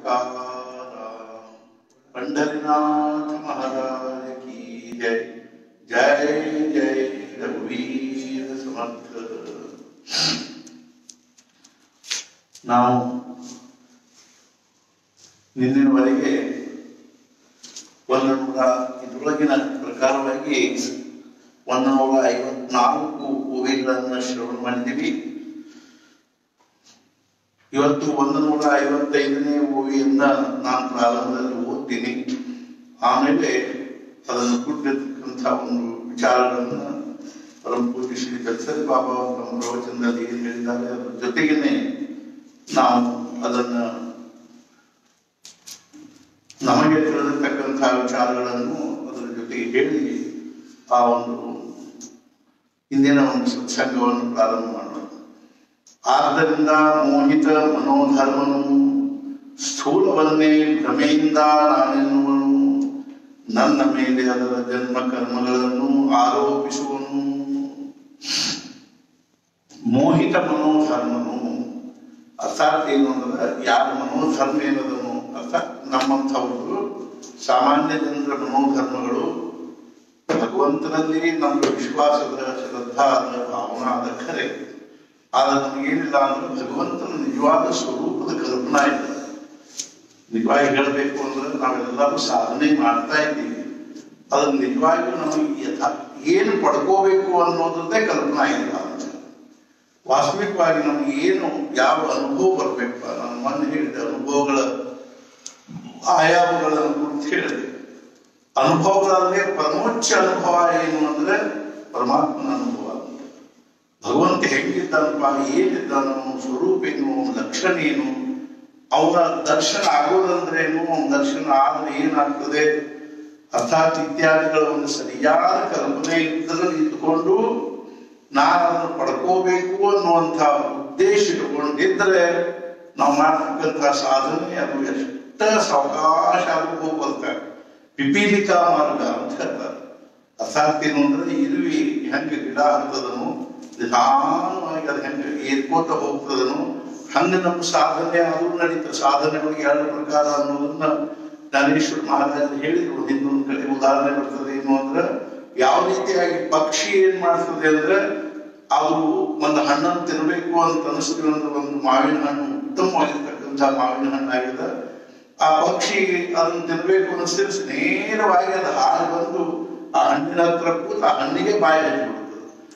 तुकाराम पंढरीनाथ महाराज की जय जय जय रघुवीर समर्थ ನಾವು ನಿನ್ನಿನವರೆಗೆ ಒಂದು ನೂರ ಇದರೊಳಗಿನ ಪ್ರಕಾರವಾಗಿ ಒಂದು ನೂರ ಐವತ್ನಾಲ್ಕು ಓವಿಗಳನ್ನು ಶ್ರವಣ ಮಾಡಿದ್ದೀವಿ ಇವತ್ತು ಒಂದು ನೂರ ಐವತ್ತೈದನೇ ಓವಿಯನ್ನ ನಾನು ಪ್ರಾರಂಭದಲ್ಲಿ ಓದ್ತೀನಿ ಆಮೇಲೆ ಅದನ್ನು ಕುಟ್ಟಿರ್ತಕ್ಕಂಥ ಒಂದು ವಿಚಾರಗಳನ್ನ ಪರಮ ಪೂಜ್ಯ ಶ್ರೀ ಜಗಸರಿ ಬಾಬಾ ಅವರು ತಮ್ಮ ಪ್ರವಚನದಲ್ಲಿ ಏನು ಹೇಳಿದ್ದಾರೆ ಅದರ ಜೊತೆಗೇನೆ ನಾವು ಅದನ್ನ ನಮಗೆ ತಿಳಿದಿರ್ತಕ್ಕಂಥ ವಿಚಾರಗಳನ್ನು ಅದರ ಜೊತೆಗೆ ಹೇಳಿ ಆ ಒಂದು ಇಂದಿನ ಒಂದು ಸತ್ಸಂಗವನ್ನು ಪ್ರಾರಂಭ ಮಾಡೋಣ ಆದ್ದರಿಂದ ಮೋಹಿತ ಮನೋಧರ್ಮನು ಸ್ಥೂಲವನ್ನೇ ಭ್ರಮೆಯಿಂದ ನಾನೆನ್ನುವನು ನನ್ನ ಮೇಲೆ ಅದರ ಜನ್ಮ ಕರ್ಮಗಳನ್ನು ಆರೋಪಿಸುವನು ಮೋಹಿತ ಮನೋಧರ್ಮನು ಅರ್ಥಾತ್ ಏನು ಅಂದ್ರೆ ಯಾರ ಮನೋಧರ್ಮ ಏನದನು ಅರ್ಥಾತ್ ನಮ್ಮಂಥವರು ಸಾಮಾನ್ಯ ಜನರ ಮನೋಧರ್ಮಗಳು ಭಗವಂತನಲ್ಲಿ ನಮ್ಮ ವಿಶ್ವಾಸದ ಶ್ರದ್ಧಾದ ಭಾವನಾದ ಖರೆ ಆದ್ರೆ ನಮಗೇನಿಲ್ಲ ಅಂದ್ರೆ ಭಗವಂತನ ನಿಜವಾದ ಸ್ವರೂಪದ ಕಲ್ಪನಾ ಇಲ್ಲ ನಿಜವಾಗಿ ಹೇಳಬೇಕು ಅಂದ್ರೆ ನಾವೆಲ್ಲರೂ ಸಾಧನೆ ಮಾಡ್ತಾ ಇದ್ದೀವಿ ಅದನ್ನ ನಿಜವಾಗಿಯೂ ನಮಗೆ ಯಥಾ ಏನು ಪಡ್ಕೋಬೇಕು ಅನ್ನೋದದ್ದೇ ಕಲ್ಪನಾ ಇಲ್ಲ ಅಂತ ವಾಸ್ತವಿಕವಾಗಿ ನಮ್ಗೆ ಏನು ಯಾವ ಅನುಭವ ಬರ್ಬೇಕು ನಾನು ಮೊನ್ನೆ ಹೇಳಿದ ಅನುಭವಗಳ ಆಯಾಮಗಳನ್ನು ಕುರಿತು ಹೇಳಿದೆ ಅನುಭವಗಳಲ್ಲೇ ಪರಮೋಚ್ಚ ಅನುಭವ ಏನು ಅಂದ್ರೆ ಪರಮಾತ್ಮನ ಅನುಭವ ಭಗವಂತ ಹೆಂಗಿದ್ದಾನಪ್ಪ ಏನಿದ್ದಾನೋ ಅವನ ಸ್ವರೂಪ ಏನು ಅವನ ಲಕ್ಷಣ ಏನು ಅವನ ದರ್ಶನ ಆಗೋದಂದ್ರೇನು ಅವನ ದರ್ಶನ ಆದ್ರೆ ಏನಾಗ್ತದೆ ಅರ್ಥಾತ್ ಇತ್ಯಾದಿಗಳ ಒಂದು ಸರಿಯಾದ ಕಲ್ಪನೆ ಇದ್ದಲ್ಲಿ ಇದ್ದುಕೊಂಡು ನಾನು ಅದನ್ನು ಪಡ್ಕೋಬೇಕು ಅನ್ನುವಂಥ ಉದ್ದೇಶ ಇಟ್ಕೊಂಡಿದ್ರೆ ನಾವು ಮಾಡ್ತಕ್ಕಂಥ ಸಾಧನೆ ಅದು ಎಷ್ಟ ಸಾವಕಾಶ ಆದ್ರೂ ಹೋಗ್ಬರ್ತಾರೆ ಪಿಪೀಲಿಕಾ ಮಾರ್ಗ ಅಂತ ಹೇಳ್ತಾರೆ ಅರ್ಥಾತ್ ಏನು ಅಂದ್ರೆ ಇರುವಿ ಹೆಂಗೆ ಗಿಡ ಹತ್ತದನು ನಿಧಾನವಾಗಿ ಅದು ಹೆಂಗೆ ಏರ್ಕೋತ ಹೋಗ್ತದನು ಹಂಗೆ ನಮ್ಮ ಸಾಧನೆ ಆದ್ರೂ ನಡೀತದೆ ಸಾಧನೆಗಳಿಗೆ ಎರಡು ಪ್ರಕಾರ ಅನ್ನೋದನ್ನ ಜ್ಞಾನೇಶ್ವರ ಮಹಾರಾಜರು ಹೇಳಿದ್ರು ಹಿಂದೊಂದು ಕಡೆ ಉದಾಹರಣೆ ಬರ್ತದೆ ಏನು ಅಂದ್ರೆ ಯಾವ ರೀತಿಯಾಗಿ ಪಕ್ಷಿ ಏನ್ ಮಾಡ್ತದೆ ಅಂದ್ರೆ ಅದು ಒಂದು ಹಣ್ಣನ್ನು ತಿನ್ನಬೇಕು ಅಂತ ಅನಿಸ್ತೀವಿ ಅಂದ್ರೆ ಒಂದು ಮಾವಿನ ಹಣ್ಣು ಉತ್ತಮವಾಗಿರ್ತಕ್ಕಂಥ ಮಾವಿನ ಹಣ್ಣಾಗಿದೆ ಆ ಪಕ್ಷಿ ಅದನ್ನು ತಿನ್ಬೇಕು ಅನಿಸ್ತಿದ್ರೆ ನೇರವಾಗಿ ಅದು ಹಾಲು ಬಂದು ಆ ಹಣ್ಣಿನ ಹತ್ರ ಕೂತು ಆ ಹಣ್ಣಿಗೆ ಬಾಯಿ ಹಚ್ಚಿಬಿಡ್ತದೆ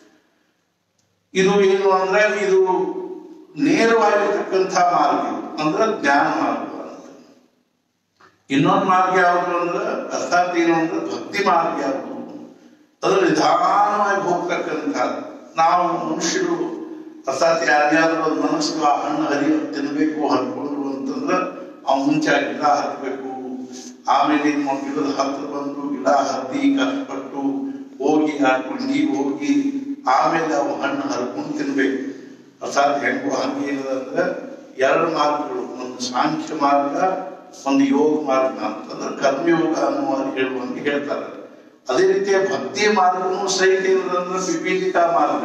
ಇದು ಏನು ಅಂದ್ರೆ ಇದು ನೇರವಾಗಿರ್ತಕ್ಕಂಥ ಮಾರ್ಗ ಇದು. ಅಂದ್ರೆ ಜ್ಞಾನ ಮಾರ್ಗ ಅಂತ ಇನ್ನೊಂದು ಮಾರ್ಗ ಯಾವುದು ಅಂದ್ರೆ ಅರ್ಥಾತ್ ಏನು ಅಂದ್ರೆ ಭಕ್ತಿ ಮಾರ್ಗ ಯಾವುದು ಅದು ನಿಧಾನವಾಗಿ ಹೋಗ್ತಕ್ಕಂಥ ನಾವು ಮನುಷ್ಯರು ಅರ್ಥಾತ್ ಯಾರ್ಯಾದ್ರೂ ಒಂದು ಮನಸ್ಸು ಆ ಹಣ್ಣು ಹರಿಯೋ ತಿನ್ಬೇಕು ಹರ್ಕೊಂಡು ಅಂತಂದ್ರೆ ಅವ್ನು ಮುಂಚೆ ಆ ಗಿಡ ಹತ್ಬೇಕು ಆಮೇಲೆ ಏನು ಮಾಡ್ಬೇಕು, ಗಿಡದ ಹತ್ರ ಬಂದು ಗಿಡ ಹತ್ತಿ ಕಷ್ಟಪಟ್ಟು ಹೋಗಿ ಆ ಕುಂಡಿ ಹೋಗಿ ಆಮೇಲೆ ಅವು ಹಣ್ಣು ಹರ್ಕೊಂಡು ತಿನ್ಬೇಕು ಅರ್ಥಾತ್ ಹೆಂಗೋ ಹಂಗೆ ಏನದಂದ್ರೆ ಎರಡು ಮಾರ್ಗಗಳು ಒಂದು ಸಾಂಖ್ಯ ಮಾರ್ಗ ಒಂದು ಯೋಗ ಮಾರ್ಗ ಅಂತಂದ್ರೆ ಕರ್ಮಯೋಗ ಅನ್ನುವ ಹೇಳುವಂಗೆ ಹೇಳ್ತಾರೆ ಅದೇ ರೀತಿಯ ಭಕ್ತಿಯ ಮಾರ್ಗನೂ ಸಹಿತ ಏನದಂದ್ರೆ ವಿಪೀಲಿಕಾ ಮಾರ್ಗ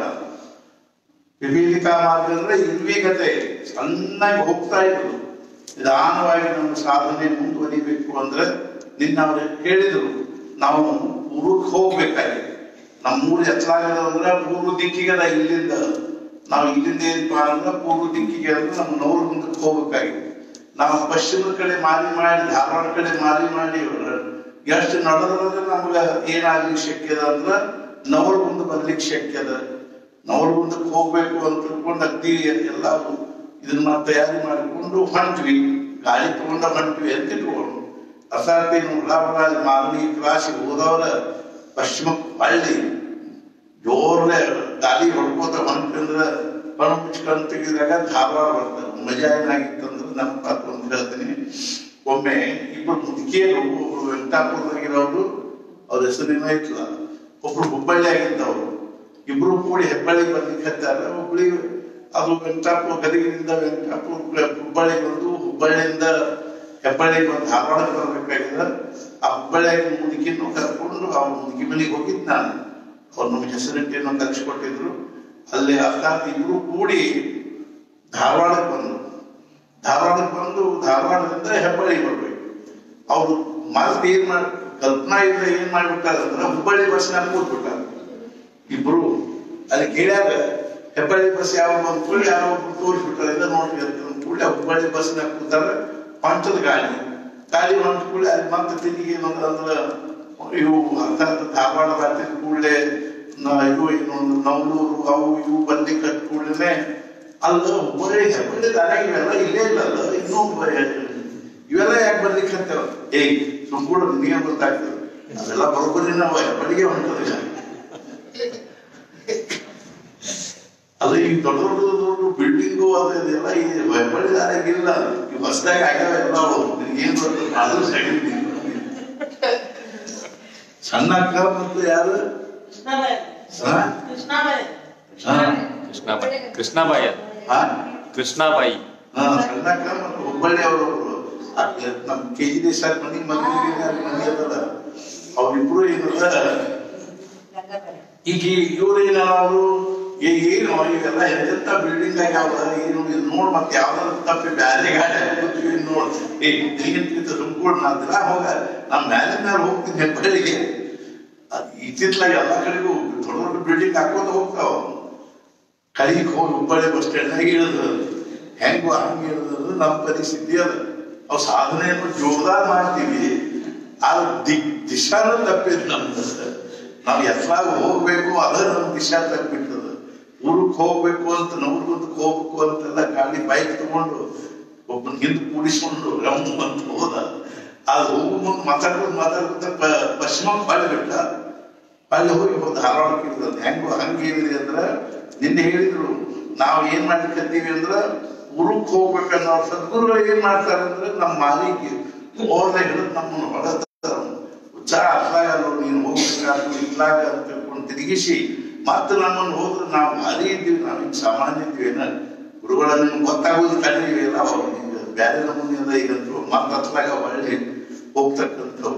ವಿಪೀಲಿಕಾ ಮಾರ್ಗ ಅಂದ್ರೆ ಇರ್ವೀಗತೆ ಸಣ್ಣಗೆ ಹೋಗ್ತಾ ಇದ್ರು ನಿಧಾನವಾಗಿ ನಮ್ಮ ಸಾಧನೆ ಮುಂದುವರಿಬೇಕು ಅಂದ್ರೆ ನಿನ್ನ ಅವ್ರು ಹೇಳಿದ್ರು ನಾವು ಪೂರ್ವಕ್ಕೆ ಹೋಗ್ಬೇಕಾಗಿದೆ ನಮ್ಮ ಊರು ಎತ್ತಲಾಗದ ಅಂದ್ರೆ ಪೂರ್ವ ದಿಕ್ಕಿಗದ ಇಲ್ಲಿಂದ ನಾವು ಇಲ್ಲಿಂದ ಏನಪ್ಪಾ ಅಂದ್ರೆ ಪೂರ್ವ ದಿಕ್ಕಿಗೆ ಅಂದ್ರೆ ನಮ್ಮ ನೋವು ಮುಂದಕ್ಕೆ ಹೋಗ್ಬೇಕಾಗಿದೆ ನಾವು ಪಶ್ಚಿಮದ ಕಡೆ ಮಾರಿ ಮಾಡಿ ಧಾರವಾಡ ಕಡೆ ಮಾರಿ ಮಾಡಿ ಎಷ್ಟು ನಡೆದ್ರೆ ನಮ್ಗ ಏನಾಗ್ಲಿಕ್ಕೆ ಶಕ್ಯ ಅದ ಅಂದ್ರ ನವಲ್ ಮುಂದೆ ಬರ್ಲಿಕ್ಕೆ ಶಕ್ಯ ಅದ ನವಲ್ ಮುಂದಕ್ಕೆ ಹೋಗ್ಬೇಕು ಅಂತ ತಿಳ್ಕೊಂಡು ಅಗ್ದಿ ಎಲ್ಲ ಇದನ್ನ ನಾವು ತಯಾರಿ ಮಾಡಿಕೊಂಡು ಹೊಂಟ್ವಿ ಗಾಡಿ ತಗೊಂಡ ಹೊಂಟ್ವಿ ಅಂತ ಇಟ್ಕೊಂಡು ಅರ್ಥಾತ್ ಏನು ಉಳ್ಳಾಪುರ ಮಾಗಡಿ ಕ್ರಾಸಿಗೆ ಹೋದವ್ರ ಪಶ್ಚಿಮ ಹಳ್ಳಿ ಜೋರ್ಲೆ ಗಾಡಿ ಹೊಡ್ಕೋತ ಹೊಂಟ್ರಂದ್ರ ಕಣ್ಣು ಮುಚ್ಕೊಂಡು ತೆಗೆದಾಗ ಧಾರವಾಡ ಬರ್ತದೆ ಮಜಾ ಏನಾಗಿತ್ತಂದ್ರೆ ನಮ್ಮ ಪಾತ್ರ ಅಂತ ಹೇಳ್ತೀನಿ ಒಮ್ಮೆ ಇಬ್ರು ಮುದುಕಿಯರು ಒಬ್ರು ವೆಂಕಟಾಪುರದಾಗಿರೋರು ಅವ್ರ ಹೆಸರಿನ ಇತ್ತಲ್ಲ ಒಬ್ರು ಹುಬ್ಬಳ್ಳಿ ಆಗಿದ್ದವರು ಇಬ್ರು ಕೂಡಿ ಹೆಬ್ಬಳ್ಳಿ ಬರ್ಲಿಕ್ಕೆ ಹತ್ತಾರ ಹುಬ್ಬಳ್ಳಿ ಅದು ವೆಂಕಟಾಪುರ ಗದಗಿನಿಂದ ವೆಂಕಟಾಪುರ ಹುಬ್ಬಳ್ಳಿ ಬಂದು ಹುಬ್ಬಳ್ಳಿಯಿಂದ ಹೆಬ್ಬಳ್ಳಿ ಬಂದು ಧಾರವಾಡಕ್ಕೆ ಬರ್ಬೇಕಾಗಿದೆ ಆ ಹುಬ್ಬಳ್ಳಿಯಾಗಿ ಮುದುಕಿನೂ ಕರ್ಕೊಂಡು ಆ ಮುದುಕಿ ಮನೆಗೆ ಹೋಗಿದ್ದು ನಾನು ಅವ್ರು ನಮ್ಮ ಹೆಸರಿಟ್ಟೇನೋ ಕಲಿಸ್ಕೊಟ್ಟಿದ್ರು ಅಲ್ಲಿ ಅರ್ಥಾತ್ ಇಬ್ರು ಕೂಡಿ ಧಾರವಾಡಕ್ಕೆ ಬಂದ್ರು ಧಾರವಾಡಕ್ಕೆ ಬಂದು ಧಾರವಾಡದಿಂದ ಹೆಬ್ಬಳ್ಳಿ ಬರ್ಬೇಕು ಅವ್ರು ಮತ್ತೆ ಏನ್ ಮಾಡಿ ಕಲ್ಪನಾ ಇಲ್ಲ ಏನ್ ಮಾಡ್ಬಿಟ್ಟಾರ ಅಂದ್ರೆ ಹುಬ್ಬಳ್ಳಿ ಬಸ್ನಾಗ ಕೂತ್ಬಿಟ್ಟಾರ ಇಬ್ರು ಅಲ್ಲಿ ಕೇಳ್ಯಾರ ಹೆಬ್ಬಳ್ಳಿ ಬಸ್ ಯಾವ ಬಂದ್ ಕೂಡಲೇ ಯಾರೋ ಒಬ್ರು ತೋರಿಸ್ಬಿಟ್ಟಾರ ಎಲ್ಲ ನೋಡಿ ಕೂಡಲೇ ಹುಬ್ಬಳ್ಳಿ ಬಸ್ನಾಗ ಕೂತಾರ ಪಂಚದ ಗಾಡಿ ಗಾಡಿ ಹೊಂಟ ಕೂಡಲೇ ಅಲ್ಲಿ ಮತ್ತೆ ತಿರುಗಿ ಏನಂದ್ರ ಅಂದ್ರ ಇವು ಅರ್ಥಾತ್ ಧಾರವಾಡ ದಾಟಿದ ಕೂಡಲೇ ಇವು ಏನು ನವಲೂರು ಅವು ಇವು ಬಂದಿ ಕಟ್ ಕೂಡಲೇ ಅಲ್ಲ ಹುಬ್ಬಳ್ಳಿ ಹೆಬ್ಬಳ್ಳಿ ದಾರ್ಯಾಗ ಇವೆಲ್ಲ ಇಲ್ಲೇ ಇಲ್ಲಲ್ಲ ಇನ್ನೂ ಬ- ಇವೆಲ್ಲ ಯಾಕೆ ಬರ್ಲಿಕ್ಕೆ ಹತ್ತಾವ ಏಯ್ ಸುಮ್ಕೂಡ ನಿಮಗೆ ಗೊತ್ತಾಗ್ತದೆ ಅದೆಲ್ಲ ಬರೋಬ್ಬರಿ ನಾವು ಹೆಬ್ಬಳ್ಳಿಗೆ ಹೊಂಟದಿಲ್ಲ ಅದು ಈ ದೊಡ್ಡ ದೊಡ್ಡ ದೊಡ್ಡ ಬಿಲ್ಡಿಂಗು ಅದು ಇದೆಲ್ಲ ಈ ಹೆಬ್ಬಳ್ಳಿ ದಾರ್ಯಾಗ ಇಲ್ಲ ಈ ಹೊಸದಾಗಿ ಆಗ್ಯಾವ ಎಲ್ಲ ಅವು ನಿನ್ಗೇನ್ ಗೊತ್ತು ಅದು ಸೆಕೆಂಡ್ ಸಣ್ಣ ಅಕ್ಕ ಮತ್ತು ಯಾರು ಕೃಷ್ಣಾಬಾಯಿ ಹಾ? ಕೃಷ್ಣಾಬಾಯಿ ಹಾ? ಕೃಷ್ಣಾಬಾಯಿ ಕೃಷ್ಣಾಬಾಯಿ ಅದು. ಹಾ? ಕೃಷ್ಣಾಬಾಯಿ ಹಾ, ಸಣ್ಣ ಅಕ್ಕ ಮತ್ತು ಹುಬ್ಬಳ್ಳಿ ಅವರು ನಮ್ ಕೆ ಜಿ ದೇಸಾಯಿ ಮನಿ ಮದುವೆ ಮನಿ ಅದಲ್ಲ ಅವ್ರಿಬ್ರು ಏನಲ್ಲ ಈಗ ಇವ್ರು ಏನ ಅವರು ಏನು ಇವೆಲ್ಲ ಎಂತೆಂತ ಬಿಲ್ಡಿಂಗ್ ಆಗ್ಯಾವ ಏನು ಇದು ನೋಡ್ ಮತ್ತೆ ಯಾವ್ದಾದ್ರು ತಪ್ಪಿ ಬ್ಯಾರೆ ಗಾಡಿ ಕೂತೀವಿ ನೋಡ್ ಏ ದಿನಕ್ಕಿಂತ ಸುಮ್ಕೊಂಡು ನಾ ದಿನ ಹೋಗ ನಾ ಮ್ಯಾಲಿನ ಮೇಲೆ ಹೋಗ್ತೀನಿ ಹೆಬ್ಬಳ್ಳಿಗೆ ಇತ್ತಿತ್ಲಾಗ ಎಲ್ಲಾ ಕಡೆಗೂ ದೊಡ್ಡ ದೊಡ್ಡ ಬಿಲ್ಡಿಂಗ್ ಹಾಕೋತ ಹೋಗ್ತಾವ ಕಲಿಗೆ ಹೋಗಿ ಹುಬ್ಬಳ್ಳಿ ಬಸ್ ಸ್ಟ್ಯಾಂಡ್ನಾಗ ಇಳಿದು ಹೆಂಗ್ ಹಂಗ ಇಳಿದ್ರು ನಮ್ಮ ಪರಿಸ್ಥಿತಿ ಅದು ಅವು ಸಾಧನೆಯನ್ನು ಜೋರ್ದಾರ್ ಮಾಡ್ತೀವಿ ಆ ದಿಕ್ ದಿಶಾನು ತಪ್ಪಿದ್ ನಮ್ದು ನಾವು ಎತ್ಲಾಗ ಹೋಗ್ಬೇಕು ಅದ ನಮ್ ದಿಶಾ ತಪ್ಪಿಟ್ಟದ ಊರಿಗೆ ಹೋಗ್ಬೇಕು ಅಂತ ನವ್ರಿಗೊಂದಕ್ಕೆ ಹೋಗ್ಬೇಕು ಅಂತೆಲ್ಲ ಗಾಡಿ ಬೈಕ್ ತಗೊಂಡು ಒಬ್ಬನ ಹಿಂದೆ ಕೂಡಿಸ್ಕೊಂಡು ರಮ್ ಅಂತ ಹೋದ ಅದು ಹೋಗೋ ಮುಂದೆ ಮಾತಾಡ್ಕೊಂಡು ಮಾತಾಡ್ಕೊಂತ ಪ- ಪಶ್ಚಿಮಕ್ಕೆ ಹೊಳ್ಳಿ ಬಿಟ್ಟ ಅಲ್ಲಿ ಹೋಗಿ ಒಂದು ಧಾರವಾಡಕ್ಕೆ ಇರ್ತದೆ ಹೆಂಗೋ ಹಂಗೇನಿದೆ ಅಂದ್ರ ನಿನ್ನೆ ಹೇಳಿದ್ರು ನಾವು ಏನ್ ಮಾಡ್ಲಿಕ್ಕತ್ತೀವಿ ಅಂದ್ರ ಊರಿಗೆ ಹೋಗ್ಬೇಕನ್ನೋ ಸದ್ಗುರುಗಳು ಏನ್ ಮಾಡ್ತಾರೆ ಅಂದ್ರೆ ನಮ್ಮ ಮಾಲಿಗೆ ಓರ್ನ ಹಿಡಿದು ನಮ್ಮನ್ನು ಹೊಡೆದಾರ ಉತ್ಸಾಹ ಅತ್ಲಾಗಲ್ಲ ನೀನು ಹೋಗ್ಬೇಕಾದ್ರು ಇತ್ಲಾಗ ಅಂತ ತಿಳ್ಕೊಂಡು ತಿರುಗಿಸಿ ಮತ್ತೆ ನಮ್ಮನ್ನು ಹೋದ್ರೆ ನಾವು ಭಾರಿ ಇದ್ದೀವಿ ನಾವು ಹಿಂಗ್ ಸಾಮಾನ್ಯ ಇದ್ದೀವಿ ಏನ ಗುರುಗಳ ನಿಮ್ಗೆ ಗೊತ್ತಾಗೋದು ಕಡಿಮೆ ಇಲ್ಲ ಅವ್ರು ಈಗ ಬ್ಯಾರೆ ನಮೂನೆ ಈಗಂತೂ ಮತ್ತೆ ಅತ್ಲಾಗ ಒಳ್ಳೆ ಹೋಗ್ತಕ್ಕಂಥವ್ರು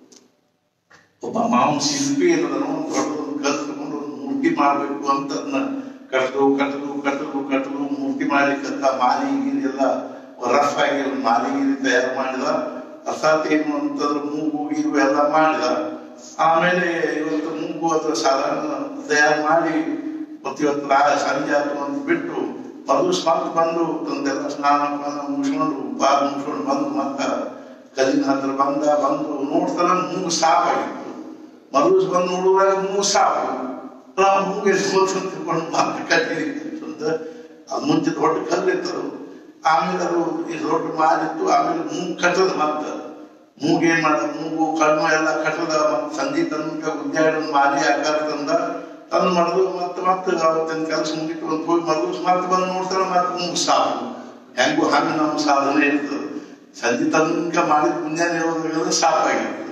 ಒಬ್ಬ ಮಾವನ ಶಿಲ್ಪಿ ಏನದನೋ ದೊಡ್ಡದೊಂದು ಕಲ್ತ್ಕೊಂಡು ಒಂದು ಮೂರ್ತಿ ಮಾಡ್ಬೇಕು ಅಂತ ಅದನ್ನ ಕಟ್ಟಲು ಕಟ್ಟಲು ಕಟ್ಟಲು ಕಟ್ಟಲು ಮೂರ್ತಿ ಮಾಡ್ಲಿಕ್ಕಂತ ಮಾಲಿ ಗೀಲಿ ಎಲ್ಲ ರಫ್ ಆಗಿ ಒಂದು ಮಾಲಿ ಗೀಲಿ ತಯಾರು ಮಾಡಿದ ಅರ್ಥಾತ್ ಏನು ಅಂತಂದ್ರೆ ಮೂಗು ಗೀರು ಎಲ್ಲ ಮಾಡಿದ ಆಮೇಲೆ ಇವತ್ತು ಮೂಗು ಅದ್ರ ಸಾಧಾರಣ ತಯಾರು ಮಾಡಿ ಮತ್ತೆ ಇವತ್ತು ರಾ ಸಂಜೆ ಆತು ಅಂತ ಬಿಟ್ಟು ಮರು ಸ್ವಂತ ಬಂದು ತಂದೆಲ್ಲ ಸ್ನಾನ ಪಾನ ಮುಗಿಸ್ಕೊಂಡು ಬಾಲ್ ಮುಗಿಸ್ಕೊಂಡು ಬಂದು ಮತ್ತ ಕಲ್ಲಿನ ಹತ್ರ ಬಂದ ಬಂದು ನೋಡ್ತಾರ ಮೂಗು ಸಾಪ್ ಆಗಿತ್ತು ಮರುಸ್ ಬಂದು ನೋಡುವಾಗ ಮೂಗು ಸಾಪು ನಾವು ಮೂಗು ಎಸ್ಕೊಂಡು ತಿಳ್ಕೊಂಡು ಮತ್ತೆ ಕಟ್ಟಿ ಅಂತ ಅದು ಮುಂಚೆ ದೊಡ್ಡ ಕಲ್ಲಿತ್ತು ಆಮೇಲೆ ಅದು ಈ ದೊಡ್ಡ ಮಾರಿತ್ತು ಆಮೇಲೆ ಮೂಗು ಕಟ್ಟದ ಮತ್ತ ಮೂಗು ಏನ್ ಮಾಡ ಮೂಗು ಕಣ್ಣು ಎಲ್ಲ ಕಟ್ಟದ ಮತ್ತೆ ಸಂಜೆ ತನಕ ಗುದ್ದಾಡಿ ಮಾರಿ ಆಕಾರ ತಂದ ತಂದು ಮಾಡಿದ್ರು ಮತ್ತೆ ಮತ್ತೆ ಅವತ್ತಿನ ಕೆಲಸ ಮುಗಿತು ಅಂತ ಹೋಗಿ ಮಾಡಿದ್ರು ಮತ್ತೆ ಬಂದು ನೋಡ್ತಾರೆ ಮತ್ತೆ ಮೂಗು ಸಾಕು ಹೆಂಗು ಹಂಗೆ ನಮ್ಮ ಸಾಧನೆ ಇರ್ತದೆ ಸಂಜೆ ತನಕ ಮಾಡಿದ ಮುಂಜಾನೆ ಹೇಳೋದ್ರಿಂದ ಸಾಪಾಗಿರ್ತದೆ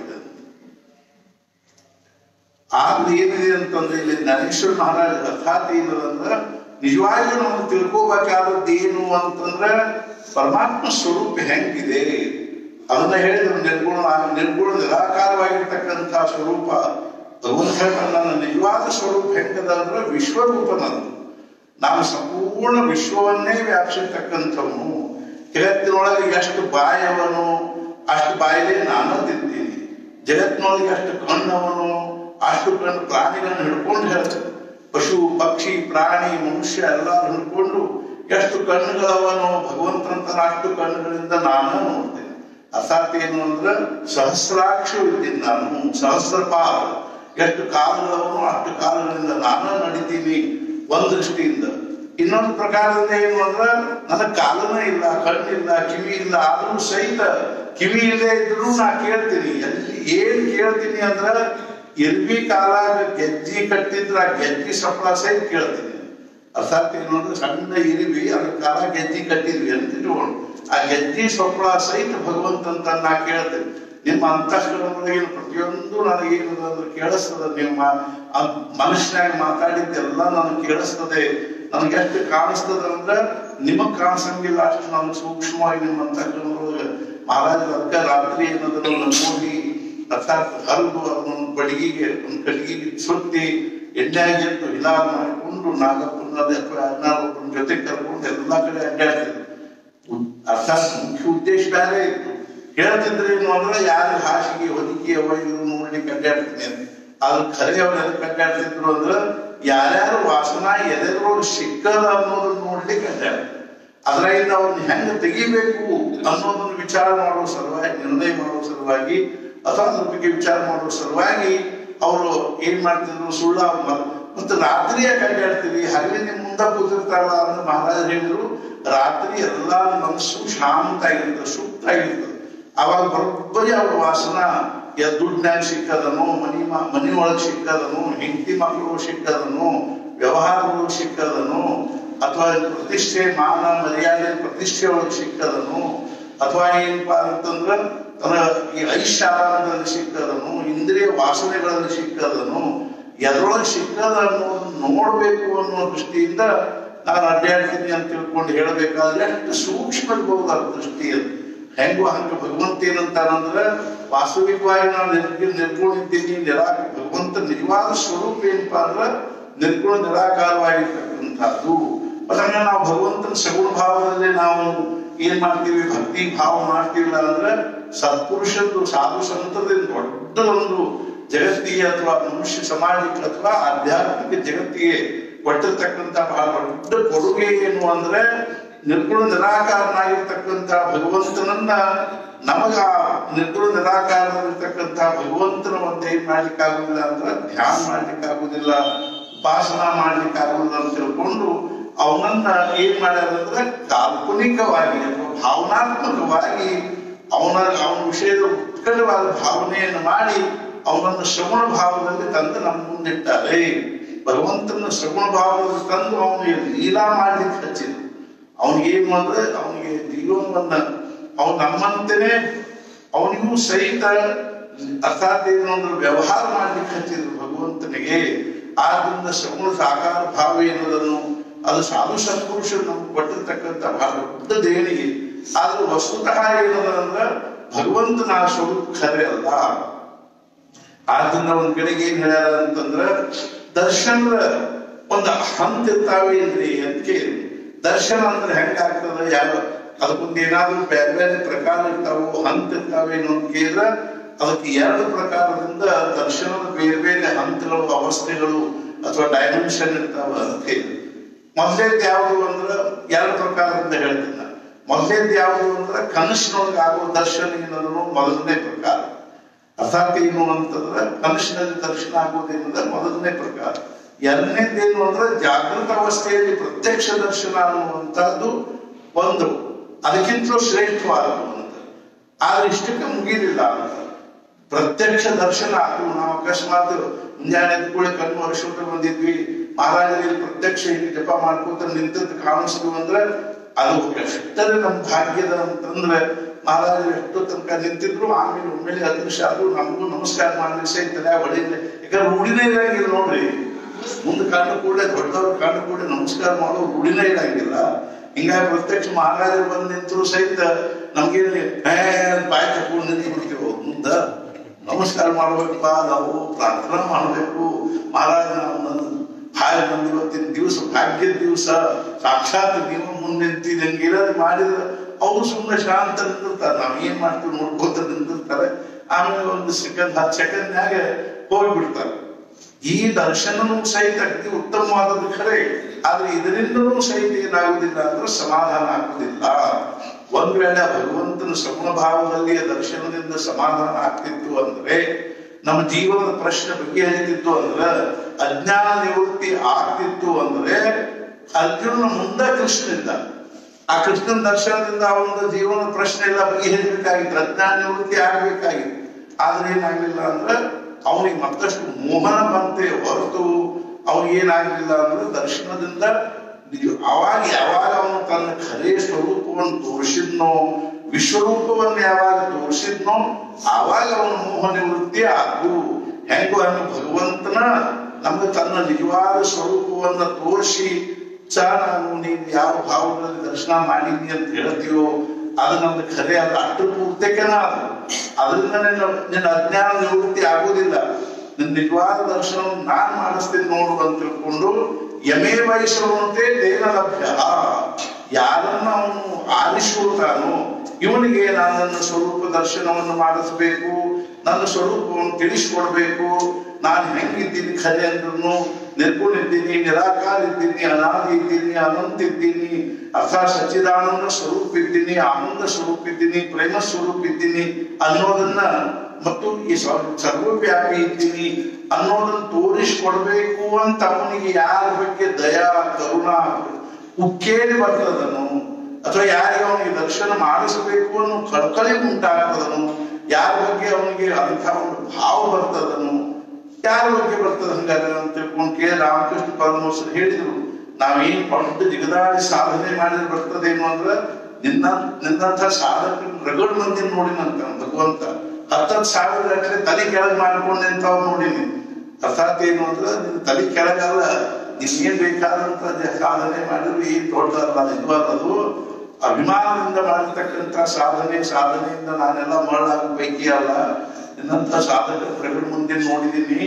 ಆದ್ರೆ ಏನಿದೆ ಅಂತಂದ್ರೆ ಇಲ್ಲಿ ಜ್ಞಾನೇಶ್ವರ ಮಹಾರಾಜ ಅರ್ಥಾತ್ ಏನದಂದ್ರ ನಿಜವಾಗಿಯೂ ನಾವು ತಿಳ್ಕೋಬೇಕಾದದ್ದು ಏನು ಅಂತಂದ್ರೆ ಪರಮಾತ್ಮ ಸ್ವರೂಪ ಹೆಂಗಿದೆ ಅದನ್ನ ಹೇಳಿದ್ರು ನಿರ್ಗುಣ ನಿರ್ಗುಣ ನಿರಾಕಾರವಾಗಿರ್ತಕ್ಕಂಥ ಸ್ವರೂಪ ಭಗವಂತ ಹೇಳ್ತಾನೆ, ನನ್ನ ನಿಜವಾದ ಸ್ವರೂಪ ಹೆಂಗದ ಅಂದ್ರೆ ವಿಶ್ವರೂಪ ನಂದು ನಾನು ಸಂಪೂರ್ಣ ವಿಶ್ವವನ್ನೇ ವ್ಯಾಪಿಸಿರ್ತಕ್ಕಂಥವನು ಜಗತ್ತಿನೊಳಗೆ ಎಷ್ಟು ಬಾಯವನು ಅಷ್ಟು ಬಾಯಿಲೆ ನಾನು ತಿಂತೀನಿ ಜಗತ್ತಿನೊಳಗೆ ಅಷ್ಟು ಕಣ್ಣವನು ಅಷ್ಟು ಕಣ್ಣು ಪ್ರಾಣಿಗಳನ್ನು ಹಿಡ್ಕೊಂಡು ಹೇಳ್ತಾರೆ ಪಶು ಪಕ್ಷಿ ಪ್ರಾಣಿ ಮನುಷ್ಯ ಎಲ್ಲ ಹಿಡ್ಕೊಂಡು ಎಷ್ಟು ಕಣ್ಣುಗಳವನು ಭಗವಂತಂತ ಅಷ್ಟು ಕಣ್ಣುಗಳಿಂದ ನಾನು ನೋಡ್ತೇನೆ ಅರ್ಥಾತ್ ಏನು ಅಂದ್ರೆ ಸಹಸ್ರಾಕ್ಷ ಇದ್ದೀನಿ ನಾನು ಸಹಸ್ರ ಪಾದ ಎಷ್ಟು ಕಾಲುಗಳವನು ಅಷ್ಟು ಕಾಲುಗಳಿಂದ ನಾನು ನಡಿತೀನಿ ಒಂದ್ ದೃಷ್ಟಿಯಿಂದ ಇನ್ನೊಂದು ಪ್ರಕಾರದಿಂದ ಏನು ಅಂದ್ರೆ ನನಗೆ ಕಾಲನ ಇಲ್ಲ ಕಣ್ಣಿಲ್ಲ ಕಿವಿ ಇಲ್ಲ ಆದ್ರೂ ಸಹಿತ ಕಿವಿ ಇಲ್ಲದೆ ಇದ್ರು ನಾ ಕೇಳ್ತೀನಿ ಎಲ್ಲಿ ಏನ್ ಕೇಳ್ತೀನಿ ಅಂದ್ರ ಎಲ್ಬಿ ಕಾಲಾಗ ಗೆಜ್ಜಿ ಕಟ್ಟಿದ್ರ ಆ ಗೆಜ್ಜಿ ಸಪ್ಪಳ ಸಹಿತ ಕೇಳ್ತೀನಿ ಅರ್ಥಾತ್ ಏನು ಅಂದ್ರೆ ಸಣ್ಣ ಇರಿವಿ ಅದ್ರ ಕಾಲ ಗೆಜ್ಜಿ ಕಟ್ಟಿದ್ವಿ ಅಂತ ಇಟ್ಕೊಂಡು ಆ ಗೆಜ್ಜಿ ಸೊಪ್ಪಳ ಸಹಿತ ಭಗವಂತಂತ ನಾ ಕೇಳ್ತೇನೆ ನಿಮ್ಮ ಅಂತಃಕರಣದೊಳಗಿನ ಪ್ರತಿಯೊಂದು ನನಗೇನು ಅಂದ್ರೆ ಕೇಳಿಸ್ತದೆ ನೀವು ಮಾ- ಆ ಮನುಷ್ಯನಾಗ ಮಾತಾಡಿದ್ದೆಲ್ಲ ನನಗೆ ಕೇಳಿಸ್ತದೆ ನನಗೆ ಎಷ್ಟು ಕಾಣಿಸ್ತದೆ ಅಂದ್ರೆ ನಿಮಗ್ ಕಾಣಿಸಂಗಿಲ್ಲ ಅಷ್ಟು ನಾನು ಸೂಕ್ಷ್ಮವಾಗಿ ನಿಮ್ಮ ಅಂತಃಕರಣದೊಳಗೆ ಮಹಾರಾಜ ಅದಕ್ಕೆ ರಾತ್ರಿ ಏನದನ್ನ ನೋಡಿ ಅರ್ಥಾತ್ ಹರಿದು ಅದನ್ನೊಂದು ಬಡಿಗೆಗೆ ಒಂದು ಕಟ್ಟಿಗೆಗೆ ಸುತ್ತಿ ಎಣ್ಣೆಯಾಗಿ ಎದ್ದು ಹಿಲಾಲ್ ಮಾಡಿಕೊಂಡು ನಾಗಪ್ಪನ ಅಥವಾ ಹದಿನಾರು ಜೊತೆ ಕರ್ಕೊಂಡು ಎಲ್ಲಾ ಕಡೆ ಅಡ್ಡಾಡ್ತಿದ್ರು ಅರ್ಥಾತ್ ಮುಖ್ಯ ಉದ್ದೇಶ ಬೇರೆ ಇತ್ತು ಹೇಳ್ತಿದ್ರೆ ಏನು ಅಂದ್ರೆ ಯಾರ ಹಾಸಿಗೆ ಹೊದಿಕೆ ಅವ ಇವ್ರು ನೋಡ್ಲಿಕ್ಕೆ ಅಡ್ಡಾಡ್ತೀನಿ ಅಂತ ಅದ್ರ ಖರೆ ಅವ್ರು ಎದಕ್ಕೆ ಅಡ್ಡಾಡ್ತಿದ್ರು ಅಂದ್ರೆ ಯಾರ್ಯಾರು ವಾಸನ ಎದೆದ್ರೊಳಗೆ ಸಿಕ್ಕದ ಅನ್ನೋದನ್ನ ನೋಡ್ಲಿಕ್ಕೆ ಅಡ್ಡಾಡ್ತಾರೆ ಅದರಿಂದ ಅವ್ರನ್ನ ಹೆಂಗ್ ತೆಗಿಬೇಕು ಅನ್ನೋದನ್ನ ವಿಚಾರ ಮಾಡುವ ಸಲುವಾಗಿ ನಿರ್ಣಯ ಮಾಡುವ ಸಲುವಾಗಿ ಅಥವಾ ಅದ್ರ ಬಗ್ಗೆ ವಿಚಾರ ಮಾಡುವ ಸಲುವಾಗಿ ಅವರು ಏನ್ ಮಾಡ್ತಿದ್ರು ಸುಳ್ಳ ಮ- ಮತ್ತೆ ರಾತ್ರಿ ಯಾಕೆ ಅಡ್ಡಾಡ್ತೀವಿ ಹಗಲಿನ ಮುಂದೆ ಕೂತಿರ್ತಾರಲ್ಲ ಅಂತ ಮಹಾರಾಜರು ಹೇಳಿದ್ರು ರಾತ್ರಿ ಎಲ್ಲಾ ಮನಸ್ಸು ಶಾಂತ ಆಗಿರ್ತದೆ ಸುಪ್ತ ಆಗಿರ್ತದೆ ಅವಾಗ ಬರೋಬ್ಬರಿ ಅವ್ರ ವಾಸನ ಯ- ದುಡ್ಡ್ನ್ಯಾಗ ಸಿಕ್ಕದನು ಮನಿ ಮ- ಮನಿ ಒಳಗ್ ಸಿಕ್ಕದನು ಹೆಂಡತಿ ಮಕ್ಕಳು ಸಿಕ್ಕದನು ವ್ಯವಹಾರಗಳು ಸಿಕ್ಕದನು ಅಥವಾ ಪ್ರತಿಷ್ಠೆ ಮಾನ ಮರ್ಯಾದೆ ಪ್ರತಿಷ್ಠೆ ಒಳಗೆ ಸಿಕ್ಕದನು ಅಥವಾ ಏನಪ್ಪಾ ಅಂತಂದ್ರ ತನ್ನ ಈ ಐಷಾರಾಮದಲ್ಲಿ ಸಿಕ್ಕದನು ಇಂದ್ರಿಯ ವಾಸನೆಗಳಲ್ಲಿ ಸಿಕ್ಕದನು ಎದ್ರೊಳಗೆ ಸಿಕ್ಕದ ಅನ್ನೋದನ್ನ ನೋಡ್ಬೇಕು ಅನ್ನೋ ದೃಷ್ಟಿಯಿಂದ ನಾನು ಅಡ್ಡಾಡ್ತೀನಿ ಅಂತ ತಿಳ್ಕೊಂಡು ಹೇಳಬೇಕಾದ್ರೆ ಅಷ್ಟು ಸೂಕ್ಷ್ಮ ಇರ್ಬೋದು ಆ ದೃಷ್ಟಿ ಅದು ಹೆಂಗೋ ಹಂಗ ಭಗವಂತ ಏನಂತಾನಂದ್ರ ವಾಸ್ತವಿಕವಾಗಿ ನಾನು ನಿರ್ಗ ನಿರ್ಗುಣಿದ್ದೀನಿ ನಿರಾ ಭಗವಂತ ನಿಜವಾದ ಸ್ವರೂಪ ಏನಪ್ಪಾ ಅಂದ್ರ ನಿರ್ಗುಣ ನಿರಾಕಾರವಾಗಿರ್ತಕ್ಕಂಥದ್ದು ಮತ್ತೆ ಹಂಗ ನಾವು ಭಗವಂತನ ಸಗುಣ ಭಾವದಲ್ಲಿ ನಾವು ಏನ್ ಮಾಡ್ತೀವಿ ಭಕ್ತಿ ಭಾವ ಮಾಡ್ತಿಲ್ಲ ಅಂದ್ರೆ ಸತ್ಪುರುಷದ್ದು ಸಾಧು ಸಂತದಿಂದ ದೊಡ್ಡದೊಂದು ಜಗತ್ತಿಗೆ ಅಥವಾ ಮನುಷ್ಯ ಸಮಾಜಕ್ಕೆ ಅಥವಾ ಆಧ್ಯಾತ್ಮಿಕ ಜಗತ್ತಿಗೆ ಕೊಟ್ಟಿರ್ತಕ್ಕಂಥ ಬಹಳ ದೊಡ್ಡ ಕೊಡುಗೆ ಏನು ಅಂದ್ರೆ ನಿರ್ಗುಣ ನಿರಾಕಾರನಾಗಿರ್ತಕ್ಕಂಥ ಭಗವಂತನನ್ನ ನಮಗ ಆ ನಿರ್ಗುಣ ನಿರಾಕಾರದಲ್ಲಿರ್ತಕ್ಕಂಥ ಭಗವಂತನ ಒಂದು ಏನ್ ಮಾಡ್ಲಿಕ್ಕಾಗುದಿಲ್ಲ ಅಂದ್ರೆ ಧ್ಯಾನ ಮಾಡ್ಲಿಕ್ಕಾಗುದಿಲ್ಲ ಉಪಾಸನ ಮಾಡ್ಲಿಕ್ಕಾಗುದಿಲ್ಲ ಅಂತ ತಿಳ್ಕೊಂಡು ಅವನನ್ನ ಏನ್ ಮಾಡ್ಯಾರ ಅಂದ್ರೆ ಕಾಲ್ಪನಿಕವಾಗಿ ಅಥವಾ ಭಾವನಾತ್ಮಕವಾಗಿ ಅವನ ಅವನ ವಿಷಯದ ಉತ್ಕಟವಾದ ಭಾವನೆಯನ್ನು ಮಾಡಿ ಅವನನ್ನು ಶ್ರವಣ ಭಾವದಲ್ಲಿ ತಂದು ನಮ್ಮ ಮುಂದಿಟ್ಟಾರೆ ಭಗವಂತನ ಶ್ರವಣ ಭಾವದಲ್ಲಿ ತಂದು ಅವನಿಗೆ ಲೀಲಾ ಮಾಡ್ಲಿಕ್ಕೆ ಹಚ್ಚಿದ್ರು ಅವನಿಗೆ ಏನು ಅಂದ್ರೆ ಅವನಿಗೆ ಜೀವನವನ್ನ ಅವನು ನಮ್ಮಂತೆನೆ ಅವನಿಗೂ ಸಹಿತ ಅರ್ಥಾತ್ ಏನು ಅಂದ್ರೆ ವ್ಯವಹಾರ ಮಾಡ್ಲಿಕ್ಕೆ ಹಚ್ಚಿದ್ರು ಭಗವಂತನಿಗೆ ಆದ್ರಿಂದ ಶ್ರವಣ ಸಾಕಾರ ಭಾವ ಏನದನ್ನು ಅದು ಸಾಧು ಸತ್ಪುರುಷರು ನಮ್ಗೆ ಕೊಟ್ಟಿರ್ತಕ್ಕಂಥ ಬಹಳ ದೊಡ್ಡ ದೇಣಿಗೆ ಆದ್ರೆ ವಸ್ತುತಃ ಏನದ ಅಂದ್ರೆ ಭಗವಂತನ ಆ ಸ್ವರೂಪ ಖರೆ ಅಲ್ಲ ಆದ್ರಿಂದ ಒಂದ್ ಕಡೆಗೆ ಏನ್ ಹೇಳ್ಯಾರ ಅಂತಂದ್ರ ದರ್ಶನದ ಒಂದು ಹಂತ ಇರ್ತಾವೇನ್ರಿ ಅಂತ ಕೇಳಿ ದರ್ಶನ ಅಂದ್ರೆ ಹೆಂಗಾಗ್ತದ ಯಾವ ಅದಕ್ಕೊಂದು ಏನಾದ್ರೂ ಬೇರೆ ಬೇರೆ ಪ್ರಕಾರ ಇರ್ತಾವೋ ಹಂತ ಇರ್ತಾವೇನೋ ಅಂತ ಕೇಳಿದ್ರ ಅದಕ್ಕೆ ಎರಡು ಪ್ರಕಾರದಿಂದ ದರ್ಶನದ ಬೇರೆ ಬೇರೆ ಹಂತಗಳು ಅವಸ್ಥೆಗಳು ಅಥವಾ ಡೈಮೆನ್ಷನ್ ಇರ್ತಾವ ಅಂತ ಹೇಳಿ ಮೊದಲೇದ್ ಯಾವುದು ಅಂದ್ರ ಎರಡು ಪ್ರಕಾರದಿಂದ ಹೇಳ್ತೀನಿ ನಾನು. ಮೊದಲೇದ್ ಯಾವುದು ಅಂದ್ರ ಕನಸಿನೊಳಗೆ ಆಗೋ ದರ್ಶನ ಏನದನ್ನು ಮೊದಲನೇ ಪ್ರಕಾರ ಅರ್ಥಾತ್ ಏನು ಅಂತಂದ್ರೆ ಕನಸಿನಲ್ಲಿ ದರ್ಶನ ಆಗುವುದೇನಂದ್ರೆ ಮೊದಲನೇ ಪ್ರಕಾರ ಎರಡನೇದೇನು ಅಂದ್ರೆ ಜಾಗೃತ ಅವಸ್ಥೆಯಲ್ಲಿ ಪ್ರತ್ಯಕ್ಷ ದರ್ಶನ ಅನ್ನುವಂಥದ್ದು ಒಂದು ಅದಕ್ಕಿಂತಲೂ ಶ್ರೇಷ್ಠವಾದದ್ದು ಅಂತ ಆದ್ರೆ ಇಷ್ಟಕ್ಕೆ ಮುಗಿಲಿಲ್ಲ ಅಂತ ಪ್ರತ್ಯಕ್ಷ ದರ್ಶನ ಅದು ನಾವು ಅಕಸ್ಮಾತ್ ಮುಂಜಾನೆ ಎದ್ದ ಕೂಡ ಕಣ್ಣು ವರ್ಷಕ್ಕೆ ಬಂದಿದ್ವಿ ಮಹಾರಾಜರಲ್ಲಿ ಪ್ರತ್ಯಕ್ಷ ಹಿಂಗೆ ಜಪ ಮಾಡ್ಕೋತ ನಿಂತದ್ದು ಕಾಣಿಸ್ತು ಅಂದ್ರೆ ಅದು ಎಷ್ಟರ ನಮ್ಮ ಭಾಗ್ಯದ ಅಂತಂದ್ರೆ ಮಹಾರಾಜರು ಎಷ್ಟು ತನಕ ನಿಂತಿದ್ರು ಆಮೇಲೆ ಒಮ್ಮೆಲೆ ಅದೃಶ್ಯ ಆದ್ರು ನಮಗೂ ನಮಸ್ಕಾರ ಮಾಡ್ಲಿಕ್ಕೆ ಸಹಿತ ತಲೆ ಹೊಡಿಲ್ಲ ಯಾಕಂದ್ರೆ ರೂಢಿನೇ ಇರಂಗಿಲ್ಲ ನೋಡ್ರಿ ಮುಂದೆ ಕಂಡು ಕೂಡಲೇ ದೊಡ್ಡವ್ರು ಕಂಡು ಕೂಡಲೇ ನಮಸ್ಕಾರ ಮಾಡೋ ರೂಢಿನೇ ಇರಂಗಿಲ್ಲ ಹಿಂಗಾಗಿ ಪ್ರತ್ಯಕ್ಷ ಮಹಾರಾಜರು ಬಂದು ನಿಂತರು ಸಹಿತ ನಮ್ಗೆ ಬಾಯಿ ತಕೊಂಡು ನಿಂತು ಬಿಡ್ತೀವಿ ಮುಂದ ನಮಸ್ಕಾರ ಮಾಡ್ಬೇಕಪ್ಪ ನಾವು ಪ್ರಾರ್ಥನಾ ಮಾಡಬೇಕು ಮಹಾರಾಜ ನನ್ನ ಹಾಯ್ ಬಂದು ಇವತ್ತಿನ ದಿವಸ ಭಾಗ್ಯದ ದಿವಸ ಸಾಕ್ಷಾತ್ ನೀವು ಮುಂದೆ ನಿಂತಿದಂಗಿರೋದು ಮಾಡಿದ್ರೆ ಅವರು ಸುಮ್ಮನೆ ಶಾಂತ ನಿಂತಿರ್ತಾರೆ ನಾವ್ ಏನ್ ಮಾಡ್ತೀವಿ ನೋಡ್ಕೋತ ನಿಂತಿರ್ತಾರೆ ಆಮೇಲೆ ಒಂದು ಸೆಕೆಂಡ್ ಹತ್ತು ಸೆಕೆಂಡ್ನಾಗ ಹೋಗ್ಬಿಡ್ತಾರೆ ಈ ದರ್ಶನನೂ ಸಹಿತ ಅತಿ ಉತ್ತಮವಾದದ್ದು ಖರೆ ಆದ್ರೆ ಇದರಿಂದಲೂ ಸಹಿತ ಏನಾಗುದಿಲ್ಲ ಅಂದ್ರೆ ಸಮಾಧಾನ ಆಗುದಿಲ್ಲ ಒಂದ್ ವೇಳೆ ಭಗವಂತನ ಸಗುಣ ಭಾವದಲ್ಲಿ ಆ ದರ್ಶನದಿಂದ ಸಮಾಧಾನ ಆಗ್ತಿತ್ತು ಅಂದ್ರೆ ನಮ್ಮ ಜೀವನದ ಪ್ರಶ್ನೆ ಬಗೆಹರಿತಿತ್ತು ಅಂದ್ರೆ ಅಜ್ಞಾನ ನಿವೃತ್ತಿ ಆಗ್ತಿತ್ತು ಅಂದ್ರೆ ಅರ್ಜುನನ ಮುಂದೆ ಕೃಷ್ಣ ಇದ್ದ ಆ ಕೃಷ್ಣನ ದರ್ಶನದಿಂದ ಅವನ ಜೀವನ ಪ್ರಶ್ನೆ ಎಲ್ಲ ಬಗೆಹರಿಬೇಕಾಗಿತ್ತು ಅಜ್ಞಾನ ನಿವೃತ್ತಿ ಆಗ್ಬೇಕಾಗಿತ್ತು ಆದ್ರೆ ಏನಾಗ್ಲಿಲ್ಲ ಅಂದ್ರೆ ಅವನಿಗೆ ಮತ್ತಷ್ಟು ಮೋಹನ ಬಂತೆ ಹೊರತು ಅವ್ನಿಗೆ ಏನಾಗ್ಲಿಲ್ಲ ಅಂದ್ರೆ ದರ್ಶನದಿಂದ ನಿಜ- ಅವಾಗ ಯಾವಾಗ ಅವನು ತನ್ನ ಖರೆ ಸ್ವರೂಪವನ್ನು ತೋರಿಸಿದ್ನೋ ವಿಶ್ವರೂಪವನ್ನು ಯಾವಾಗ ತೋರಿಸಿದ್ನೋ ಆವಾಗ ಅವನ ಮೋಹ ನಿವೃತ್ತಿ ಆತು ಹೆಂಗೋ ಹಂಗ ಭಗವಂತನ ನಮ್ಗೆ ತನ್ನ ನಿಜವಾದ ಸ್ವರೂಪವನ್ನ ತೋರಿಸಿ ಸಹ ನಾನು ನೀನು ಯಾವ ಭಾವದಲ್ಲಿ ದರ್ಶನ ಮಾಡಿದ್ನಿ ಅಂತ ಹೇಳ್ತೀವೋ ಅದು ನಮ್ದು ಖರೆ ಅಲ್ಲ ಅಷ್ಟು ಪೂರ್ತಕನ ಅದು ಅದರಿಂದ ನಿನ್ನ ನಿನ್ನ ಅಜ್ಞಾನ ನಿವೃತ್ತಿ ಆಗುವುದಿಲ್ಲ ನಿನ್ನ ನಿಜವಾದ ದರ್ಶನ ನಾನ್ ಮಾಡಿಸ್ತೀನಿ ನೋಡು ಅಂತ ತಿಳ್ಕೊಂಡು ಯಮೇ ವೈಶ್ರವಂತೆ ತೇನ ಲಭ್ಯ ಯಾರನ್ನ ಅವನು ಆರಿಸುತ್ತಾನೋ ಇವನಿಗೆ ನಾನು ನನ್ನ ಸ್ವರೂಪ ದರ್ಶನವನ್ನು ಮಾಡಿಸಬೇಕು ನನ್ನ ಸ್ವರೂಪವನ್ನು ತಿಳಿಸ್ಕೊಡ್ಬೇಕು ನಾನು ಹೆಂಗಿದ್ದೀನಿ ಖರೆ ಅಂದ್ರೂ ನಿರ್ಗುಣ ಇದ್ದೀನಿ ನಿರಾಕಾರ ಇದ್ದೀನಿ ಅನಾದಿ ಇದ್ದೀನಿ ಅನಂತ ಇದ್ದೀನಿ ಅರ್ಥಾತ್ ಸಚ್ಚಿದಾನಂದ ಸ್ವರೂಪ ಇದ್ದೀನಿ ಆನಂದ ಸ್ವರೂಪ ಇದ್ದೀನಿ ಪ್ರೇಮ ಸ್ವರೂಪ ಇದ್ದೀನಿ ಅನ್ನೋದನ್ನ ಮತ್ತು ಈ ಸ್ವ- ಸರ್ವವ್ಯಾಪಿ ಇದ್ದೀನಿ ಅನ್ನೋದನ್ನ ತೋರಿಸ್ಕೊಡ್ಬೇಕು ಅಂತ ಅವನಿಗೆ ಯಾರ ಬಗ್ಗೆ ದಯಾ ಕರುಣ ಉಕ್ಕೇರಿ ಬರ್ತದನು ಅಥವಾ ಯಾರಿಗೆ ಅವನಿಗೆ ದರ್ಶನ ಮಾಡಿಸಬೇಕು ಅನ್ನೋ ಕಳಕಳಿ ಉಂಟಾಗ್ತದನು ಯಾರ ಬಗ್ಗೆ ಅವನಿಗೆ ಅಂಥ ಒಂದು ಭಾವ ಬರ್ತದನು ಯಾರ ಬಗ್ಗೆ ಬರ್ತದ ಹಂಗಾರೆ ಅಂತ ತಿಳ್ಕೊಂಡು ಕೇಳಿ ರಾಮಕೃಷ್ಣ ಪರಮಹಂಸರು ಹೇಳಿದ್ರು ನಾವೇನ್ ದೊಡ್ಡ ಜಿಗದಾಡಿ ಸಾಧನೆ ಮಾಡಿದ್ರೆ ಬರ್ತದೇನು ಅಂದ್ರ ನಿನ್ನ ನಿನ್ನಂಥ ಸಾಧಕ ರಗಡ್ ಮಂದಿ ನೋಡಿನಂತ ಭಗವಂತ ಹತ್ತತ್ತು ಸಾವಿರ ಗಟ್ಟಲೆ ತಲೆ ಕೆಳಗೆ ಮಾಡ್ಕೊಂಡು ನಿಂತವ್ ನೋಡಿನಿ ಅರ್ಥಾತ್ ಏನು ಅಂದ್ರೆ ನಿನ್ನ ತಲೆ ಕೆಳಗಲ್ಲ ನೀನ್ ಏನ್ ಬೇಕಾದಂತ ಜ- ಸಾಧನೆ ಮಾಡಿದ್ರು ಏನ್ ದೊಡ್ಡದಲ್ಲ ಇದು ಅದು ಅಭಿಮಾನದಿಂದ ಮಾಡಿರ್ತಕ್ಕಂಥ ಸಾಧನೆ ಸಾಧನೆಯಿಂದ ನಾನೆಲ್ಲ ಮರಳಾಗ ಪೈಕಿ ಅಲ್ಲ ನಿನ್ನಂತ ಸಾಧಕ ಪ್ರಗಡ್ ಮುಂದೆ ನೋಡಿದೀನಿ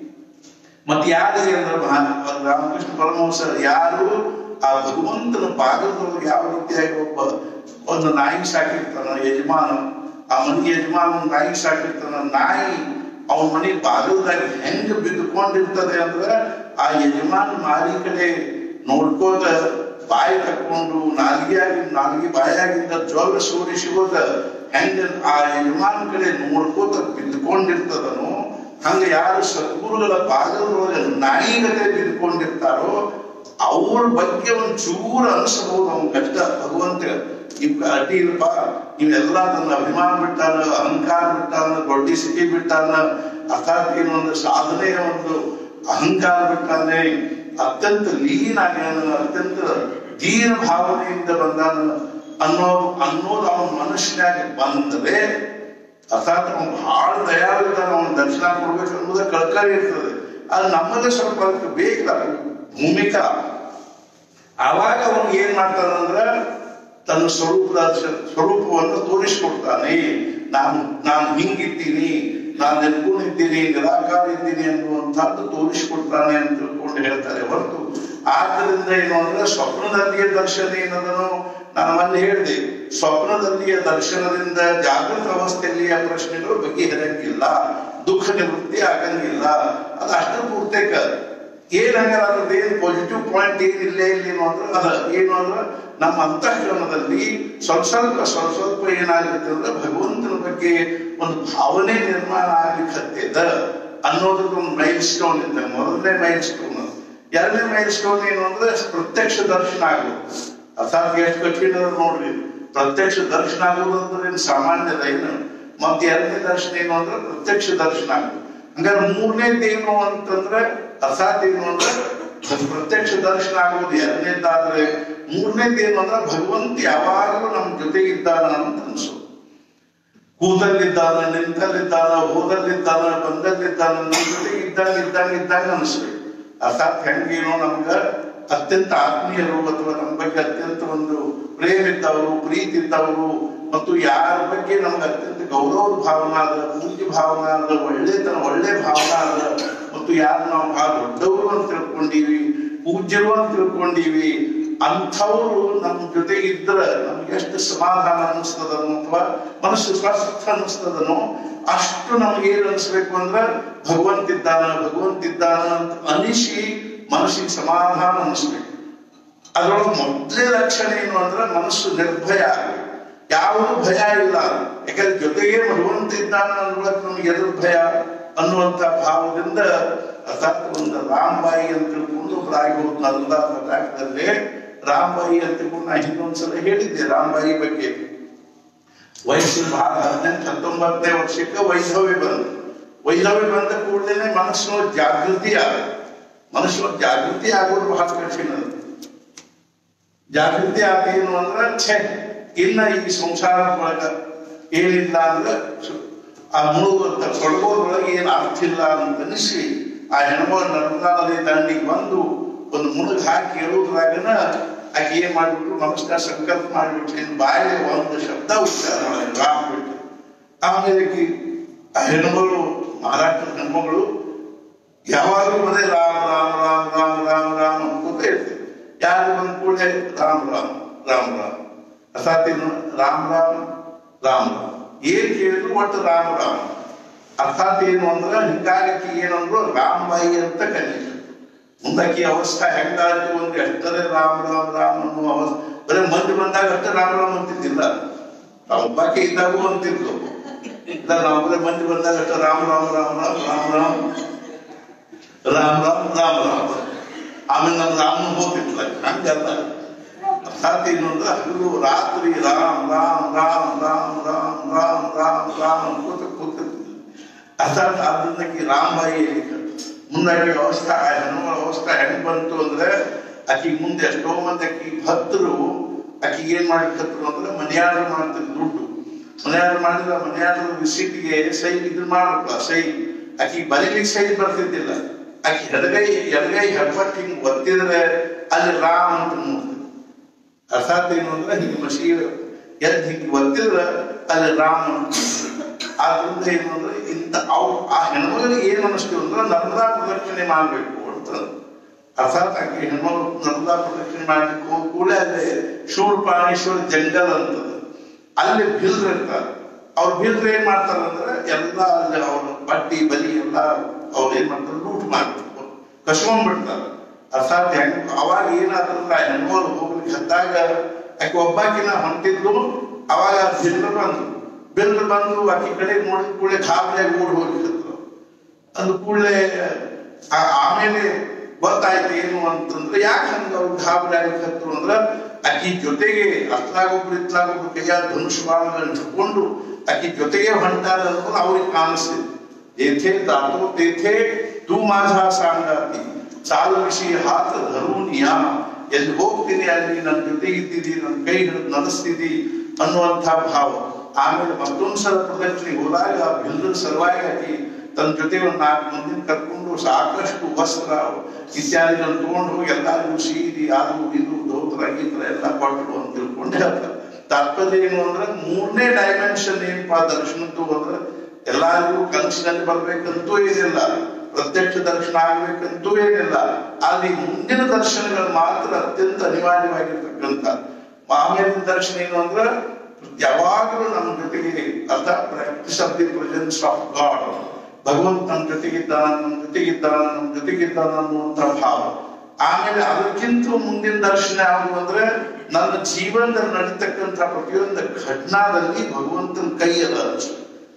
ಮತ್ತೆ ಯಾರಿಗೆ ಅಂದ್ರೆ ಮಹಾ- ರಾಮಕೃಷ್ಣ ಪರಮಹಂಸ ಯಾರು ಆ ಭಗವಂತನ ಬಾಗಲದೊಳಗೆ ಯಾವ ರೀತಿಯಾಗಿ ಒಬ್ಬ ಒಂದು ನಾಯಿ ಸಾಕಿರ್ತಾನ ಯಜಮಾನ ಆ ಮನೆ ಯಜಮಾನ ನಾಯಿ ಸಾಕಿರ್ತಾನ ನಾಯಿ ಅವನ ಮನೆ ಬಾಗಲದಾಗ ಹೆಂಗ್ ಬಿದ್ದುಕೊಂಡಿರ್ತದೆ ಅಂದ್ರೆ ಆ ಯಜಮಾನ ಮಾರಿ ಕಡೆ ನೋಡ್ಕೋತ ಬಾಯಿ ತಕ್ಕೊಂಡು ನಾಲಿಗೆಯಾಗಿ ನಾಲಿಗೆ ಬಾಯಾಗಿಂದ ಜೋಗ ಸೋರಿಸಿಗೋದ ಹೆಂಗ ಆ ಯಜಮಾನ ಕಡೆ ನೋಡ್ಕೋತ ಬಿದ್ದುಕೊಂಡಿರ್ತದನು ಹಂಗ ಯಾರು ಸದ್ಗುರುಗಳ ಬಾಗಲದೊಳಗೆ ನಾಯಿಗತೆ ಬಿದ್ದುಕೊಂಡಿರ್ತಾರೋ ಅವ್ರ ಬಗ್ಗೆ ಒಂದ್ ಚೂರು ಅನಿಸಬಹುದು ಅವ್ನ ಕಷ್ಟ ಭಗವಂತ ಇವ್ ಅಡ್ಡಿ ಇಲ್ಲಪ್ಪ ಇವೆಲ್ಲ ತನ್ನ ಅಭಿಮಾನ ಬಿಟ್ಟಾನ ಅಹಂಕಾರ ಬಿಟ್ಟಾನ ದೊಡ್ಡ ಸ್ಥಿತಿ ಬಿಟ್ಟಾನ ಅರ್ಥಾತ್ ಏನು ಒಂದು ಸಾಧನೆಯ ಒಂದು ಅಹಂಕಾರ ಬಿಟ್ಟಾನೆ ಅತ್ಯಂತ ಲೀನ್ ಆಗ್ಯಾನ ಅತ್ಯಂತ ದೀನ ಭಾವನೆಯಿಂದ ಬಂದಾನ ಅನ್ನೋ ಅನ್ನೋದು ಅವನ ಮನಸ್ಸಿನಾಗ ಬಂದರೆ ಅರ್ಥಾತ್ ಅವ್ನು ಬಹಳ ದಯಾಳಿದ್ದಾನ ಅವನ ದರ್ಶನ ಕೊಡ್ಬೇಕು ಅನ್ನೋದ ಕಳ್ಕಳಿ ಇರ್ತದೆ ಅದು ನಮ್ಮದೇ ಸ್ವಲ್ಪ ಅದಕ್ಕೆ ಬೇಕಲ್ಲ ಭೂಮಿಕಾ ಆವಾಗ ಅವನು ಏನ್ ಮಾಡ್ತಾನಂದ್ರ ತನ್ನ ಸ್ವರೂಪ ದರ್ಶನ ಸ್ವರೂಪವನ್ನು ತೋರಿಸ್ಕೊಡ್ತಾನೆ ನಾನು ನಾನು ಹಿಂಗಿದ್ದೀನಿ ನಾನು ನಿರ್ಗುಣಿದ್ದೀನಿ ನಿರಾಕಾರ ಇದ್ದೀನಿ ಅನ್ನುವಂಥದ್ದು ತೋರಿಸ್ಕೊಡ್ತಾನೆ ಅಂತ ತಿಳ್ಕೊಂಡು ಹೇಳ್ತಾರೆ ಹೊರತು ಆದ್ದರಿಂದ ಏನು ಅಂದ್ರೆ ಸ್ವಪ್ನದಲ್ಲಿಯ ದರ್ಶನ ಏನದನೋ ನಾನು ಮೊನ್ನೆ ಹೇಳಿದೆ ಸ್ವಪ್ನದಲ್ಲಿಯ ದರ್ಶನದಿಂದ ಜಾಗೃತ ಅವಸ್ಥೆಯಲ್ಲಿಯ ಪ್ರಶ್ನೆಗಳು ಬಗೆಹರಂಗಿಲ್ಲ ದುಃಖ ನಿವೃತ್ತಿ ಆಗಂಗಿಲ್ಲ ಅದು ಅಷ್ಟು ಪೂರ್ತೇಕ ಏನಾಗ್ಯಾರ ಅದ್ರದ್ದು ಏನು ಪಾಸಿಟಿವ್ ಪಾಯಿಂಟ್ ಏನಿಲ್ಲ ಏನು ಅಂದ್ರೆ ಅದ ಏನು ಅಂದ್ರೆ ನಮ್ಮ ಅಂತಃಕರಣದಲ್ಲಿ ಸ್ವಲ್ಪ ಸ್ವಲ್ಪ ಸ್ವಲ್ಪ ಸ್ವಲ್ಪ ಏನಾಗುತ್ತೆ ಅಂದ್ರೆ ಭಗವಂತನ ಬಗ್ಗೆ ಒಂದು ಭಾವನೆ ನಿರ್ಮಾಣ ಆಗ್ಲಿಕ್ಕತ್ತದ ಅನ್ನೋದಕ್ಕೆ ಒಂದು ಮೈಲ್ ಸ್ಟೋನ್ ಇದೆ ಮೊದಲನೇ ಮೈಲ್ ಸ್ಟೋನ್ ಎರಡನೇ ಮೈಲ್ ಸ್ಟೋನ್ ಏನು ಅಂದ್ರೆ ಪ್ರತ್ಯಕ್ಷ ದರ್ಶನ ಆಗೋದು ಅರ್ಥಾತ್ ಎಷ್ಟು ಕಠಿಣ ಅದ ನೋಡ್ರಿ ಪ್ರತ್ಯಕ್ಷ ದರ್ಶನ ಆಗೋದು ಅಂದ್ರೆ ಏನು ಸಾಮಾನ್ಯದ ಏನು ಮತ್ತೆ ಎರಡನೇ ದರ್ಶನ ಏನು ಅಂದ್ರೆ ಪ್ರತ್ಯಕ್ಷ ದರ್ಶನ ಆಗೋದು ಹಂಗಾರೆ ಮೂರನೇದು ಏನು ಅಂತಂದ್ರೆ ಅರ್ಥಾತ್ ಏನು ಅಂದ್ರೆ ಅದು ಪ್ರತ್ಯಕ್ಷ ದರ್ಶನ ಆಗೋದು ಎರಡನೇದಾದ್ರೆ ಮೂರನೇದು ಏನು ಅಂದ್ರೆ ಭಗವಂತ ಯಾವಾಗಲೂ ನಮ್ಮ ಜೊತೆಗಿದ್ದಾನ ಅಂತ ಅನ್ಸೋದು ಕೂದಲ್ಲಿದ್ದಾನ ನಿಂತಲ್ಲಿದ್ದಾನ ಹೋದಲ್ಲಿದ್ದಾನ ಬಂದಲ್ಲಿದ್ದಾನ ನಮ್ಮ ಜೊತೆ ಇದ್ದಂಗ ಇದ್ದಂಗ ಇದ್ದಂಗ ಅನಿಸ್ಬೇಕು ಅರ್ಥಾತ್ ಹೆಂಗೇನೋ ನಮ್ಗ ಅತ್ಯಂತ ಆತ್ಮೀಯರು ಅಥವಾ ನಮ್ಮ ಬಗ್ಗೆ ಅತ್ಯಂತ ಒಂದು ಪ್ರೇಮ ಇದ್ದವರು ಪ್ರೀತಿ ಇದ್ದವರು ಮತ್ತು ಯಾರ ಬಗ್ಗೆ ನಮ್ಗೆ ಅತ್ಯಂತ ಗೌರವದ ಭಾವನ ಅದ ಪೂಜ್ಯ ಭಾವನ ಅದ ಒಳ್ಳೆತನ ಒಳ್ಳೆ ಭಾವನ ಅದ ಮತ್ತು ಯಾರು ನಾವು ಬಹಳ ದೊಡ್ಡವರು ಅಂತ ತಿಳ್ಕೊಂಡೀವಿ ಪೂಜ್ಯರು ಅಂತ ತಿಳ್ಕೊಂಡೀವಿ ಅಂಥವ್ರು ನಮ್ಮ ಜೊತೆಗೆ ಇದ್ರ ನಮ್ಗೆ ಎಷ್ಟು ಸಮಾಧಾನ ಅನಿಸ್ತದನೋ ಅಥವಾ ಮನಸ್ಸು ಸ್ವಸ್ಥ ಅನಿಸ್ತದನೋ ಅಷ್ಟು ನಮ್ಗೆ ಏನ್ ಅನಿಸ್ಬೇಕು ಅಂದ್ರೆ ಭಗವಂತ ಇದ್ದಾನ ಭಗವಂತ ಇದ್ದಾನ ಅಂತ ಅನಿಸಿ ಮನಸ್ಸಿಗೆ ಸಮಾಧಾನ ಅನಿಸ್ಬೇಕು ಅದ್ರೊಳಗೆ ಮೊದಲೇ ಲಕ್ಷಣ ಏನು ಅಂದ್ರೆ ಮನಸ್ಸು ನಿರ್ಭಯ ಆಗ್ಬೇಕು ಯಾವುದು ಭಯ ಇಲ್ಲ ಯಾಕಂದ್ರೆ ಜೊತೆಗೆ ಭಗವಂತ ಇದ್ದಾನ ಅನ್ನೋದಕ್ಕೆ ನಮ್ಗೆ ಎದುರು ಭಯ ಅನ್ನುವಂತ ಭಾವದಿಂದ ಅರ್ಥಾತ್ ಒಂದು ರಾಮಬಾಯಿ ಅಂತ ತಿಳ್ಕೊಂಡು ಒಬ್ಬರಾಗಿ ಹೋದ್ ಅಲ್ಲ ಪಟಾಕದಲ್ಲಿ ರಾಮಬಾಯಿ ಅಂತ ತಿಳ್ಕೊಂಡು ನಾ ಹಿಂದೊಂದ್ಸಲ ಹೇಳಿದ್ದೆ ರಾಮಬಾಯಿ ಬಗ್ಗೆ ವಯಸ್ಸು ಬಹಳ ಹದಿನೆಂಟು ಹತ್ತೊಂಬತ್ತನೇ ವರ್ಷಕ್ಕೆ ವೈಧವ್ಯ ಬಂತು ವೈಧವ್ಯ ಬಂದ ಕೂಡಲೇ ಮನಸ್ಸಿನ ಜಾಗೃತಿ ಆಗ ಮನಸ್ಸಿನ ಜಾಗೃತಿ ಆಗೋದು ಬಹಳ ಕಠಿಣ ಅದು. ಜಾಗೃತಿ ಆದೇನು ಅಂದ್ರೆ ಛೆ ಇನ್ನ ಈ ಸಂಸಾರದೊಳಗ ಏನಿಲ್ಲ ಅಂದ್ರೆ ಸು- ಆ ಮುಳುಗೋದ ತೊಡಗೋದ್ರೊಳಗೆ ಏನು ಅರ್ಥ ಇಲ್ಲ ಅಂತ ಅನಿಸಿ ಆ ಹೆಣ್ಮಗಳು ನರ್ಮದಾ ನದಿ ದಂಡಿಗೆ ಬಂದು ಒಂದು ಮುಳುಗ್ ಹಾಕಿ ಹೇಳುದ್ರಾಗನ ಆಕೆ ಏನ್ ಮಾಡ್ಬಿಟ್ರು ನಮಸ್ಕಾರ ಸಂಕಲ್ಪ ಮಾಡ್ಬಿಟ್ರು ಇನ್ನು ಬಾಯಿಗೆ ಒಂದು ಶಬ್ದ ಉಚ್ಚಾರ ಮಾಡಿದ್ರು ರಾಮ್ ಬಿಟ್ಟು ಆಮೇಲೆ ಆಕಿ ಆ ಹೆಣ್ಮಗಳು ಮಹಾರಾಷ್ಟ್ರದ ಹೆಣ್ಮಗಳು ಯಾವಾಗಲೂ ಅದೇ ರಾಮ್ ರಾಮ್ ರಾಮ್ ರಾಮ್ ರಾಮ್ ರಾಮ್ ಅನ್ಕೋತ ಇರ್ತೀವಿ ಯಾರು ಬಂದ ಕೂಡಲೇ ರಾಮ್ ರಾಮ್ ರಾಮ್ ರಾಮ್ ಅರ್ಥಾತ್ ಏನು ರಾಮ್ ರಾಮ್ ರಾಮ್ ರಾಮ್ ಏನ್ ಕೇಳಿದ್ರು ಒಟ್ಟು ರಾಮ್ ರಾಮ್ ಅರ್ಥಾತ್ ಏನು ಅಂದ್ರೆ ಹಿಂಗಾಗಿ ಏನಂದ್ರು ರಾಮಬಾಯಿ ಅಂತ ಕರೀತಾರೆ ಮುಂದಾಕಿ ಅವಸ್ಥಾ ಹೆಂಗಾಯ್ತು ಅಂದ್ರೆ ಎಷ್ಟರೇ ರಾಮ್ ರಾಮ್ ರಾಮ್ ಅನ್ನೋ ಅವಸ್ಥೆ ಬರೀ ಮಂದಿ ಬಂದಾಗ ಅಷ್ಟೇ ರಾಮ್ ರಾಮ್ ಅಂತಿದ್ದಿಲ್ಲ ಒಬ್ಬಾಕಿ ಇದ್ದಾಗೂ ಅಂತಿದ್ಲು ಇಲ್ಲ ನಾವು ಬರೀ ಮಂದಿ ಬಂದಾಗ ಅಷ್ಟೇ ರಾಮ್ ರಾಮ್ ರಾಮ್ ರಾಮ್ ರಾಮ್ ರಾಮ್ ರಾಮ್ ರಾಮ್ ರಾಮ್ ರಾಮ್ ಆಮೇಲೆ ನಮ್ಮ ರಾಮನ ಹೋಗ್ತಿದ್ಲ ಹಂಗಲ್ಲ ಅರ್ಥಾತ್ ಏನು ಅಂದ್ರೆ ಹಗಲು ರಾತ್ರಿ ರಾಮ್ ರಾಮ್ ರಾಮ್ ರಾಮ್ ರಾಮ್ ರಾಮ್ ರಾಮ್ ರಾಮ್ ಅನ್ಕೋತ ಕೂತಿರ್ತಿದ್ಲು ಅರ್ಥಾತ್ ಅದನ್ನ ರಾಮಬಾಯಿ ಮುಂದಾಗಿ ಅವಸ್ಥಾ ಆ ಹೆಣ್ಮಗಳ ಅವಸ್ಥಾ ಹೆಂಗ್ ಬಂತು ಅಂದ್ರೆ ಆಕಿಗೆ ಮುಂದೆ ಎಷ್ಟೋ ಮಂದಿ ಆಕಿ ಭಕ್ತರು ಆಕಿಗೆ ಏನ್ ಮಾಡ್ಲಿಕ್ಕತ್ರು ಅಂದ್ರೆ ಮನೆಯಾಡ್ರು ಮಾಡ್ತಿದ್ರು ದುಡ್ಡು ಮನೆಯಾಡ್ರು ಮಾಡಿದ್ರೆ ಮನೆಯಾಡ್ರು ರಿಸೀಟ್ಗೆ ಸೈ ಇದ್ರ ಮಾಡ್ಬೇಕಲ್ಲ ಸೈ ಆಕಿ ಬರೀಲಿಕ್ಕೆ ಸೈ ಬರ್ತಿದ್ದಿಲ್ಲ ಆಕಿ ಎಡಗೈ ಎಡಗೈ ಹೆಬ್ಬಟ್ಟು ಹಿಂಗ್ ಒತ್ತಿದ್ರೆ ಅಲ್ಲಿ ರಾಮ್ ಅಂತ ಮೂಡ್ತಿದ್ರು ಅರ್ಥಾತ್ ಏನು ಅಂದ್ರೆ ಹಿಂಗೆ ಮಸಿ ಎದ್ದು ಹಿಂಗೆ ಒತ್ತಿದ್ರೆ ಅಲ್ಲಿ ರಾಮ ಅಂತ ಆದ್ರಿಂದ ಏನು ಅಂದ್ರೆ ಇಂಥ ಅವ್ ಆ ಹೆಣ್ಮಗಳಿಗೆ ಏನ್ ಅನಿಸ್ತೀವಿ ಅಂದ್ರೆ ನರ್ಮದಾ ಪ್ರದಕ್ಷಿಣೆ ಮಾಡ್ಬೇಕು ಅಂತ ಅರ್ಥಾತ್ ಆಕೆ ಹೆಣ್ಮಗಳು ನರ್ಮದಾ ಪ್ರದಕ್ಷಿಣೆ ಮಾಡ್ಲಿಕ್ಕೆ ಹೋದ ಕೂಡಲೇ ಅಲ್ಲಿ ಶೂರ್ಪಾಣೇಶ್ವರ ಜಂಗಲ್ ಅಂತದ ಅಲ್ಲಿ ಬಿಲ್ರ್ ಇರ್ತಾರೆ ಅವ್ರು ಬಿಲ್ರ್ ಏನ್ ಮಾಡ್ತಾರ ಅಂದ್ರೆ ಎಲ್ಲ ಅಲ್ಲಿ ಅವ್ರ ಬಟ್ಟಿ ಬಲಿ ಎಲ್ಲ ಅವ್ರು ಏನ್ ಮಾಡ್ತಾರೆ ಲೂಟ್ ಮಾಡ್ತಾರೆ ಕಸ್ಕೊಂಡ್ಬಿಡ್ತಾರೆ ಅರ್ಥಾತ್ ಹೆಂಗ್ ಅವಾಗ ಏನಾದ್ರಂದ್ರೆ ಆ ಹೆಣ್ಮಗಳು ಹೋಗ್ಲಿಕ್ಕೆ ಹತ್ತಾಗ ಆಕೆ ಒಬ್ಬಾಕಿನ ಹೊಂಟಿದ್ಲು ಅವಾಗ ಬಿಲ್ರ್ ಬಂದ್ರು ಬಿಲ್ರ್ ಬಂದು ಆಕಿ ಕಡೆ ನೋಡಿದ ಕೂಡಲೇ ಗಾಬರಿಯಾಗಿ ಓಡಿ ಹೋಗ್ಲಿಕ್ಕೆ ಅಂದ ಕೂಡಲೇ ಆಮೇಲೆ ಗೊತ್ತಾಯ್ತು ಏನು ಅಂತಂದ್ರೆ ಯಾಕೆ ಹಂಗ ಅವ್ರು ಗಾಬರಿ ಆಗ್ಲಿಕ್ಕತ್ರು ಅಂದ್ರ ಆಕಿ ಜೊತೆಗೆ ಅತ್ಲಾಗೊಬ್ರು ಇತ್ಲಾಗೊಬ್ರು ಕೈಯಾಗ ಧನುಷ್ ಬಾಣಗಳನ್ನ ಹಿಡ್ಕೊಂಡು ಆಕಿ ಜೊತೆಗೆ ಹೊಂಟಾರ ಅನ್ನೋದು ಅವ್ರಿಗೆ ಕಾಣಿಸ್ತಿತ್ತು ಏಥೆ ತಾತೋ ತೇಥೆ ತೂ माझा सांगाती ಚಾಲು ವಿಷಿ ಹಾತ ಧರುನಿಯಾ ಎಲ್ಲಿ ಹೋಗ್ತೀನಿ ಅಲ್ಲಿ ನನ್ನ ಜೊತೆ ಇದ್ದೀರಿ ನನ್ನ ಕೈ ಹಿಡಿದು ನಡೆಸ್ತಿದ್ದಿ ಅನ್ನುವಂಥ ಭಾವ ಆಮೇಲೆ ಮತ್ತೊಂದ್ ಸಲ ಪ್ರದಕ್ಷಿಣೆ ಹೋದಾಗ ಎಲ್ಲರ ಸಲುವಾಗಿ ಆಕಿ ತನ್ನ ಜೊತೆ ಒಂದು ನಾಲ್ಕು ಮಂದಿ ಕರ್ಕೊಂಡು ಸಾಕಷ್ಟು ವಸ್ತ್ರ ಇತ್ಯಾದಿಗಳನ್ನು ತಗೊಂಡು ಹೋಗಿ ಎಲ್ಲರಿಗೂ ಸೀರಿ ಅದು ಇದು ದೋತ್ರ ಗೀತ್ರ ಎಲ್ಲ ಕೊಟ್ಟರು ಅಂತ ತಿಳ್ಕೊಂಡು ಹೇಳ್ತಾರೆ ತಾತ್ಪರ್ಯ ಏನು ಅಂದ್ರೆ ಮೂರನೇ ಡೈಮೆನ್ಷನ್ ಏನಪ್ಪಾ ದರ್ಶನದ್ದು ಅಂದ್ರೆ ಎಲ್ಲರಿಗೂ ಕನಸಿನಲ್ಲಿ ಬರ್ಬೇಕಂತೂ ಏನಿಲ್ಲ ಪ್ರತ್ಯಕ್ಷ ದರ್ಶನ ಆಗ್ಬೇಕಂತೂ ಏನಿಲ್ಲ ಅಲ್ಲಿ ಮುಂದಿನ ದರ್ಶನಗಳು ಮಾತ್ರ ಅತ್ಯಂತ ಅನಿವಾರ್ಯವಾಗಿರ್ತಕ್ಕಂಥ ಆಮೇಲಿನ ದರ್ಶನ ಏನು ಅಂದ್ರೆ ಯಾವಾಗಲೂ ನಮ್ಮ ಜೊತೆಗೆ ಅರ್ಥ practice of the presence of god ಭಗವಂತ ನಮ್ಮ ಜೊತೆಗಿದ್ದಾನ ನಮ್ಮ ಜೊತೆಗಿದ್ದಾನ ನಮ್ಮ ಜೊತೆಗಿದ್ದಾನ ಅನ್ನುವಂಥ ಭಾವ ಆಮೇಲೆ ಅದಕ್ಕಿಂತ ಮುಂದಿನ ದರ್ಶನ ಯಾವುದು ಅಂದ್ರೆ ನನ್ನ ಜೀವನದಲ್ಲಿ ನಡೀತಕ್ಕಂಥ ಪ್ರತಿಯೊಂದು ಘಟನಾದಲ್ಲಿ ಭಗವಂತನ ಕೈ ಅದ ಅನ್ಸುತ್ತೆ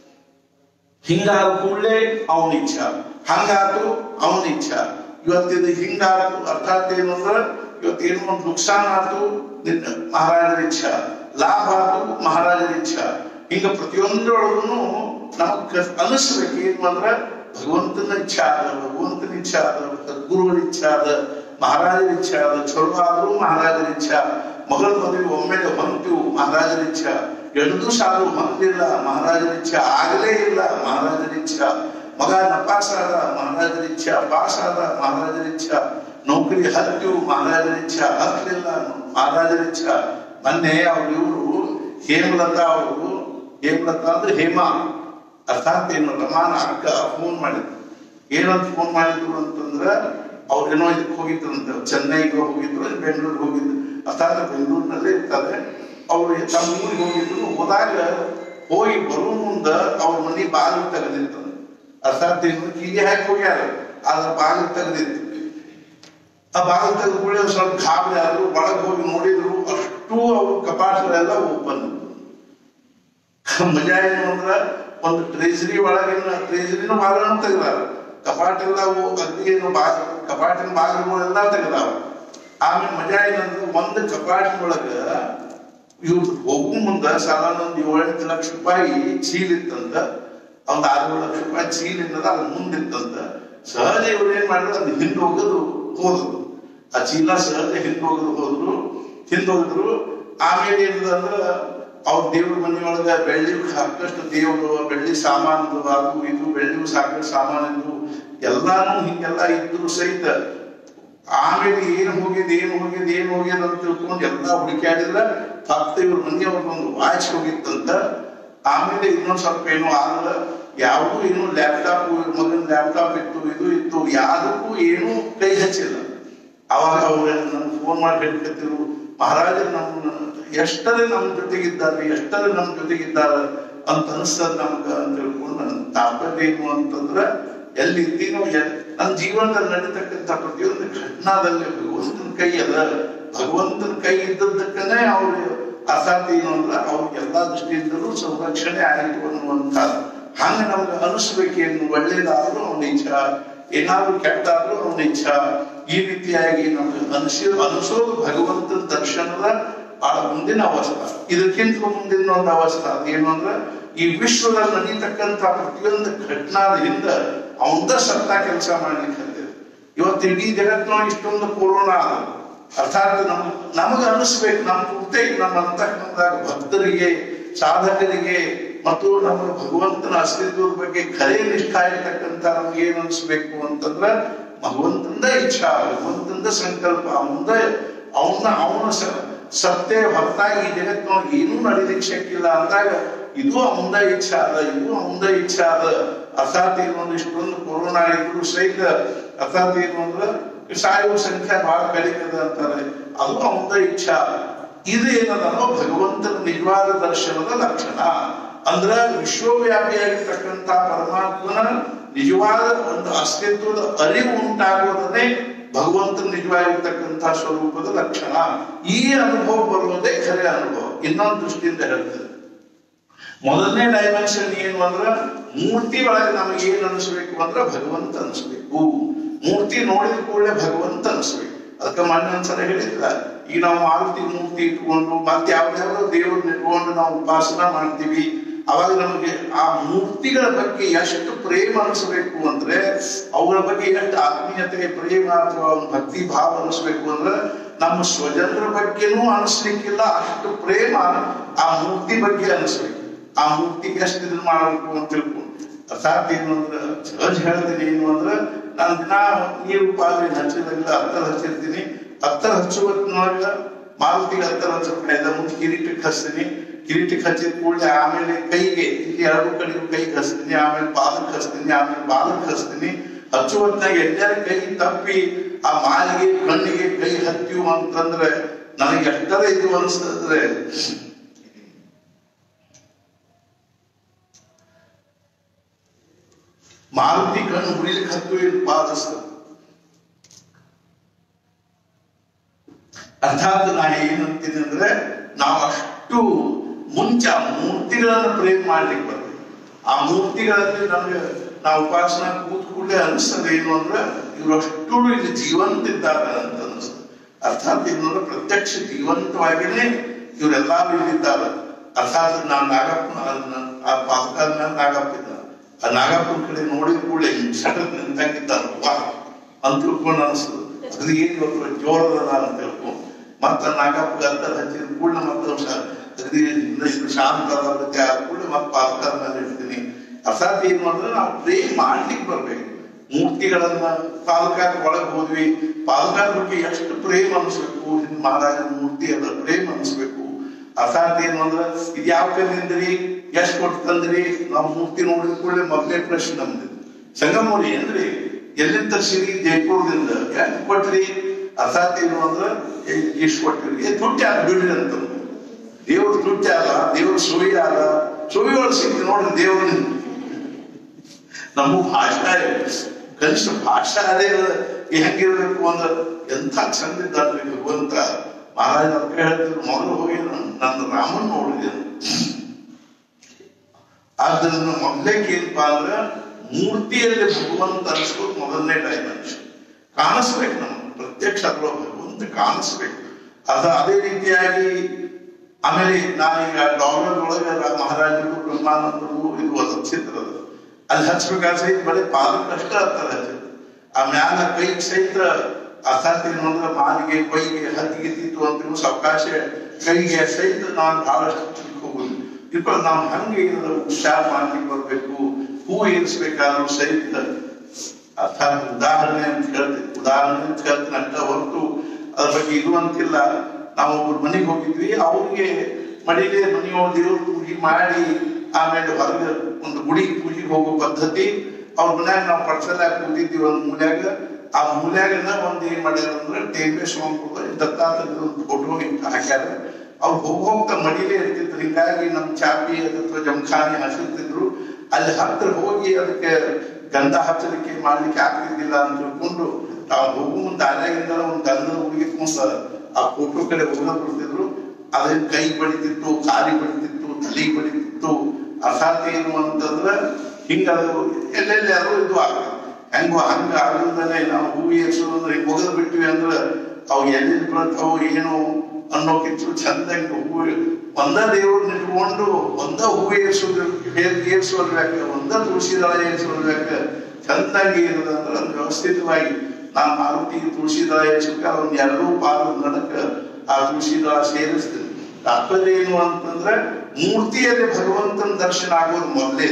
ಹಿಂಗಾದ ಕೂಡಲೇ ಅವನ ಇಚ್ಛಾ ಹಂಗಾತು ಅವನ ಇಚ್ಛಾ ಇವತ್ತಿದು ಹಿಂಗಾತು ಅರ್ಥಾತ್ ಏನು ಅಂದ್ರೆ ಇವತ್ತೇನು ಒಂದು ನುಕ್ಸಾನ್ ಆತು ನಿನ್ನ ಮಹಾರಾಜರ ಇಚ್ಛಾ ಲಾಭ ಆತು ಮಹಾರಾಜರ ಇಚ್ಛಾ ಹಿಂಗ ಪ್ರತಿಯೊಂದರೊಳಗೂ ನಮಗ್ ಅನಿಸ್ಬೇಕು ಏನು ಅಂದ್ರೆ ಭಗವಂತನ ಇಚ್ಛಾ ಅದ ಭಗವಂತನ ಇಚ್ಛಾ ಅದ ಸದ್ಗುರುಗಳ ಇಚ್ಛಾ ಅದ ಮಹಾರಾಜರ ಇಚ್ಛಾ ಅದ ಚಲೋ ಆದ್ರೂ ಮಹಾರಾಜರ ಇಚ್ಛಾ ಮಗಳ ಮದುವೆ ಒಮ್ಮೆಲೆ ಹೊಂತೀವು ಮಹಾರಾಜರ ಇಚ್ಛಾ ಎರಡು ಸಾಲು ಹೊಂದಿಲ್ಲ ಮಹಾರಾಜರ ಇಚ್ಛಾ ಆಗಲೇ ಇಲ್ಲ ಮಹಾರಾಜರ ಇಚ್ಛಾ ಮಗ ನಪಾಸಾದ ಮಹಾರಾಜರ ಇಚ್ಛಾ ಪಾಸಾದ ಮಹಾರಾಜರ ಇಚ್ಛಾ ನೌಕರಿ ಹತ್ತಿವು ಮಹಾರಾಜರ ಇಚ್ಛಾ ಹತ್ತಲಿಲ್ಲ ಮಹಾರಾಜರ ಇಚ್ಛಾ ಮೊನ್ನೆ ಅವ್ರು ಇವರು ಹೇಮಲತಾ ಅವರು ಹೇಮಲತಾ ಅಂದ್ರೆ ಹೇಮಾ ಅರ್ಥಾತ್ ಏನು ರಮಾನ ಅಕ್ಕ ಫೋನ್ ಮಾಡಿದ್ರು ಏನಂತ ಫೋನ್ ಮಾಡಿದ್ರು ಅಂತಂದ್ರ ಅವ್ರು ಏನೋ ಇದಕ್ಕೆ ಹೋಗಿದ್ರಂತೆ ಚೆನ್ನೈಗೆ ಹೋಗಿದ್ರು ಬೆಂಗಳೂರಿಗೆ ಹೋಗಿದ್ರು ಅರ್ಥಾತ್ ಬೆಂಗಳೂರಿನಲ್ಲೇ ಇರ್ತಾರೆ ಅವ್ರು ತಮ್ಮ ಊರಿಗೆ ಹೋಗಿದ್ರು ಹೋದಾಗ ಹೋಗಿ ಬರೋ ಮುಂದ ಅವ್ರ ಮನೆ ಬಾಗಿಲು ತೆಗೆದಿತ್ತು ಅರ್ಥಾತ್ ಏನು ಕೀಲಿ ಹಾಕಿ ಹೋಗ್ಯಾರ ಆದ್ರ ಬಾಗಿಲು ತೆಗೆದಿತ್ತು ಆ ಬಾಗಿಲು ತೆಗೆದು ಕೂಡ ಸ್ವಲ್ಪ ಗಾಬರಿ ಆದ್ರು ಒಳಗೆ ಹೋಗಿ ನೋಡಿದ್ರು ಅಷ್ಟು ಅವ್ರ ಕಪಾಟಗಳೆಲ್ಲ ಓಪನ್ ಮಜಾ ಏನು ಅಂದ್ರ ಒಂದು ಟ್ರೇಜರಿ ಒಳಗಿನ ಟ್ರೇಜರಿನ ಬಾಗಿಲನ್ನು ತೆಗೆದಾರ ಕಪಾಟ ಎಲ್ಲ ಅಗ್ದಿ ಏನು ಬಾ ಕಪಾಟಿನ ಬಾಗಿಲುಗಳೆಲ್ಲ ತೆಗೆದಾವ ಆಮೇಲೆ ಮಜಾ ಏನಂದ್ರೆ ಒಂದು ಕಪಾಟಿನೊಳಗ ಇವ್ರು ಹೋಗು ಮುಂದ ಸಾಧಾರಣ ಒಂದು ಏಳೆಂಟು ಲಕ್ಷ ರೂಪಾಯಿ ಚೀಲ್ ಇತ್ತಂತ ಒಂದ್ ಆರು ಲಕ್ಷ ರೂಪಾಯಿ ಚೀಲ್ ಇರ್ತದ ಅದು ಮುಂದಿತ್ತಂತ ಸಹಜ ಇವ್ರು ಏನ್ ಮಾಡಿದ್ರು ಅದು ಹಿಂದೆ ಹೋಗೋದು ಹೋದ್ರು ಆ ಚೀಲ ಸಹಜ ಹಿಂದೆ ಹೋಗೋದು ಹೋದ್ರು ಹಿಂದೆ ಹೋಗಿದ್ರು ಆಮೇಲೆ ಏನದ ಅಂದ್ರ ಅವ್ರ ದೇವ್ರ ಮನೆಯೊಳಗ ಬೆಳ್ಳಿ ಸಾಕಷ್ಟು ದೇವರು ಬೆಳ್ಳಿ ಸಾಮಾನು ಅದು ಇದು ಬೆಳ್ಳಿ ಸಾಕಷ್ಟು ಸಾಮಾನು ಇದ್ವು ಎಲ್ಲಾನು ಹಿಂಗೆಲ್ಲ ಇದ್ರು ಸಹಿತ ಆಮೇಲೆ ಏನ್ ಹೋಗಿದ್ ಏನ್ ಹೋಗಿದ್ ಏನ್ ಹೋಗ್ಯದ ಅಂತ ತಿಳ್ಕೊಂಡು ಎಲ್ಲ ಹುಡುಕ್ಯಾಡಿದ್ರ ಭಕ್ತ ಇವ್ರ ಮನೆಯವ್ರಿಗೆ ಒಂದು ವಾಚ್ ಹೋಗಿತ್ತಂತ ಆಮೇಲೆ ಇನ್ನೊಂದ್ ಸ್ವಲ್ಪ ಏನೋ ಆದ್ರ ಯಾವುದು ಏನು ಲ್ಯಾಪ್ಟಾಪ್ ಮಗನ ಲ್ಯಾಪ್ಟಾಪ್ ಇತ್ತು ಇದು ಇತ್ತು ಯಾವುದಕ್ಕೂ ಏನೂ ಕೈ ಹಚ್ಚಿಲ್ಲ ಅವಾಗ ಅವ್ರು ನನ್ಗೆ ಫೋನ್ ಮಾಡಿ ಹೇಳ್ಕತ್ತಿರು ಮಹಾರಾಜರು ನಮ್ಮ ಎಷ್ಟರೇ ನಮ್ಮ ಜೊತೆಗಿದ್ದಾರೆ ಎಷ್ಟರೇ ನಮ್ಮ ಜೊತೆಗಿದ್ದಾರೆ ಅಂತ ಅನಿಸ್ತದ ನಮ್ಗ ಅಂತ ತಿಳ್ಕೊಂಡು ನನ್ನ ತಾತ್ಪರ್ಯ ಏನು ಅಂತಂದ್ರ ಎಲ್ಲಿದ್ದೀನೋ ಎಲ್- ನನ್ನ ಜೀವನದಲ್ಲಿ ನಡೀತಕ್ಕಂಥ ಪ್ರತಿಯೊಂದು ಘಟನಾದಲ್ಲಿ ಭಗವಂತನ ಕೈ ಅದ ಭಗವಂತನ ಕೈ ಇದ್ದದ್ದಕ್ಕನೇ ಅವ್ರು ಅರ್ಥಾತ್ ಏನು ಅಂದ್ರೆ ಅವ್ರಿಗೆ ಎಲ್ಲಾ ದೃಷ್ಟಿಯಿಂದಲೂ ಸಂರಕ್ಷಣೆ ಆಯಿತು ಅನ್ನುವಂಥ ಹಂಗ ನಮ್ಗೆ ಅನಿಸ್ಬೇಕೇನು ಒಳ್ಳೇದಾದ್ರೂ ಅವನ ಇಚ್ಛಾ ಏನಾದ್ರೂ ಕೆಟ್ಟಾದ್ರೂ ಅವನ ಇಚ್ಛಾ ಈ ರೀತಿಯಾಗಿ ನಮ್ಗೆ ಅನಿಸಿ ಅನಿಸೋದು ಭಗವಂತನ ದರ್ಶನದ ಬಹಳ ಮುಂದಿನ ಅವಸ್ಥಾ ಇದಕ್ಕಿಂತ ಮುಂದಿನ ಒಂದು ಅವಸ್ಥಾ ಅದೇನು ಅಂದ್ರೆ ಈ ವಿಶ್ವದಲ್ಲಿ ನಡೀತಕ್ಕಂತ ಪ್ರತಿಯೊಂದು ಘಟನಾದ ಹಿಂದ ಅವಂದ ಸತ್ತ ಕೆಲಸ ಮಾಡ್ಲಿಕ್ಕೆ ಹತ್ತಿರ ಇವತ್ತು ಇಡೀ ಜಗತ್ತಿನೊಳಗೆ ಇಷ್ಟೊಂದು ಕೊರೋನಾ ಅದ ಅರ್ಥಾತ್ ನಮ್ ನಮಗ ಅನಿಸ್ಬೇಕು ನಮ್ಮ ಪೂರ್ತಿ ನಮ್ಮ ಅಂತಃಕರಣದಾಗ ಭಕ್ತರಿಗೆ ಸಾಧಕರಿಗೆ ಮತ್ತು ನಮ್ಮ ಭಗವಂತನ ಅಸ್ತಿತ್ವದ ಬಗ್ಗೆ ಖರೆ ನಿಷ್ಠಾ ಇರ್ತಕ್ಕಂಥ ನಮ್ಗೆ ಏನ್ ಅನಿಸ್ಬೇಕು ಅಂತಂದ್ರ ಭಗವಂತಂದ ಇಚ್ಛಾ ಭಗವಂತಂದ ಸಂಕಲ್ಪ ಅವಂದ ಅವನ ಅವನ ಸ- ಸತ್ಯ ಹೊರತಾಗಿ ಈ ಜಗತ್ತಿನೊಳಗೆ ಏನೂ ನಡೀಲಿಕ್ಕೆ ಶಕ್ತಿಲ್ಲ ಅಂದಾಗ ಇದು ಅವಂದ ಇಚ್ಛಾ ಅದ ಇದು ಅವಂದ ಇಚ್ಛಾ ಅದ ಅರ್ಥಾತ್ ಏನು ಅಂದ್ರೆ ಇಷ್ಟೊಂದು ಕೊರೋನಾ ಇದ್ರು ಸಹಿತ ಅರ್ಥಾತ್ ಏನು ಅಂದ್ರೆ ಸಾಯುವ ಸಂಖ್ಯೆ ಬಹಳ ಕಡಿಮೆ ಅದ ಅಂತಾರೆ ಅದು ಅವಂದ ಇಚ್ಛಾ ಇದು ಏನದನೋ ಭಗವಂತನ ನಿಜವಾದ ದರ್ಶನದ ಲಕ್ಷಣ ಅಂದ್ರ ವಿಶ್ವವ್ಯಾಪಿಯಾಗಿರ್ತಕ್ಕಂಥ ಪರಮಾತ್ಮನ ನಿಜವಾದ ಒಂದು ಅಸ್ತಿತ್ವದ ಅರಿವು ಉಂಟಾಗುವುದನ್ನೇ ಭಗವಂತನ ನಿಜವಾಗಿರ್ತಕ್ಕಂಥ ಸ್ವರೂಪದ ಲಕ್ಷಣ ಈ ಅನುಭವ ಬರುವುದೇ ಖರೆ ಅನುಭವ ಇನ್ನೊಂದು ದೃಷ್ಟಿಯಿಂದ ಹೇಳ್ತದೆ ಮೊದಲನೇ ಡೈಮೆನ್ಷನ್ ಏನು ಅಂದ್ರ ಮೂರ್ತಿ ಒಳಗೆ ನಮಗೆ ಏನ್ ಅನಿಸ್ಬೇಕು ಅಂದ್ರ ಭಗವಂತ ಅನಿಸ್ಬೇಕು ಮೂರ್ತಿ ನೋಡಿದ ಕೂಡಲೇ ಭಗವಂತ ಅನಿಸ್ಬೇಕು ಅದಕ್ಕೆ ಮೊನ್ನೆ ಒಂದ್ಸಲ ಹೇಳಿಲ್ಲ ಈಗ ನಾವು ಮಾರುತಿ ಮೂರ್ತಿ ಇಟ್ಕೊಂಡು ಮತ್ತೆ ಯಾವ್ದಾವ್ದೋ ದೇವ್ರನ್ನ ಇಟ್ಕೊಂಡು ನಾವು ಉಪಾಸನ ಮಾಡ್ತೀವಿ ಅವಾಗ ನಮಗೆ ಆ ಮೂರ್ತಿಗಳ ಬಗ್ಗೆ ಎಷ್ಟು ಪ್ರೇಮ ಅನಿಸ್ಬೇಕು ಅಂದ್ರೆ ಅವುಗಳ ಬಗ್ಗೆ ಎಷ್ಟು ಆತ್ಮೀಯತೆ ಪ್ರೇಮ ಅಥವಾ ಒಂದು ಭಕ್ತಿ ಭಾವ ಅನಿಸ್ಬೇಕು ಅಂದ್ರೆ ನಮ್ಮ ಸ್ವಜನರ ಬಗ್ಗೆನೂ ಅನಿಸ್ಲಿಕ್ಕಿಲ್ಲ ಅಷ್ಟು ಪ್ರೇಮ ಆ ಮೂರ್ತಿ ಬಗ್ಗೆ ಅನಿಸ್ಬೇಕು ಆ ಮೂರ್ತಿಗೆ ಎಷ್ಟು ಇದನ್ನ ಮಾಡಬೇಕು ಅಂತ ತಿಳ್ಕೊಂಡು ಅರ್ಥಾತ್ ಏನು ಅಂದ್ರೆ ಸಹಜ ಹೇಳ್ತೀನಿ ಏನು ಅಂದ್ರೆ ನಾನು ದಿನ ನೀರು ಪಾಲಿ ಹಚ್ಚಿದಂಗಿಲ್ಲ ಹತ್ತರ ಹಚ್ಚಿರ್ತೀನಿ ಹತ್ತರ ಹಚ್ಚುವತ್ತಿನೊಳಗ ಮಾರುತಿಗೆ ಹತ್ತರ ಹಚ್ಚಬೇಕಾಯ್ದ ಮುಂದೆ ಕಿರೀಟಕ್ಕೆ ಹಚ್ತೀನಿ ಕಿರೀಟಕ್ಕೆ ಹಚ್ಚಿದ ಕೂಡಲೇ ಆಮೇಲೆ ಕೈಗೆ ಇಲ್ಲಿ ಎರಡು ಕಡೆಗೂ ಕೈಗೆ ಹಚ್ತೀನಿ ಆಮೇಲೆ ಪಾದಕ್ಕೆ ಹಚ್ತೀನಿ ಆಮೇಲೆ ಬಾಲಕ್ಕೆ ಹಚ್ತೀನಿ ಹಚ್ಚುವತ್ನಾಗ ಎಲ್ಲರ ಕೈ ತಪ್ಪಿ ಆ ಮಾಲಿಗೆ ಕಣ್ಣಿಗೆ ಕೈ ಹತ್ತಿವು ಅಂತಂದ್ರೆ ನನಗೆ ಎಷ್ಟರ ಇದು ಅನಿಸ್ತದ್ರೆ ಮಾರುತಿ ಕಣ್ಣು ಹುಡಿಲಿಕ್ಕೆ ಹತ್ತು ಏನು ಪಾದಸ್ತ ಅರ್ಥಾತ್ ನಾ ಏನಂತೀನಿ ಅಂದ್ರೆ ನಾವು ಅಷ್ಟು ಮುಂಚೆ ಆ ಮೂರ್ತಿಗಳನ್ನ ಪ್ರೇಮ ಮಾಡ್ಲಿಕ್ಕೆ ಬರ್ಬೇಕು ಆ ಮೂರ್ತಿಗಳಲ್ಲಿ ನಮ್ಗೆ ನಾವು ಉಪಾಸನ ಕೂತ್ ಕೂಡಲೇ ಅನಿಸ್ತದೆ ಏನು ಅಂದ್ರೆ ಇವ್ರು ಅಷ್ಟು ಇಲ್ಲಿ ಜೀವಂತ ಇದ್ದಾರೆ ಅಂತ ಅನಿಸ್ತದೆ ಅರ್ಥಾತ್ ಏನಂದ್ರೆ ಪ್ರತ್ಯಕ್ಷ ಜೀವಂತವಾಗಿನೇ ಇವರೆಲ್ಲರೂ ಇಲ್ಲಿದ್ದಾರೆ ಅರ್ಥಾತ್ ನಾನು ನಾಗಪ್ಪ ಆ ಪಾದಕಾದ ಮೇಲೆ ನಾಗಪ್ಪ ಇದ್ದ ಆ ನಾಗಪ್ಪನ ಕಡೆ ನೋಡಿದ ಕೂಡಲೇ ಸಡನ್ ನಿಂತಾಗಿದ್ದಾರೆ ವಾ ಅಂತ ತಿಳ್ಕೊಂಡು ಅನಿಸ್ತದೆ ಅದು ಏನು ಇವತ್ತು ಜೋರದ ಅಂತ ತಿಳ್ಕೊಂಡು ಮತ್ತ ನಾಗಪ್ಪ ಗಂತ ಹಚ್ಚಿದ ಕೂಡಲೇ ಮತ್ತೆ ಅಗದಿ ಇನ್ನಷ್ಟು ಶಾಂತ ಆಗುತ್ತೆ ಆ ಕೂಡಲೇ ಮತ್ತೆ ಪಾದಕಾದ ಮೇಲೆ ಇಡ್ತೀನಿ ಅರ್ಥಾತ್ ಏನು ಅಂದ್ರೆ ನಾವು ಪ್ರೇಮ್ ಮಾಡ್ಲಿಕ್ಕೆ ಬರ್ಬೇಕು ಮೂರ್ತಿಗಳನ್ನ ಪಾದಕಾದ ಒಳಗೆ ಹೋದ್ವಿ ಪಾದಕಾದ ಬಗ್ಗೆ ಎಷ್ಟು ಪ್ರೇಮ ಅನಿಸ್ಬೇಕು ಹಿಂದ್ ಮಹಾರಾಜನ ಮೂರ್ತಿ ಅದ ಪ್ರೇಮ ಅನಿಸ್ಬೇಕು ಅರ್ಥಾತ್ ಏನು ಅಂದ್ರೆ ಇದು ಯಾವ ಕಲ್ಲಿಂದ್ರಿ ಎಷ್ಟ್ ಕೊಟ್ಟು ತಂದ್ರಿ ನಾವು ಮೂರ್ತಿ ನೋಡಿದ ಕೂಡಲೇ ಮೊದಲೇ ಪ್ರಶ್ನೆ ನಮ್ದು ಸಂಗಮೂರಿ ಏನ್ರಿ ಎಲ್ಲಿಂದ ತರ್ಸಿರಿ ಜೈಪುರದಿಂದ ಯಾಕೆ ಕೊಟ್ರಿ ಅರ್ಥಾತ್ ಏನು ಅಂದ್ರೆ ಇಷ್ಟು ಕೊಟ್ಟಿರಿ ಏ ತುಟ್ಟಿ ಆದ ಬಿಡ್ರಿ ಅಂತ ದೇವ್ರ ತುಟ್ಟಿ ಅಲ್ಲ ದೇವ್ರ ಸುಳಿ ಅಲ್ಲ ಸುಳಿ ಒಳಗೆ ಸಿಕ್ಕಿ ನೋಡ್ರಿ ದೇವ್ರ ನಮ್ಮ ಭಾಷಾ ಕನಿಷ್ಠ ಭಾಷಾ ಅದೇ ಹೆಂಗಿರ್ಬೇಕು ಅಂದ್ರೆ ಎಂಥ ಚಂದ ಇದ್ದಾನ್ರಿ ಭಗವಂತ ಮಹಾರಾಜ ಅದಕ್ಕೆ ಹೇಳ್ತಿದ್ರು ಮೊದಲು ಹೋಗಿ ನನ್ನ ರಾಮನ್ ನೋಡಿದೆ ಆದ್ದರಿಂದ ಮೊದಲೇಕ್ ಏನಪ್ಪಾ ಅಂದ್ರೆ ಮೂರ್ತಿಯಲ್ಲಿ ಭಗವಂತ ಅನಿಸ್ಬೋದು ಮೊದಲನೇ ಡೈಮೆನ್ಷನ್ ಕಾಣಿಸ್ಬೇಕು ನಮ್ಗೆ ಪ್ರತ್ಯಕ್ಷ ಅಥವಾ ಭಗವಂತ ಕಾಣಿಸ್ಬೇಕು ಅದ ಅದೇ ರೀತಿಯಾಗಿ ಆಮೇಲೆ ನಾನೀಗ ಡಾಲರ್ ಒಳಗೆ ರಾ- ಮಹಾರಾಜರು ಬ್ರಹ್ಮಾನಂದರು ಇದು ಅದ ಚಿತ್ರ ಅದು ಅಲ್ಲಿ ಹಚ್ಬೇಕಾದ್ರೆ ಸಹಿತ ಬರೀ ಪಾದಕ್ಕೆ ಅಷ್ಟ ಹತ್ತರ ಹಚ್ಚಿದ್ರು ಆ ಮ್ಯಾಲ ಕೈ ಸಹಿತ ಅರ್ಥಾತ್ ಏನು ಅಂದ್ರೆ ಮಾಲಿಗೆ ಕೈಗೆ ಹತ್ತಿಗೆ ತಿತ್ತು ಅಂತ ಅವಕಾಶ ಕೈಗೆ ಸಹಿತ ನಾನು ಬಹಳಷ್ಟು ತಿಳ್ಕೋಬಹುದು ಇಟ್ಕೊಂಡು ನಾವು ಹಂಗೆ ಏನಾದ್ರು ಹುಷಾರ್ ಮಾಡ್ಲಿಕ್ಕೆ ಬರ್ಬೇಕು ಹೂ ಏರಿಸ್ಬೇಕಾದ್ರೂ ಸಹಿತ ಅರ್ಥಾತ್ ಉದಾಹರಣೆ ಅಂತ ಹೇಳ್ತೀವಿ ಉದಾಹರಣೆ ಅಂತ ಹೇಳ್ತೀನಿ ಅಷ್ಟ ಹೊರತು ಅದ್ರ ಬಗ್ಗೆ ಇದು ಅಂತಿಲ್ಲ ನಾವು ಒಬ್ರು ಮನೆಗೆ ಹೋಗಿದ್ವಿ ಅವ್ರಿಗೆ ಮಡಿಲೇ ಮನೆಯೊಳಗೆ ದೇವ್ರ ಪೂಜೆ ಮಾಡಿ ಆಮೇಲೆ ಹೊರಗೆ ಒಂದು ಗುಡಿ ಪೂಜೆಗೆ ಹೋಗೋ ಪದ್ಧತಿ ಅವ್ರ ಮನ್ಯಾಗ ನಾವು ಪಡ್ಸಲಾಗ ಕೂತಿದ್ವಿ ಒಂದ್ ಮೂಲ್ಯಾಗ ಆ ಮೂಲ್ಯಾಗಿಂದ ಒಂದ್ ಏನ್ ಮಾಡ್ಯಾರ ಅಂದ್ರೆ ಟೇಬೆ ಸೋಂಪುದ ದತ್ತಾತ್ರೇಯ ಒಂದು ಫೋಟೋ ಹಾಕ್ಯಾರ ಅವ್ರು ಹೋಗ್ ಹೋಗ್ತಾ ಮಡಿಲೇ ಇರ್ತಿದ್ರು ಹಿಂಗಾಗಿ ನಮ್ ಚಾಪಿ ಅಥವಾ ಜಮಖಾನೆ ಹಸಿರ್ತಿದ್ರು ಅಲ್ಲಿ ಹತ್ರ ಹೋಗಿ ಅದಕ್ಕೆ ಗಂಧ ಹಚ್ಚಲಿಕ್ಕೆ ಮಾಡ್ಲಿಕ್ಕೆ ಆಗ್ತಿದ್ದಿಲ್ಲ ಅಂತ ತಿಳ್ಕೊಂಡು ತಾವು ಹೋಗು ಮುಂದೆ ದಾರ್ಯಾಗಿಂದ ಒಂದು ಗಂಧದ ಹುಡುಗಿ ಕುಂತ ಆ ಫೋಟೋ ಕಡೆ ಹೋಗ ಬಿಡ್ತಿದ್ರು ಅದನ್ನ ಕೈ ಬಡಿತಿತ್ತು ಕಾಲಿ ಬಡಿತಿತ್ತು ತಲೆ ಬಡಿತಿತ್ತು ಅರ್ಥಾತ್ ಏನು ಅಂತಂದ್ರ ಹಿಂಗ ಅದು ಎಲ್ಲೆಲ್ಲಿ ಅದು ಇದು ಆಗ್ತದೆ ಹೆಂಗೋ ಹಂಗ ಆಗಲ್ದನೆ ನಾವು ಹೂ ಏರ್ಸೋದು ಅಂದ್ರೆ ಹಿಂಗ್ ಒಗದ್ ಬಿಟ್ವಿ ಅಂದ್ರ ಅವು ಎಲ್ಲೆಲ್ಲಿ ಬೀಳ್ತಾವು ಏನು ಅನ್ನೋಕ್ಕಿಂತ ಚಂದಂಗ ಹೂ ಒಂದ ದೇವ್ರನ್ನ ಇಟ್ಕೊಂಡು ಒಂದ ಹೂ ಏರ್ಸೋದ್ರ ಏರ್ಸೋದ್ರಾಕ ಒಂದ ತುಳಸಿ ದಳ ಏರ್ಸೋದ್ರಾಕ ಚಂದಾಗಿ ಇರೋದು ಅಂದ್ರೆ ಅದು ವ್ಯವಸ್ಥಿತವಾಗಿ ನಾನು ಮಾರುತಿ ತುಳಸಿ ದಳ ಏರ್ಸಕ್ಕೆ ಒಂದ್ ಎರಡೂ ಪಾದ ನಡಕ ಆ ತುಳಸಿ ದಳ ಸೇರಿಸ್ತೀನಿ ತಾತ್ಪರ್ಯ ಏನು ಅಂತಂದ್ರೆ ಮೂರ್ತಿಯಲ್ಲಿ ಭಗವಂತನ ದರ್ಶನ ಆಗೋದು ಮೊದಲೇ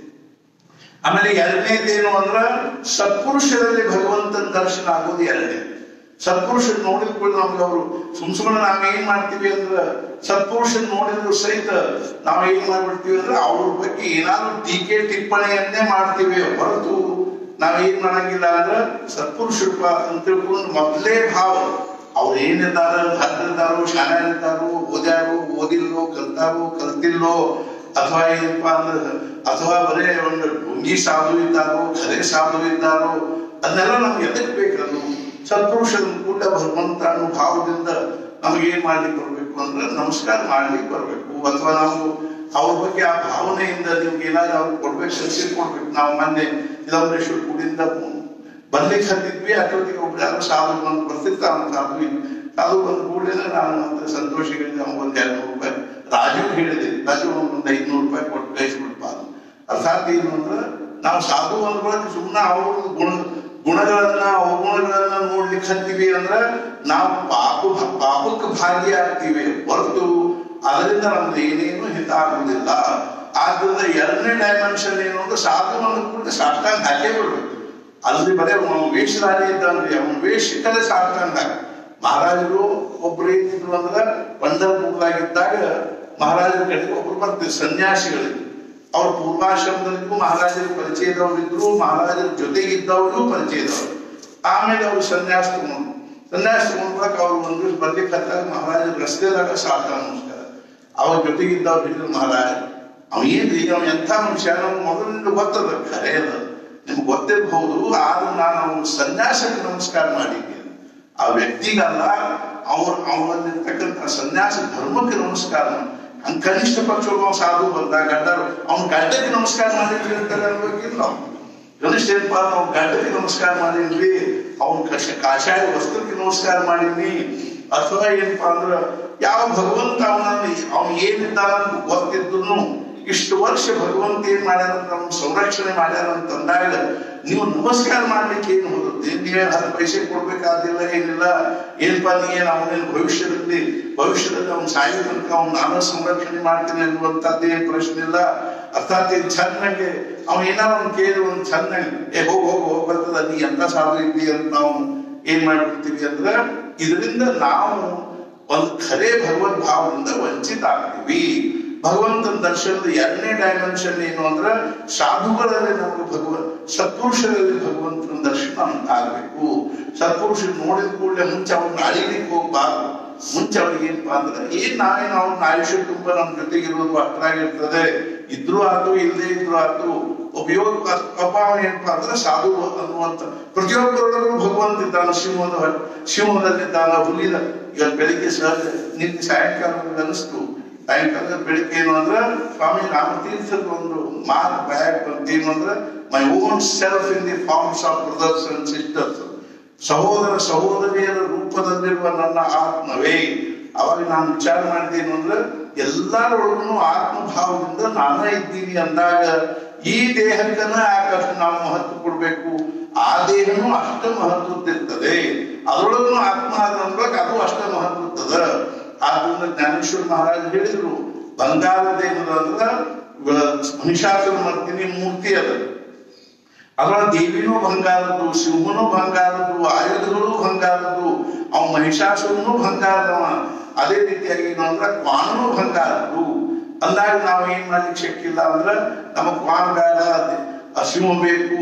ಆಮೇಲೆ ಎರಡನೇದೇನು ಅಂದ್ರ ಸತ್ಪುರುಷರಲ್ಲಿ ಭಗವಂತನ ದರ್ಶನ ಆಗೋದು ಎರಡನೇ ಸತ್ಪುರುಷನ್ ನೋಡಿದ ಕೂಡ ನಮ್ಗೆ ಅವರು ಸುಮ್ ಸುಮ್ಮನೆ ನಾವ್ ಏನ್ ಮಾಡ್ತೀವಿ ಅಂದ್ರ ಸತ್ಪುರುಷನ್ ನೋಡಿದ್ರು ಸಹಿತ ನಾವ್ ಏನ್ ಮಾಡ್ಬಿಡ್ತೀವಿ ಅಂದ್ರೆ ಅವ್ರ ಬಗ್ಗೆ ಏನಾದ್ರು ಟೀಕೆ ಟಿಪ್ಪಣಿಯನ್ನೇ ಮಾಡ್ತೀವಿ ಹೊರತು ನಾವ್ ಏನ್ ಮಾಡಂಗಿಲ್ಲ ಅಂದ್ರ ಸತ್ಪುರುಷರಪ್ಪ ಅಂತ ತಿಳ್ಕೊಂಡು ಮೊದಲೇ ಭಾವ ಅವ್ರು ಏನಿದ್ದಾರ ಭದ್ರದಾರೋ ಶಾಣ್ಯಾರಿದ್ದಾರೋ ಓದ್ಯಾರೋ ಓದಿಲ್ಲೋ ಕಲ್ತಾರೋ ಕಲ್ತಿಲ್ಲೋ ಅಥವಾ ಏನಪ್ಪಾ ಅಂದ್ರೆ ಅಥವಾ ಬರೇ ಒಂದು ಡುಂಗಿ ಸಾಧು ಇದ್ದಾರೋ ಖರೆ ಸಾಧು ಇದ್ದಾರೋ ಅದನ್ನೆಲ್ಲ ನಮ್ಗೆ ಎದಕ್ ಬೇಕದು ಸತ್ಪುರುಷನ ಕೂಡ ಭಗವಂತ ಅನ್ನೋ ಭಾವದಿಂದ ನಮಗೆ ಏನ್ ಮಾಡ್ಲಿಕ್ಕೆ ಬರ್ಬೇಕು ಅಂದ್ರೆ ನಮಸ್ಕಾರ ಮಾಡ್ಲಿಕ್ಕೆ ಬರ್ಬೇಕು ಅಥವಾ ನಾವು ಅವ್ರ ಬಗ್ಗೆ ಆ ಭಾವನೆಯಿಂದ ನಿಮ್ಗೆ ಏನಾದ್ರು ಅವ್ರಿಗೆ ಕೊಡ್ಬೇಕು ಸೆಲ್ಸಿ ಕೊಡ್ಬೇಕು ನಾವು ಮೊನ್ನೆ ಚಿದಂಬರೇಶ್ವರ ಗುಡಿಯಿಂದ ಬರ್ಲಿಕ್ಕೆ ಹತ್ತಿದ್ವಿ ಅಷ್ಟೊತ್ತಿಗೆ ಒಬ್ರು ಯಾರು ಸಾಧು ಬಂದು ಬರ್ತಿರ್ತಾನ ಸಾಧು ಸಾಧು ಬಂದ ಕೂಡಲೇ ನಾನು ಮತ್ತೆ ಸಂತೋಷಗಳಿಂದ ಒಂದ್ ಎರಡು ನೂರು ರೂಪಾಯಿ ರಾಜು ಹೇಳಿದೆ ರಾಜು ಒಂದು ಐದ್ನೂರು ರೂಪಾಯಿ ಕೊಟ್ಟು ಕಳಿಸ್ಬಿಡ್ಪ ಅದು ಅರ್ಥಾತ್ ಏನು ಅಂದ್ರೆ ನಾವು ಸಾಧು ಅಂದ್ರೊಳಗೆ ಸುಮ್ಮನೆ ಅವ್ರ ಗುಣ ಗುಣಗಳನ್ನ ಅವಗುಣಗಳನ್ನ ನೋಡ್ಲಿಕ್ಕೆ ಹತ್ತೀವಿ ಅಂದ್ರೆ ನಾವು ಪಾಪ ಪಾಪಕ್ಕೆ ಭಾಗಿಯಾಗ್ತೀವಿ ಹೊರತು ಅದರಿಂದ ನಮ್ದು ಏನೇನು ಹಿತ ಆಗುದಿಲ್ಲ ಆದ್ರಿಂದ ಎರಡನೇ ಡೈಮೆನ್ಷನ್ ಏನು ಅಂದ್ರೆ ಸಾಧು ಅಂದ ಕೂಡ ಸಾಷ್ಟಾಂಗ ಹಾಕೇ ಬಿಡ್ಬೇಕು ಅಲ್ಲಿ ಬರೇ ಅವನು ವೇಷಧಾರಿ ಇದ್ದಾನ್ರಿ ಅವನ ವೇಷಕ್ಕಲ್ಲೇ ಸಾಷ್ಟಾಂಗ ಹಾಕಿ ಮಹಾರಾಜರು ಒಬ್ರು ಏನಿದ್ರು ಅಂದ್ರೆ ಪಂಡರ್ಪುರದಾಗಿದ್ದಾಗ ಮಹಾರಾಜರ ಕಡೆಗೆ ಒಬ್ರು ಬರ್ತಿದ್ರು ಸನ್ಯಾಸಿಗಳಿಗೆ ಅವ್ರ ಪೂರ್ವಾಶ್ರಮದಲ್ಲಿಗೂ ಮಹಾರಾಜರ ಪರಿಚಯದವರಿದ್ರು ಮಹಾರಾಜರ ಜೊತೆಗಿದ್ದವರು ಪರಿಚಯದವರು ಆಮೇಲೆ ಅವರು ಸನ್ಯಾಸ ತಗೊಂಡು ಸನ್ಯಾಸ ತಗೊಂಡ್ಬಾಗ ಅವ್ರು ಒಂದು ದಿವಸ ಬರ್ಲಿಕ್ಕೆ ಹತ್ತಾಗ ಮಹಾರಾಜರ ರಸ್ತೆದಾಗ ಸಾಕ ನಮಸ್ಕಾರ ಅವ್ರ ಜೊತೆಗಿದ್ದವ್ರು ಹೇಳಿದ್ರು ಮಹಾರಾಜ ಅವ ಏನ್ರಿ ಅವ ಎಂಥ ಮನುಷ್ಯ ನಮ್ಗೆ ಮೊದಲಿಂದ ಗೊತ್ತದ ಖರೆ ಅದ ನಿಮ್ಗೆ ಗೊತ್ತಿರಬಹುದು ಆದ್ರೂ ನಾನು ಅವನ ಸನ್ಯಾಸಕ್ಕೆ ನಮಸ್ಕಾರ ಮಾಡಿದ್ದೆ ಆ ವ್ಯಕ್ತಿಗಲ್ಲ ಅವ್ರ ಅವನಲ್ಲಿರ್ತಕ್ಕಂಥ ಸನ್ಯಾಸ ಧರ್ಮಕ್ಕೆ ನಮಸ್ಕಾರ ಹಂಗ ಕನಿಷ್ಠ ಪಕ್ಷ ಒಬ್ಬ ಸಾಧು ಬಂದ ಗಡ್ಡರು ಅವ್ನ ಗಡ್ಡಕ್ಕೆ ನಮಸ್ಕಾರ ಮಾಡಿದ್ರಿ ಅಂತಾರೆ ಅನ್ಬೇಕಿಲ್ಲ ಕನಿಷ್ಠ ಏನಪ್ಪ ನಾವು ಗಡ್ಡಕ್ಕೆ ನಮಸ್ಕಾರ ಮಾಡಿದ್ವಿ ಅವ್ನ ಕಷ ಕಾಷಾಯ ವಸ್ತ್ರಕ್ಕೆ ನಮಸ್ಕಾರ ಮಾಡಿದ್ವಿ ಅಥವಾ ಏನಪ್ಪಾ ಅಂದ್ರ ಯಾವ ಭಗವಂತ ಅವನಲ್ಲಿ ಅವ್ನು ಏನಿದ್ದಾನ ಅಂತ ಗೊತ್ತಿದ್ರು ಇಷ್ಟು ವರ್ಷ ಭಗವಂತ ಏನ್ ಮಾಡ್ಯಾರ ಅಂತ ಅವ್ನ ಸಂರಕ್ಷಣೆ ಮಾಡ್ಯಾರ ಅಂತ ಅಂದಾಗ ನೀವು ನಮಸ್ಕಾರ ಮಾಡ್ಲಿಕ್ಕೆ ಏನು ಹೋಗುತ್ತೆ ನೀವೇ ಹತ್ತು ಪೈಸೆ ಕೊಡ್ಬೇಕಾದಿಲ್ಲ ಏನಿಲ್ಲ ಏನಪ್ಪಾ ನೀ ಏನ್ ಅವನೇನು ಭವಿಷ್ಯದಲ್ಲಿ ಭವಿಷ್ಯದಲ್ಲಿ ಅವ್ನ ಸಾಯೋ ತನಕ ಅವ್ನ ನಾನು ಸಂರಕ್ಷಣೆ ಮಾಡ್ತೀನಿ ಅನ್ನುವಂಥದ್ದು ಏನ್ ಪ್ರಶ್ನೆ ಇಲ್ಲ ಅರ್ಥಾತ್ ಏನ್ ಚೆನ್ನಾಗಿ ಅವ್ನ ಏನಾರ ಒಂದು ಕೇಳಿ ಒಂದು ಚೆನ್ನಾಗಿ ಏ ಹೋಗ್ ಹೋಗ್ ಹೋಗ್ ಬರ್ತದ ನೀ ಎಂತ ಸಾಧು ಇದ್ದಿ ಅಂತ ನಾವು ಏನ್ ಮಾಡ್ಬಿಡ್ತೀವಿ ಅಂದ್ರೆ ಇದರಿಂದ ನಾವು ಒಂದು ಖರೆ ಭಗವದ್ ಭಾವದಿಂದ ವಂಚಿತ ಆಗ್ತೀವಿ ಭಗವಂತನ ದರ್ಶನದ ಎರಡನೇ ಡೈಮೆನ್ಷನ್ ಏನು ಅಂದ್ರೆ ಸಾಧುಗಳಲ್ಲಿ ನಮಗೆ ಭಗವಂತ ಸತ್ಪುರುಷರಲ್ಲಿ ಭಗವಂತನ ದರ್ಶನ ನಮ್ಗೆ ಆಗ್ಬೇಕು ಸತ್ಪುರುಷ ನೋಡಿದ ಕೂಡಲೇ ಮುಂಚೆ ಅವ್ನ ಅಳಿಲಿಕ್ಕೆ ಹೋಗ್ಬಾರ್ದು ಮುಂಚೆ ಅವ್ರಿಗೆ ಏನಪ್ಪಾ ಅಂದ್ರೆ ಏನ್ ನಾವೇನು ಅವ್ನ ಆಯುಷ್ಯ ತುಂಬ ನಮ್ ಜೊತೆಗಿರೋದು ಅಷ್ಟಾಗಿರ್ತದೆ ಇದ್ರು ಆತು ಇಲ್ಲದೆ ಇದ್ರು ಆತು ಉಪಯೋಗ ಪಾಪ ಅವನು ಏನಪ್ಪಾ ಅಂದ್ರೆ ಸಾಧು ಅನ್ನುವಂತ ಪ್ರತಿಯೊಬ್ಬರೊಳಗೂ ಭಗವಂತ ಇದ್ದಾನ ಶಿವನ ಶಿವನಲ್ಲಿದ್ದಾನ ಹುಲಿನ ಈಗ ಬೆಳಿಗ್ಗೆ ಸಹಜ ನಿನ್ನೆ ಸಾಯಂಕಾಲ ನನಗೆ ಅನಿಸ್ತು ಸಾಯಂಕಾಲ ಬೆಳಿಗ್ಗೆ ಏನು ಅಂದ್ರೆ ಸ್ವಾಮಿ ರಾಮತೀರ್ಥದ ಒಂದು ಮಾತು ಬ್ಯಾಗ್ ಬಂತೇನು ಅಂದ್ರೆ my own self in the forms of brothers and sisters ಸಹೋದರ ಸಹೋದರಿಯರ ರೂಪದಲ್ಲಿರುವ ನನ್ನ ಆತ್ಮವೇ ಅವಾಗ ನಾನು ವಿಚಾರ ಮಾಡಿದ್ದೇನು ಅಂದ್ರೆ ಎಲ್ಲರೊಳಗೂ ಆತ್ಮಭಾವದಿಂದ ನಾನೇ ಇದ್ದೀನಿ ಅಂದಾಗ ಈ ದೇಹಕ್ಕನ ಯಾಕಷ್ಟು ನಾವು ಮಹತ್ವ ಕೊಡ್ಬೇಕು ಆ ದೇಹನೂ ಅಷ್ಟ ಮಹತ್ವದ್ದಿರ್ತದೆ ಅದರೊಳಗೂ ಆತ್ಮ ಅದ್ರೊಳಗೆ ಅದು ಅಷ್ಟ ಮಹತ್ವದ ಆದ್ರಿಂದ ಜ್ಞಾನೇಶ್ವರ ಮಹಾರಾಜ್ ಹೇಳಿದ್ರು ಬಂಗಾರದ ಏನದ ಅಂದ್ರ ಮಹಿಷಾಸುರ ಮರ್ದಿನಿ ಮೂರ್ತಿ ಅದ ಅದರ ದೇವಿನೂ ಬಂಗಾರದ್ದು ಸಿಂಹನೂ ಬಂಗಾರದ್ದು ಆಯುಧಗಳು ಬಂಗಾರದ್ದು ಅವ ಮಹಿಷಾಸುರನು ಬಂಗಾರದವ ಅದೇ ರೀತಿಯಾಗಿ ಏನು ಅಂದ್ರೆ ಕ್ವಾನೂ ಬಂಗಾರದ್ದು ಅಂದಾಗ ನಾವು ಏನ್ ಮಾಡ್ಲಿಕ್ಕೆ ಶಕ್ತಿಲ್ಲ ಅಂದ್ರೆ ನಮ್ಮ ಕ್ವಾನ್ ಬೇಡ ಅದ್- ಆ ಸಿಂಹ ಬೇಕು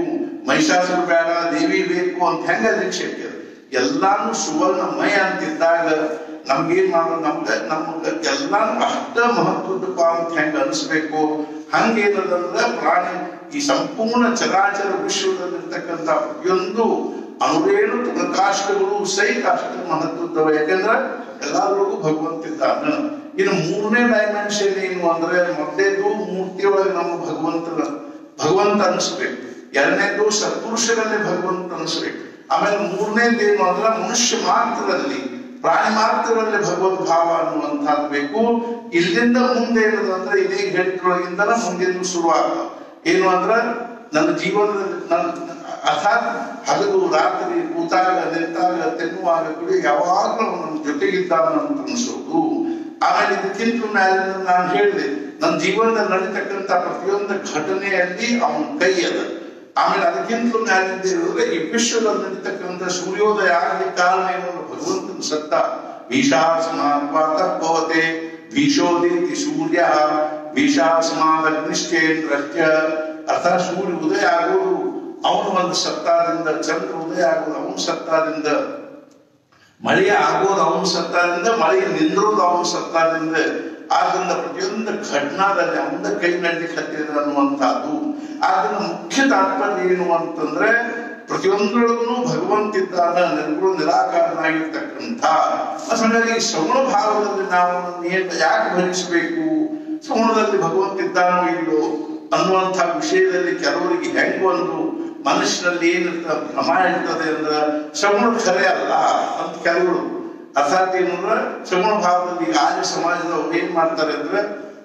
ಮಹಿಷಾಸುರ ಬೇಡ ದೇವಿ ಬೇಕು ಅಂತ ಹೆಂಗ ದೀಕ್ಷೆ ಹಾಕ್ಯಾರ ಎಲ್ಲಾನು ಸುವರ್ಣಮಯ ಅಂತಿದ್ದಾಗ ನಮ್ಗೇನ್ ಮಾಡೋದು ನಮ್ಗ ನಮ್ಗ ಎಲ್ಲಾನು ಅಷ್ಟ ಮಹತ್ವದಪ್ಪ ಅಂತ ಹೆಂಗ ಅನಿಸ್ಬೇಕು ಹಂಗೇನದಂದ್ರ ಪ್ರಾಣಿ ಈ ಸಂಪೂರ್ಣ ಚರಾಚರ ವಿಶ್ವದಲ್ಲಿರ್ತಕ್ಕಂಥ ಪ್ರತಿಯೊಂದು ಅಣುರೇಣು ತುಣಕಾಷ್ಟಗಳು ಸಹಿತ ಅಷ್ಟ ಮಹತ್ವದವ ಯಾಕಂದ್ರ ಎಲ್ಲಾದ್ರೊಳಗೂ ಭಗವಂತ ಇದ್ದಾನ ಇನ್ನು ಮೂರನೇ ಡೈಮೆನ್ಷನ್ ಏನು ಅಂದ್ರೆ ಮೊದಲೇದು ಮೂರ್ತಿಯೊಳಗೆ ನಮ್ಮ ಭಗವಂತನ ಭಗವಂತ ಅನಿಸ್ಬೇಕು ಎರಡನೇದು ಸತ್ಪುರುಷರಲ್ಲಿ ಭಗವಂತ ಅನಿಸ್ಬೇಕು ಆಮೇಲೆ ಮೂರನೇದು ಏನು ಅಂದ್ರೆ ಮನುಷ್ಯ ಮಾತ್ರದಲ್ಲಿ ಪ್ರಾಣಿ ಮಾತ್ರದಲ್ಲಿ ಭಗವದ್ ಭಾವ ಅನ್ನುವಂಥದ್ದು ಬೇಕು ಇಲ್ಲಿಂದ ಮುಂದೆ ಏನದಂದ್ರೆ ಇದೇ ಹೇಳಿದ್ರೊಳಗಿಂದನ ಮುಂದಿನ ಶುರುವಾಗ್ತದೆ ಏನು ಅಂದ್ರ ನನ್ನ ಜೀವನದಲ್ಲಿ ನನ್ನ ಅರ್ಥಾತ್ ಹಗಲು ರಾತ್ರಿ ಕೂತಾಗ ನಿಂತಾಗ ತಿನ್ನುವಾಗ ಕೂಡ ಯಾವಾಗಲೂ ನಮ್ಮ ಜೊತೆಗಿದ್ದಾನ ಅಂತ ಅನಿಸೋದು ಆಮೇಲೆ ಇದಕ್ಕಿಂತ ಮೇಲೆ ನಾನು ಹೇಳಿದೆ ನನ್ನ ಜೀವನದಲ್ಲಿ ನಡೀತಕ್ಕಂಥ ಪ್ರತಿಯೊಂದು ಘಟನೆಯಲ್ಲಿ ಅವನ ಕೈ ಅದ ಆಮೇಲೆ ಅದಕ್ಕಿಂತ ಮ್ಯಾಲಿಂದ ಹೇಳಿದ್ರೆ ಈ ವಿಶ್ವದಲ್ಲಿ ನಡೀತಕ್ಕಂಥ ಸೂರ್ಯೋದಯ ಆಗಲಿ ಕಾರಣ ಏನು ಭಗವಂತನ ಸತ್ತ ಭೀಷಾಸಮಾತ್ಮತೆ ಭೀಷೋದಿತಿ ಸೂರ್ಯ ಭೀಷಾಸಮಾದಗ್ನಿಶ್ಚೇಂದ್ರಶ್ಚ ಅರ್ಥಾತ್ ಸೂರ್ಯ ಉದಯ ಆಗೋದು ಅವನು ಒಂದು ಸತ್ತಾದಿಂದ ಚಂದ್ರ ಉದಯ ಆಗೋದು ಅವನ ಸತ್ತಾದಿಂದ ಮಳೆ ಆಗೋದು ಅವನ ಸತ್ತಾದಿಂದ ಮಳೆ ನಿಂದ್ರೋದು ಅವನ ಸತ್ತಾದಿಂದ ಆದ್ರಿಂದ ಪ್ರತಿಯೊಂದು ಘಟನಾದಲ್ಲಿ ಅವನ ಕೈ ನಡ್ಲಿಕ್ಕೆ ಹತ್ತಿರ ಅನ್ನುವಂಥದ್ದು ಆದ್ರಿಂದ ಮುಖ್ಯ ತಾತ್ಪರ್ಯ ಏನು ಅಂತಂದ್ರೆ ಪ್ರತಿಯೊಂದರೊಳಗೂ ಭಗವಂತ ಇದ್ದಾನ ನಿರ್ಗುಣ ನಿರಾಕಾರನಾಗಿರ್ತಕ್ಕಂಥ ಹಾಗಾಗಿ ಶ್ರವಣ ಭಾವದಲ್ಲಿ ನಾವು ಏನ್ ಯಾಕೆ ಭರಿಸಬೇಕು ಶ್ರವಣದಲ್ಲಿ ಭಗವಂತ ಇದ್ದಾನೋ ಇಲ್ಲೋ ಅನ್ನುವಂಥ ವಿಷಯದಲ್ಲಿ ಕೆಲವರಿಗೆ ಹೆಂಗ್ ಒಂದು ಮನುಷ್ಯನಲ್ಲಿ ಏನಿರ್ತ ಭ್ರಮ ಇರ್ತದೆ ಅಂದ್ರೆ ಶ್ರವಣ ಖರೆ ಅಲ್ಲ ಅಂತ ಕೆಲವರು ಅರ್ಥಾತ್ ಏನು ಅಂದ್ರೆ ಶ್ರವಣ ಭಾವದಲ್ಲಿ ಈಗ ಆರ್ಯ ಸಮಾಜದವ್ರು ಏನ್ ಮಾಡ್ತಾರೆ ಅಂದ್ರೆ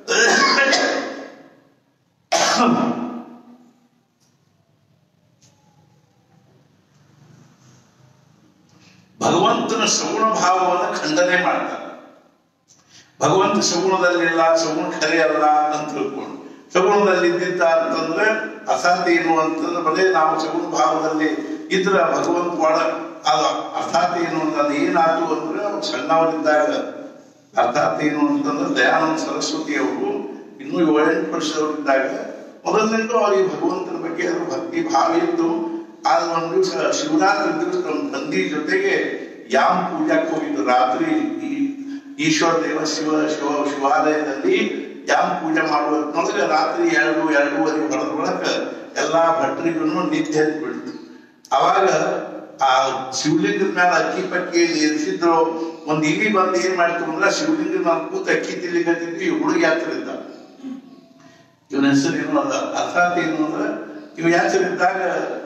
ಭಗವಂತನ ಸಗುಣ ಭಾವವನ್ನು ಖಂಡನೆ ಮಾಡ್ತಾರೆ ಭಗವಂತ ಸಗುಣದಲ್ಲಿಲ್ಲ ಸಗುಣ ಖರೆ ಅಲ್ಲ ಅಂತ ತಿಳ್ಕೊಂಡು ಸಗುಣದಲ್ಲಿ ಇದ್ದಿದ್ದ ಅಂತಂದ್ರೆ ಅಸಾಧ್ಯ ಏನು ಅಂತಂದ್ರೆ ಬರೇ ನಾವು ಸಗುಣ ಭಾವದಲ್ಲಿ ಇದ್ರ ಭಗವಂತ ಒಳ ಅದು ಅರ್ಥಾತ್ ಏನು ಅಂತ ಅದು ಏನಾಯ್ತು ಅಂದ್ರೆ ಅವ್ರು ಸಣ್ಣವರಿದ್ದಾಗ ಅರ್ಥಾತ್ ಏನು ಅಂತಂದ್ರೆ ದಯಾನಂದ ಸರಸ್ವತಿ ಅವರು ಇನ್ನೂ ಏಳೆಂಟು ವರ್ಷದವರಿದ್ದಾಗ ಮೊದಲಿನಿಂದ ಅವರಿಗೆ ಭಗವಂತನ ಬಗ್ಗೆ ಅದು ಭಕ್ತಿ ಭಾವ ಇತ್ತು ಆಗ ಒಂದು ದಿವಸ ಶಿವರಾತ್ರಿ ದಿವಸ ನಮ್ಮ ತಂದೆ ಜೊತೆಗೆ ಯಾಮ್ ಪೂಜಾಕ್ಕೆ ಹೋಗಿದ್ದು ರಾತ್ರಿ ಈ ಈಶ್ವರ ದೇವ ಶಿವ ಶಿವ ಶಿವಾಲಯದಲ್ಲಿ ಯಾಮ್ ಪೂಜೆ ಮಾಡುವ ರಾತ್ರಿ ಎರಡು ಎರಡೂವರೆ ಹೊಡೆದ ಒಳಕ ಎಲ್ಲಾ ಭಟ್ರಿಗೂ ನಿತ್ಯ ಬಿಡ್ತು ಅವಾಗ ಆ ಶಿವಲಿಂಗದ ಮೇಲೆ ಅಕ್ಕಿ ಪಕ್ಕಿ ಇರಿಸಿದ್ರು ಒಂದ್ ಇಲಿ ಬಂದು ಏನ್ ಮಾಡ್ತು ಅಂದ್ರೆ ಶಿವಲಿಂಗದ ಮೇಲೆ ಕೂತ್ ಅಕ್ಕಿ ತಿಲಿಗತ್ತಿದ್ವಿ ಹುಡುಗಿ ಹತ್ರ ಇದ್ದ ಇವನ ಹೆಸರು ಏನು ಅಲ್ಲ ಅರ್ಥಾತ್ ಏನು ಅಂದ್ರೆ ಇವ್ ಯಾತ್ರ ಇದ್ದಾಗ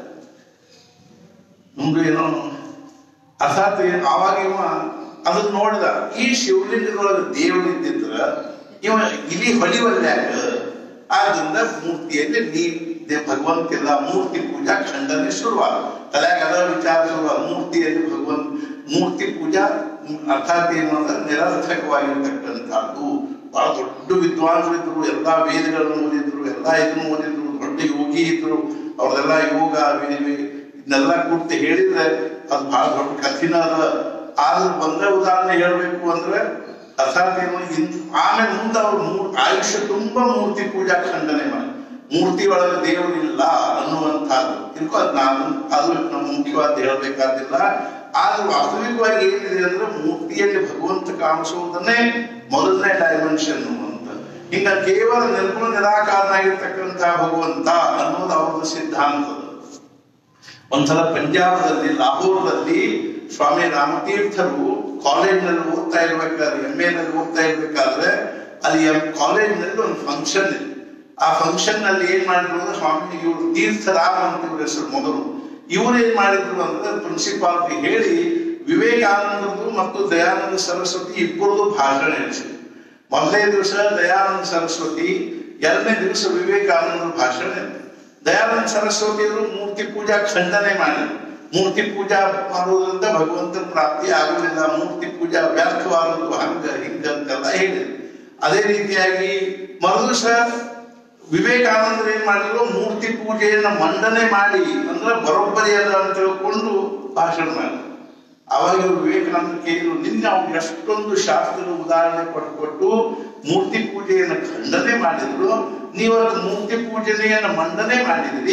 ಮುಂದೆ ಏನೋ ಅರ್ಥಾತ್ ಏನು ಆವಾಗ ಇವ ಅದನ್ನ ನೋಡಿದ ಈ ಶಿವಲಿಂಗದೊಳಗೆ ದೇವರು ಇದ್ದಿದ್ರ ಇವ ಇಲಿ ಹೊಲಿವಲ್ಯಾಕ ಆದ್ರಿಂದ ಮೂರ್ತಿಯಲ್ಲಿ ನೀ ದೇ- ಭಗವಂತಿಲ್ಲ ಮೂರ್ತಿ ಪೂಜಾ ಖಂಡನೆ ಶುರುವಾದ ತಲೆಯಾಗ ಅದ ವಿಚಾರ ಶುರುವಾದ ಮೂರ್ತಿಯಲ್ಲಿ ಭಗವಂತ ಮೂರ್ತಿ ಪೂಜಾ ಮ್, ಅರ್ಥಾತ್ ಏನು ಅಂದ್ರೆ ನಿರರ್ಥಕವಾಗಿರ್ತಕ್ಕಂಥದ್ದು ಬಹಳ ದೊಡ್ಡ ವಿದ್ವಾಂಸರಿದ್ರು ಎಲ್ಲಾ ವೇದಗಳನ್ನು ಓದಿದ್ರು ಎಲ್ಲಾ ಇದನ್ನು ಓದಿದ್ರು ದೊಡ್ಡ ಯೋಗಿ ಇದ್ರು ಅವ್ರದೆಲ್ಲ ಯೋಗ ವಿ- ವಿ- ಇದನ್ನೆಲ್ಲ ಕೂರ್ತಿ ಹೇಳಿದ್ರೆ ಅದು ಬಹಳ ದೊಡ್ಡ ಕಠಿಣ ಅದ ಆದ್ರೆ ಬಂದ ಉದಾಹರಣೆ ಹೇಳ್ಬೇಕು ಅಂದ್ರೆ ಅರ್ಥಾತ್ ಏನು ಇನ್ ಆಮೇಲೆ ಮುಂದೆ ಅವ್ರು ಮೂರ್ ಆಯುಷ್ಯ ತುಂಬಾ ಮೂರ್ತಿ ಪೂಜಾ ಖಂಡನೆ ಮಾಡಿ ಮೂರ್ತಿ ಒಳಗೆ ದೇವರಿಲ್ಲ ಅನ್ನುವಂಥದ್ದು ತಿಳ್ಕೊ ಅದ್ ನಾನು ಅದು ನಮ್ಮ ಮುಖ್ಯವಾದ ಹೇಳ್ಬೇಕಾದಿಲ್ಲ ಆದ್ರೆ ವಾಸ್ತವಿಕವಾಗಿ ಏನಿದೆ ಅಂದ್ರೆ ಮೂರ್ತಿಯಲ್ಲಿ ಭಗವಂತ ಕಾಣಿಸುವುದನ್ನೇ ಮೊದಲನೇ ಡೈಮೆನ್ಷನ್ ಅಂತ ಹಿಂಗ ಕೇವಲ ನಿರ್ಗುಣ ನಿರಾಕಾರನಾಗಿರ್ತಕ್ಕಂಥ ಭಗವಂತ ಅನ್ನೋದು ಅವ್ರದ್ದು ಸಿದ್ಧಾಂತ ಒಂದ್ಸಲ ಪಂಜಾಬದಲ್ಲಿ ಲಾಹೋರ್ದಲ್ಲಿ ಸ್ವಾಮಿ ರಾಮತೀರ್ಥರು ಕಾಲೇಜ್ನಲ್ಲಿ ಓದ್ತಾ ಇರ್ಬೇಕಾದ್ರೆ ಎಂ ನಲ್ಲಿ ಓದ್ತಾ ಇರ್ಬೇಕಾದ್ರೆ ಅಲ್ಲಿ ಕಾಲೇಜ್ನಲ್ಲಿ ಒಂದು ಫಂಕ್ಷನ್ ಇದೆ ಆ ಫಂಕ್ಷನ್ ನಲ್ಲಿ ಏನ್ ಮಾಡಿದ್ರು ಅಂದ್ರೆ ಸ್ವಾಮಿ ಇವರು ತೀರ್ಥರಾಮ್ ಅಂತ ಇವ್ರ ಹೆಸರು ಮೊದಲು ಇವ್ರು ಏನ್ ಮಾಡಿದ್ರು ಅಂದ್ರೆ ಪ್ರಿನ್ಸಿಪಾಲ್ಗೆ ಹೇಳಿ ವಿವೇಕಾನಂದರದು ಮತ್ತು ದಯಾನಂದ ಸರಸ್ವತಿ ಇಬ್ಬರದು ಭಾಷಣ ಹೇಳಿಸಿದ್ರು ಮೊದಲನೇ ದಿವಸ ದಯಾನಂದ ಸರಸ್ವತಿ ಎರಡನೇ ದಿವಸ ವಿವೇಕಾನಂದ ಭಾಷಣ ಇತ್ತು ದಯಾನಂದ ಸರಸ್ವತಿಯವರು ಮೂರ್ತಿ ಪೂಜಾ ಖಂಡನೆ ಮಾಡಿದ್ರು ಮೂರ್ತಿ ಪೂಜಾ ಮಾಡುವುದರಿಂದ ಭಗವಂತನ ಪ್ರಾಪ್ತಿ ಆಗುವುದಿಲ್ಲ ಮೂರ್ತಿ ಪೂಜಾ ವ್ಯರ್ಥವಾದದ್ದು ಹಂಗ ಹಿಂಗ ಅಂತೆಲ್ಲ ಹೇಳಿದ್ರು ಅದೇ ರೀತಿಯಾಗಿ ಮರುದಿವಸ ವಿವೇಕಾನಂದರು ಏನ್ ಮಾಡಿದ್ರು ಮೂರ್ತಿ ಪೂಜೆಯನ್ನ ಮಂಡನೆ ಮಾಡಿ ಅಂದ್ರೆ ಬರೋಬ್ಬರಿ ಅದ ಅಂತ ತಿಳ್ಕೊಂಡು ಭಾಷಣ ಮಾಡಿದ್ರು ಅವಾಗ ಇವ್ರು ವಿವೇಕಾನಂದ ಕೇಳಿದ್ರು ನಿನ್ನೆ ಅವ್ರು ಎಷ್ಟೊಂದು ಶಾಸ್ತ್ರದ ಉದಾಹರಣೆ ಕೊಟ್ಟು ಮೂರ್ತಿ ಪೂಜೆಯನ್ನು ಖಂಡನೆ ಮಾಡಿದ್ರು ನೀವು ಅದಕ್ಕೆ ಮೂರ್ತಿ ಪೂಜನೆಯನ್ನು ಮಂಡನೆ ಮಾಡಿದ್ರಿ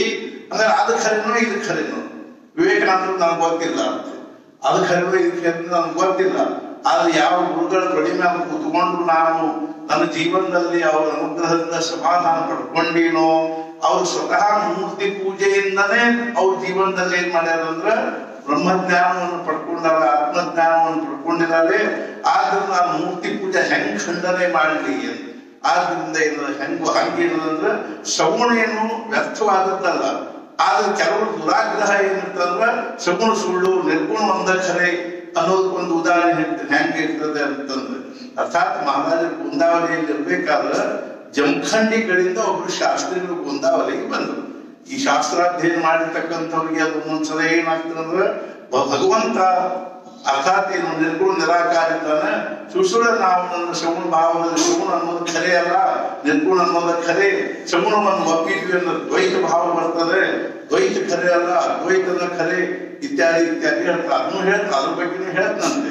ಅಂದ್ರೆ ಅದು ಖರೇನೋ ಇದು ಖರೇನೋ ವಿವೇಕಾನಂದರು ನನಗೆ ಗೊತ್ತಿಲ್ಲ ಅಂತ ಅದು ಖರೇನೋ ಇದು ಖರೇನೋ ನನಗೆ ಗೊತ್ತಿಲ್ಲ ಆದ್ರೆ ಯಾವ ಗುರುಗಳ ತೊಡಿ ಮೇಲೆ ಕೂತ್ಕೊಂಡು ನಾನು ನನ್ನ ಜೀವನದಲ್ಲಿ ಅವರ ಅನುಗ್ರಹದಿಂದ ಸಮಾಧಾನ ಪಡ್ಕೊಂಡೇನೋ ಅವ್ರು ಸ್ವತಃ ಮೂರ್ತಿ ಪೂಜೆಯಿಂದನೇ ಅವ್ರ ಜೀವನದಲ್ಲಿ ಏನ್ ಮಾಡ್ಯಾರ ಅಂದ್ರ ಬ್ರಹ್ಮಜ್ಞಾನವನ್ನು ಪಡ್ಕೊಂಡಾರ ಆತ್ಮಜ್ಞಾನವನ್ನು ಪಡ್ಕೊಂಡಿದ್ದಾರೆ ಆದ್ರೂ ನಾನು ಮೂರ್ತಿ ಪೂಜೆ ಹೆಂಗ್ ಖಂಡನೆ ಮಾಡಲಿ ಅಂತ ಆದ್ರಿಂದ ಇದು ಹೆಂಗು ಹಂಗೇನಂದ್ರ ಶ್ರವಣ ಏನು ವ್ಯರ್ಥವಾದದ್ದಲ್ಲ ಆದ್ರೆ ಕೆಲವರು ದುರಾಗ್ರಹ ಏನಿರ್ತಂದ್ರ ಸಗುಣ ಸುಳ್ಳು ನಿರ್ಗುಣ ಒಂದ ಖರೆ ಅನ್ನೋದಕ್ಕೊಂದು ಉದಾಹರಣೆ ಹೇಳ್ತೀನಿ ಹೆಂಗೆ ಇರ್ತದೆ ಅಂತಂದ್ರೆ ಅರ್ಥಾತ್ ಮಹಾರಾಜರು ಬೃಂದಾವಲಿಯಲ್ಲಿ ಇರ್ಬೇಕಾದ್ರೆ ಜಮಖಂಡಿಗಳಿಂದ ಒಬ್ರು ಶಾಸ್ತ್ರಿಗಳು ಬೃಂದಾವಲಿಗೆ ಬಂದರು ಈ ಶಾಸ್ತ್ರಾಧ್ಯಯನ ಮಾಡಿರ್ತಕ್ಕಂಥವ್ರಿಗೆ ಅದು ಒಂದೊಂದ್ಸಲ ಏನಾಗ್ತದಂದ್ರೆ ಭ- ಭಗವಂತ ಅರ್ಥಾತ್ ಏನು ನಿರ್ಗುಣ ನಿರಾಕಾರಿತಾನೆ ಸುಸುಳ ನಾವು ನನ್ನ ಶ್ರವಣ ಭಾವದಲ್ಲಿ ಶ್ರವಣ ಅನ್ನೋದು ಖರೆ ಅಲ್ಲ ನಿರ್ಗುಣ ಅನ್ನೋದು ಖರೆ ಶ್ರವಣವನ್ನು ಒಪ್ಪಿದ್ವಿ ಅನ್ನೋ ದ್ವೈತ ಭಾವ ಬರ್ತದೆ ದ್ವೈತ ಖರೆ ಅಲ್ಲ ದ್ವೈತದ ಖರೆ ಇತ್ಯಾದಿ ಇತ್ಯಾದಿ ಹೇಳ್ತಾರೆ ಅದನ್ನು ಹೇಳ್ತಾರೆ ಅದ್ರ ಬಗ್ಗೆನೂ ಹೇಳ್ತಂತೆ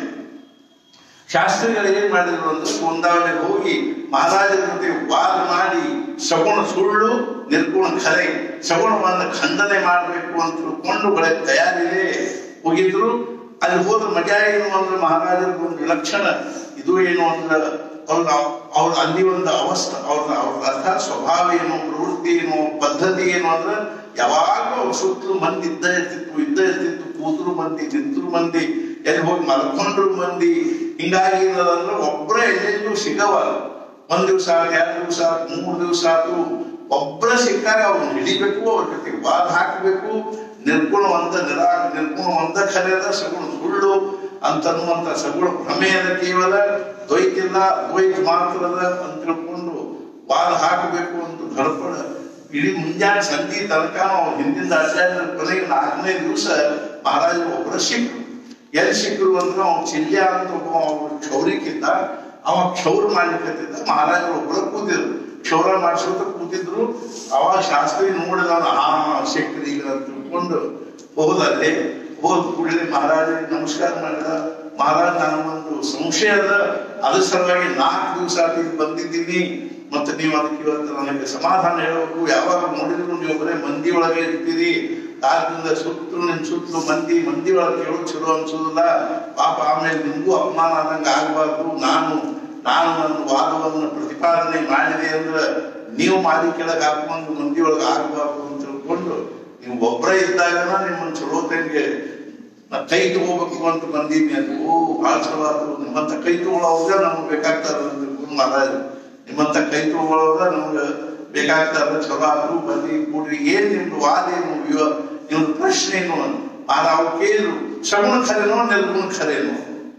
ಶಾಸ್ತ್ರಿಗಳು ಏನ್ ಮಾಡಿದ್ರು ಅಂದ್ರೆ ಕುಂದಾವಳಿಗೆ ಹೋಗಿ ಮಹಾರಾಜರ ಜೊತೆ ವಾದ ಮಾಡಿ ಸಗುಣ ಸುಳ್ಳು ನಿರ್ಗುಣ ಖರೆ ಸಗುಣವನ್ನು ಖಂಡನೆ ಮಾಡಬೇಕು ಅಂತ ತಿಳ್ಕೊಂಡು ಒಳ್ಳೆ ತಯಾರಿದೆ ಹೋಗಿದ್ರು ಅಲ್ಲಿ ಹೋದ ಮಜಾ ಏನು ಅಂದ್ರೆ ಮಹಾರಾಜರಿಗೆ ಒಂದು ವಿಲಕ್ಷಣ ಇದು ಏನು ಅಂದ್ರೆ ಅವ್ರ ಅವ್ರ ಅಲ್ಲಿ ಒಂದು ಅವಸ್ಥೆ ಅವ್ರ ಅವ್ರ ಅರ್ಥ ಸ್ವಭಾವ ಏನು ಪ್ರವೃತ್ತಿ ಏನು ಪದ್ಧತಿ ಏನು ಅಂದ್ರೆ ಯಾವಾಗಲೂ ಅವ್ರ ಸುತ್ತಲೂ ಮಂದಿ ಇದ್ದ ಇರ್ತಿತ್ತು ಇದ್ದ ಇರ್ತಿತ್ತು ಕೂತರು ಮಂದಿ ನಿಂತರು ಮಂದಿ ಎಲ್ಲಿ ಹೋಗಿ ಮಲ್ಕೊಂಡ್ರು ಮಂದಿ ಹಿಂಗಾಗಿ ಏನದಂದ್ರೆ ಒಬ್ಬರೇ ಎಲ್ಲೆಲ್ಲೂ ಸಿಗವಲ್ಲ ಒಂದ್ ದಿವಸ ಆತು ಎರಡು ದಿವಸ ಆತು ಮೂರು ದಿವಸ ಆತು ಒಬ್ಬರ ಸಿಕ್ಕಾಗ ಅವ್ರನ್ನ ಹಿಡಿಬೇಕು ಅವ್ರ ಜೊತೆ ವಾದ ಹಾಕಬೇಕು ನಿರ್ಗುಣ ಒಂದ ನಿರಾ ನಿರ್ಗುಣ ಒಂದ ಖರೆಯದ ಸಗುಣ ಸುಳ್ಳು ಅಂತನ್ನುವಂತ ಸಗುಣ ಭ್ರಮೆಯದ ಕೇವಲ ದ್ವೈತಿಲ್ಲ ದ್ವೈತ ಮಾತ್ರದ ಅಂತ ತಿಳ್ಕೊಂಡು ವಾದ ಹಾಕಬೇಕು ಅಂತ ಧರ್ಪಣ ಇಡೀ ಮುಂಜಾನೆ ಸಂಜೆ ತನಕ ನಾವು ಹಿಂದಿಂದ ಅಡ್ಡಾಡಿದ ಕೊನೆಗೆ ನಾಲ್ಕನೇ ದಿವಸ ಮಹಾರಾಜರು ಒಬ್ಬರ ಸಿಕ್ಕರು ಎಲ್ಲಿ ಸಿಕ್ಕರು ಅಂದ್ರೆ ಅವ್ನು ಚಿಲ್ಯ ಅಂತ ಒಬ್ಬ ಅವ್ರು ಕ್ಷೌರಿಕಿದ್ದ ಅವ ಕ್ಷೌರ ಮಾಡ್ಲಿಕ್ಕತ್ತಿದ್ದ ಮಹಾರಾಜರು ಒಬ್ಬರ ಕೂತಿದ್ರು ಕ್ಷೌರ ಮಾಡಿಸೋತ ಕೂತಿದ್ರು ಅವಾಗ ಶಾಸ್ತ್ರಿ ನೋಡಿದವನ ಹಾ ಸಿಕ್ಕ್ರಿ ಈಗ ಅಂತ ತಿಳ್ಕೊಂಡು ಹೋದಲ್ಲಿ ಹೋದ ಕೂಡಲೇ ಮಹಾರಾಜರಿಗೆ ನಮಸ್ಕಾರ ಮಾಡಿದ ಮಹಾರಾಜ್ ನನಗೊಂದು ಸಂಶಯ ಅದ ಅದ್ರ ಸಲುವಾಗಿ ನಾಲ್ಕು ದಿವಸ ಆಗಿ ಬಂದಿದ್ದೀನಿ ಮತ್ತೆ ನೀವು ಅದಕ್ಕೆ ಇವತ್ತು ನನಗೆ ಸಮಾಧಾನ ಹೇಳಬೇಕು ಯಾವಾಗ ನೋಡಿದ್ರು ನೀವು ಬರೇ ಮಂದಿ ಒಳಗೆ ಇರ್ತೀರಿ ಆದ್ರಿಂದ ಸುತ್ತಲೂ ನಿಮ್ ಸುತ್ತಲೂ ಮಂದಿ ಮಂದಿ ಒಳಗೆ ಕೇಳೋದು ಚಲೋ ಅನ್ಸೋದಿಲ್ಲ ಪಾಪ ಆಮೇಲೆ ನಿಮ್ಗೂ ಅಪಮಾನ ಆದಂಗೆ ಆಗ್ಬಾರ್ದು ನಾನು ನಾನು ನನ್ನ ವಾದವನ್ನು ಪ್ರತಿಪಾದನೆ ಮಾಡಿದೆ ಅಂದ್ರೆ ನೀವು ಮಾರಿ ಕೆಳಗೆ ಹಾಕೊಂಡು ಮಂದಿ ಒಳಗೆ ಆಗ್ಬಾರ್ದು ಅಂತ ತಿಳ್ಕೊಂಡು ನೀವು ಒಬ್ಬರೇ ಇದ್ದಾಗ ನಿಮ್ಮನ್ನು ಚಲೋ ತಂಗೆ ನಾ ಕೈ ತಗೋಬೇಕು ಅಂತ ಬಂದೀನಿ ಅಂತ ಓ ಭಾಳ ಚಲೋ ಆತು ನಿಮ್ಮಂತ ಕೈ ತಗೊಳ್ಳೋವಾಗ ನಮ್ಗೆ ಬೇಕಾಗ್ತದ ಅಂತ ತಿಳ್ಕೊಂಡು ಮಹಾರಾಜ ನಿಮ್ಮಂತ ಕೈ ತಗೊಳ್ಳೋವಾಗ ನಮ್ಗೆ ಬೇಕಾಗ್ತದ ಚಲೋ ಆತು ಬಂದಿ ಕೂಡ್ರಿ ಏನ್ ನಿಮ್ದು ವಾದ ಏನು ಇವ ನಿಮ್ದು ಪ್ರಶ್ನೆ ಏನು ಆ ನಾವು ಕೇಳಿದ್ರು ಶ್ರವಣ ಖರೇನೋ ನಿರ್ಗುಣ ಖರೇನೋ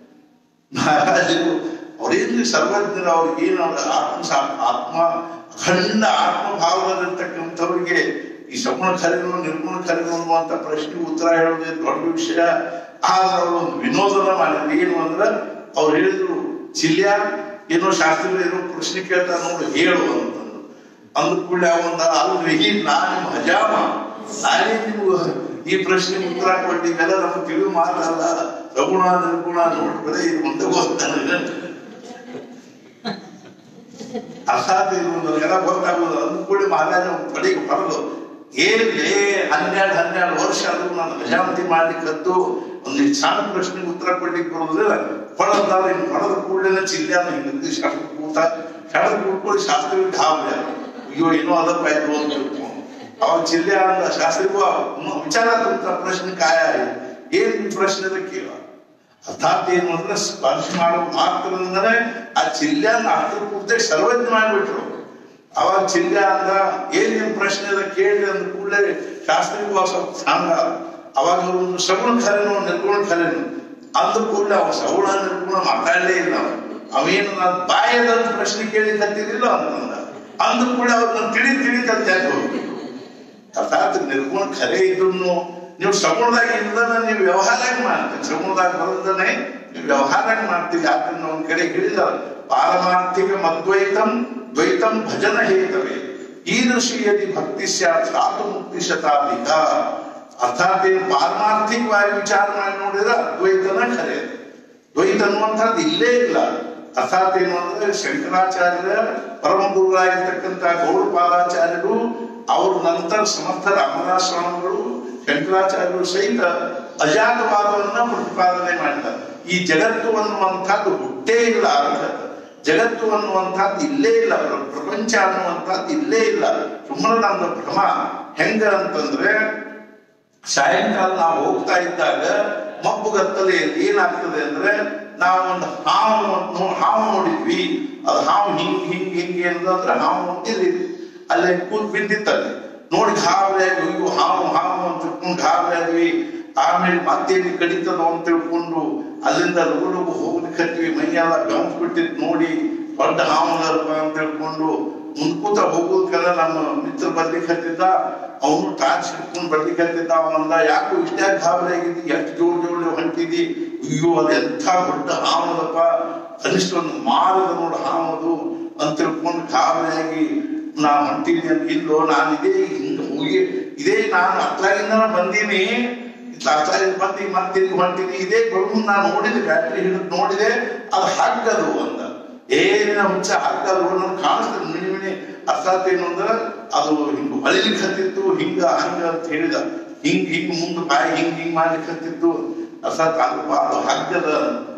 ಮಹಾರಾಜರು ಅವರೇನು ಸರ್ವಜ್ಞರು ಅವ್ರಿಗೆ ಏನು ಅವರ ಆತ್ಮ ಸಾ- ಆತ್ಮ ಅಖಂಡ ಆತ್ಮಭಾವದಲ್ಲಿರ್ತಕ್ಕಂಥವ್ರಿಗೆ ಈ ಶ್ರವಣ ಖರೇನೋ ನಿರ್ಗುಣ ಖರೇನೋ ಅನ್ನುವಂಥ ಪ್ರಶ್ನೆ ಉತ್ತರ ಹೇಳೋದೇ ದೊಡ್ಡ ವಿಷಯ ಆದ್ರೆ ಅವರು ಒಂದು ವಿನೋದನ ಮಾಡಿದ್ರು ಏನು ಅಂದ್ರೆ ಅವ್ರು ಹೇಳಿದ್ರು ಚಿಲ್ಯ ಏನೋ ಶಾಸ್ತ್ರಿಗಳು ಏನೋ ಪ್ರಶ್ನೆ ಕೇಳ್ತಾ ನೋಡು ಹೇಳು ಅಂತಂದ್ರು ಅಂದ ಕೂಡಲೇ ಅವಂದ ಅಲ್ರಿ ನಾನು ಹಜಾಮ ನಾನೇ ನಿಮ್ಗೆ ಈ ಪ್ರಶ್ನೆ ಉತ್ತರ ಕೊಟ್ಟಿದ್ದೆಲ್ಲ ನಮ್ಗೆ ತಿಳಿದು ಮಾತಲ್ಲ ರಗುಣ ನಿರ್ಗುಣ ನೋಡಿ ಬರೀ ಇದು ಮುಂದೆ ಗೊತ್ತ ಅಸಾಧ್ಯ ಇದು ನನಗೆಲ್ಲ ಗೊತ್ತಾಗೋದು ಅಂದ ಕೂಡಲೇ ಮಹಾರಾಜ ಪಡೆಗೆ ಬರಲು ಏನ್ಲೇ ಹನ್ನೆರಡು ಹನ್ನೆರಡು ವರ್ಷ ಅದು ನಾನು ಹಜಾಮತಿ ಮಾಡ್ಲಿಕ್ಕದ್ದು ಒಂದು ಸಣ್ಣ ಪ್ರಶ್ನೆಗೆ ಉತ್ತರ ಕೊಡ್ಲಿಕ್ಕೆ ಬರೋದಿಲ್ಲ ಹೊಡೆದಾರ ಇನ್ನು ಹೊಡೆದ ಕೂಡಲೇ ಚಿಲ್ಲಾನ ಹಿಂಗೆ ಶಾಸ್ತ್ರ ಕೂತ ಶಾಸ್ತ್ರ ಕೂತ್ಕೊಂಡು ಶಾಸ್ತ್ರ ಗಾಬರಿ ಆದ. ಅಯ್ಯೋ ಏನೋ ಅದಪ್ಪ ಇದು ಅಂತ ತಿಳ್ಕೊಂಡು ಅವಾಗ ಚಿಲ್ಲೆ ಅಂದ ಶಾಸ್ತ್ರಿಗೂ ಮ- ವಿಚಾರ ತುಂಬ್ತ ಪ್ರಶ್ನೆ ಕಾಯ ಏನ್ ಈ ಪ್ರಶ್ನೆ ಕೇಳ ಅರ್ಥಾತ್ ಏನು ಅಂದ್ರೆ ಸ್ಪರ್ಶ ಮಾಡೋ ಮಾತ್ರದಿಂದಲೇ ಆ ಚಿಲ್ಲೆನ ಅರ್ಥ ಪೂರ್ತಿ ಸರ್ವಜ್ಞ ಮಾಡಿಬಿಟ್ರು ಅವಾಗ ಚಿಲ್ಲೆ ಅಂದ ಏನ್ ನಿಮ್ ಪ್ರಶ್ನೆ ಅದ ಕೇಳಿ ಅಂದ ಕೂಡಲೇ ಶಾಸ್ತ್ರಿಗೂ ಆ ಸ್ವಲ್ಪ ಸಾಂಗ ಅವಾಗ ಒಂದು ಸಗುಣ ಖರೇನು ನಿರ್ಗುಣ ಖರೇನು ಅಂದ ಕೂಡಲೇ ಅವ ಸಗುಣ ನಿರ್ಗುಣ ಮಾತಾಡಲೇ ಇಲ್ಲ ಅವ. ಅವೇನು ನಾನು ಬಾಯದಂತ ಪ್ರಶ್ನೆ ಕೇಳಿ ಕತ್ತಿದಿಲ್ಲ ಅಂತಂದ ಅಂದ ಕೂಡ ಅವ್ರನ್ನ ತಿಳಿ ತಿಳಿ ಕತ್ತಾಕ ಹೋಗ್ಬೇಕು ಅರ್ಥಾತ್ ನಿರ್ಗುಣ ಖರೆ ಇದ್ರು ನೀವು ಸಗುಣದಾಗ ಇಲ್ಲದ ನೀವು ವ್ಯವಹಾರಾಗಿ ಮಾಡ್ತೀರಿ ಸಗುಣದಾಗ ಬರೋದನ್ನೇ ನೀವು ವ್ಯವಹಾರಾಗಿ ಮಾಡ್ತೀರಿ ಆದ್ರಿಂದ ಒಂದ್ ಕಡೆ ಹೇಳಿದ ಪಾರಮಾರ್ಥಿಕ ಮದ್ವೈತಂ ದ್ವೈತಂ ಭಜನ ಹೇತವೇ ಈದೃಶಿ ಯದಿ ಭಕ್ತಿ ಸ್ಯಾತ್ ಸಾಧು ಮುಕ್ತಿ ಶತಾಧಿಕ ಅರ್ಥಾತ್ ಏನು ಪಾರಮಾರ್ಥಿಕವಾಗಿ ವಿಚಾರ ಮಾಡಿ ನೋಡಿದ್ರೆ ಅದ್ವೈತನ ಖರೆ ದ್ವೈತ ಅನ್ನುವಂಥದ್ದು ಇಲ್ಲೇ ಇಲ್ಲ ಅರ್ಥಾತ್ ಏನು ಅಂದ್ರೆ ಶಂಕರಾಚಾರ್ಯರ ಪರಮ ಗುರುಗಳಾಗಿರ್ತಕ್ಕಂಥ ಗೌಡಪಾದಾಚಾರ್ಯರು ಅವ್ರ ನಂತರ ಸಮರ್ಥ ರಾಮದಾಸ್ ಸ್ವಾಮಿಗಳು ಶಂಕರಾಚಾರ್ಯರು ಸಹಿತ ಅಜಾತವಾದವನ್ನ ಪ್ರತಿಪಾದನೆ ಮಾಡಿದ್ದಾರೆ ಈ ಜಗತ್ತು ಅನ್ನುವಂಥದ್ದು ಹುಟ್ಟೇ ಇಲ್ಲ ಅರ್ಥ ಜಗತ್ತು ಅನ್ನುವಂಥದ್ದು ಇಲ್ಲೇ ಇಲ್ಲ ಪ್ರ- ಪ್ರಪಂಚ ಅನ್ನುವಂಥದ್ದು ಇಲ್ಲೇ ಇಲ್ಲ ಸುಮ್ಮನೆ ನಮ್ದು ಭ್ರಮ ಹೆಂಗ ಅಂತಂದ್ರೆ ಸಾಯಂಕಾಲ ನಾವು ಹೋಗ್ತಾ ಇದ್ದಾಗ ಮಬ್ಬುಗತ್ತಲೆಯಲ್ಲಿ ಏನಾಗ್ತದೆ ಅಂದ್ರೆ ನಾವು ಒಂದು ಹಾವು ನೋ- ಹಾವು ನೋಡಿದ್ವಿ ಅದು ಹಾವು ಹಿಂಗ್ ಹಿಂಗ್ ಹಿಂಗೆ ಅಂತಂದ್ರೆ ಹಾವು ನೋಡಿದ್ವಿ ಅಲ್ಲೇ ಕೂತ್ ಬಿದ್ದಿತ್ತಲ್ಲಿ ನೋಡಿ ಗಾಬರಿ ಆಗಿ ಅಯ್ಯೋ ಹಾವು ಹಾವು ಅಂತ ತಿಳ್ಕೊಂಡು ಗಾಬರಿ ಆದ್ವಿ ಆಮೇಲೆ ಮತ್ತೇನು ಕಡಿತದೋ ಅಂತ ತಿಳ್ಕೊಂಡು ಅಲ್ಲಿಂದ ಲಗು ಲಗು ಹೋಗ್ಲಿಕ್ಕೆ ಹತ್ವಿ ಮೈಯೆಲ್ಲ ಬೆಂಸ್ ಬಿಟ್ಟಿದ್ ನೋಡಿ ದೊಡ್ಡ ಹಾವುಗಳಪ್ಪ ಅಂತ ತಿಳ್ಕೊಂಡು ಮುಂದ್ಕೂತ ಹೋಗೋದಕ್ಕೆಲ್ಲ ನಮ್ಮ ಮಿತ್ರ ಬರ್ಲಿಕ್ಕೆ ಹತ್ತಿದ್ದ ಅವನು ಟಾರ್ಚ್ ಹಿಡ್ಕೊಂಡು ಬರ್ಲಿಕ್ಕೆ ಹತ್ತಿದ್ದ ಅವನಂದ ಯಾಕೋ ಇಷ್ಟೇ ಗಾಬರಿ ಆಗಿದ್ದಿ ಎಷ್ಟು ಜೋಡ್ ಜೋಡ್ ಹೊಂಟಿದಿ ಅಯ್ಯೋ ಅದು ಎಂಥ ದೊಡ್ಡ ಹಾವದಪ್ಪ ಕನಿಷ್ಠ ಒಂದು ಮಾರದ ನೋಡು ಹಾವದು ಅಂತ ತಿಳ್ಕೊಂಡು ಗಾಬರಿಯಾಗಿ ನಾ ಹೊಂಟಿನಿ ಅಂತ ಇಲ್ಲೋ ನಾನು ಇದೇ ಹಿಂಗ ಹೋಗಿ ಇದೇ ನಾನು ಅತ್ಲಾಗಿಂದ ಬಂದೀನಿ ಅತ್ಲಾಗಿಂದ ಬಂದು ಮತ್ತೆ ಇಲ್ಲಿ ಹೊಂಟಿನಿ ಇದೇ ಬರು ನಾನು ನೋಡಿದೆ ಬ್ಯಾಟ್ರಿ ಹಿಡಿದು ನೋಡಿದೆ ಅದು ಹಗ್ಗದು ಅಂದ ಏನಿನ ಹುಚ್ಚ ಹಗ್ಗದು ನಮ್ಗೆ ಕಾಣಿಸ್ತದೆ ಮಿಣಿ ಮಿಣಿ ಅರ್ಥಾತ್ ಏನು ಅಂದ್ರೆ ಅದು ಹಿಂಗ ಹೊಳಿಲಿಕ್ಕೆ ಹತ್ತಿತ್ತು ಹಿಂಗ ಹಂಗ ಅಂತ ಹೇಳಿದ ಹಿಂಗ್ ಹಿಂಗ್ ಮುಂದೆ ಬಾಯಿ ಹಿಂಗ್ ಹಿಂಗ್ ಮಾಡ್ಲಿಕ್ಕೆ ಹತ್ತಿತ್ತು ಅರ್ಥಾತ್ ಅದು ಅದು ಹಗ್ಗದ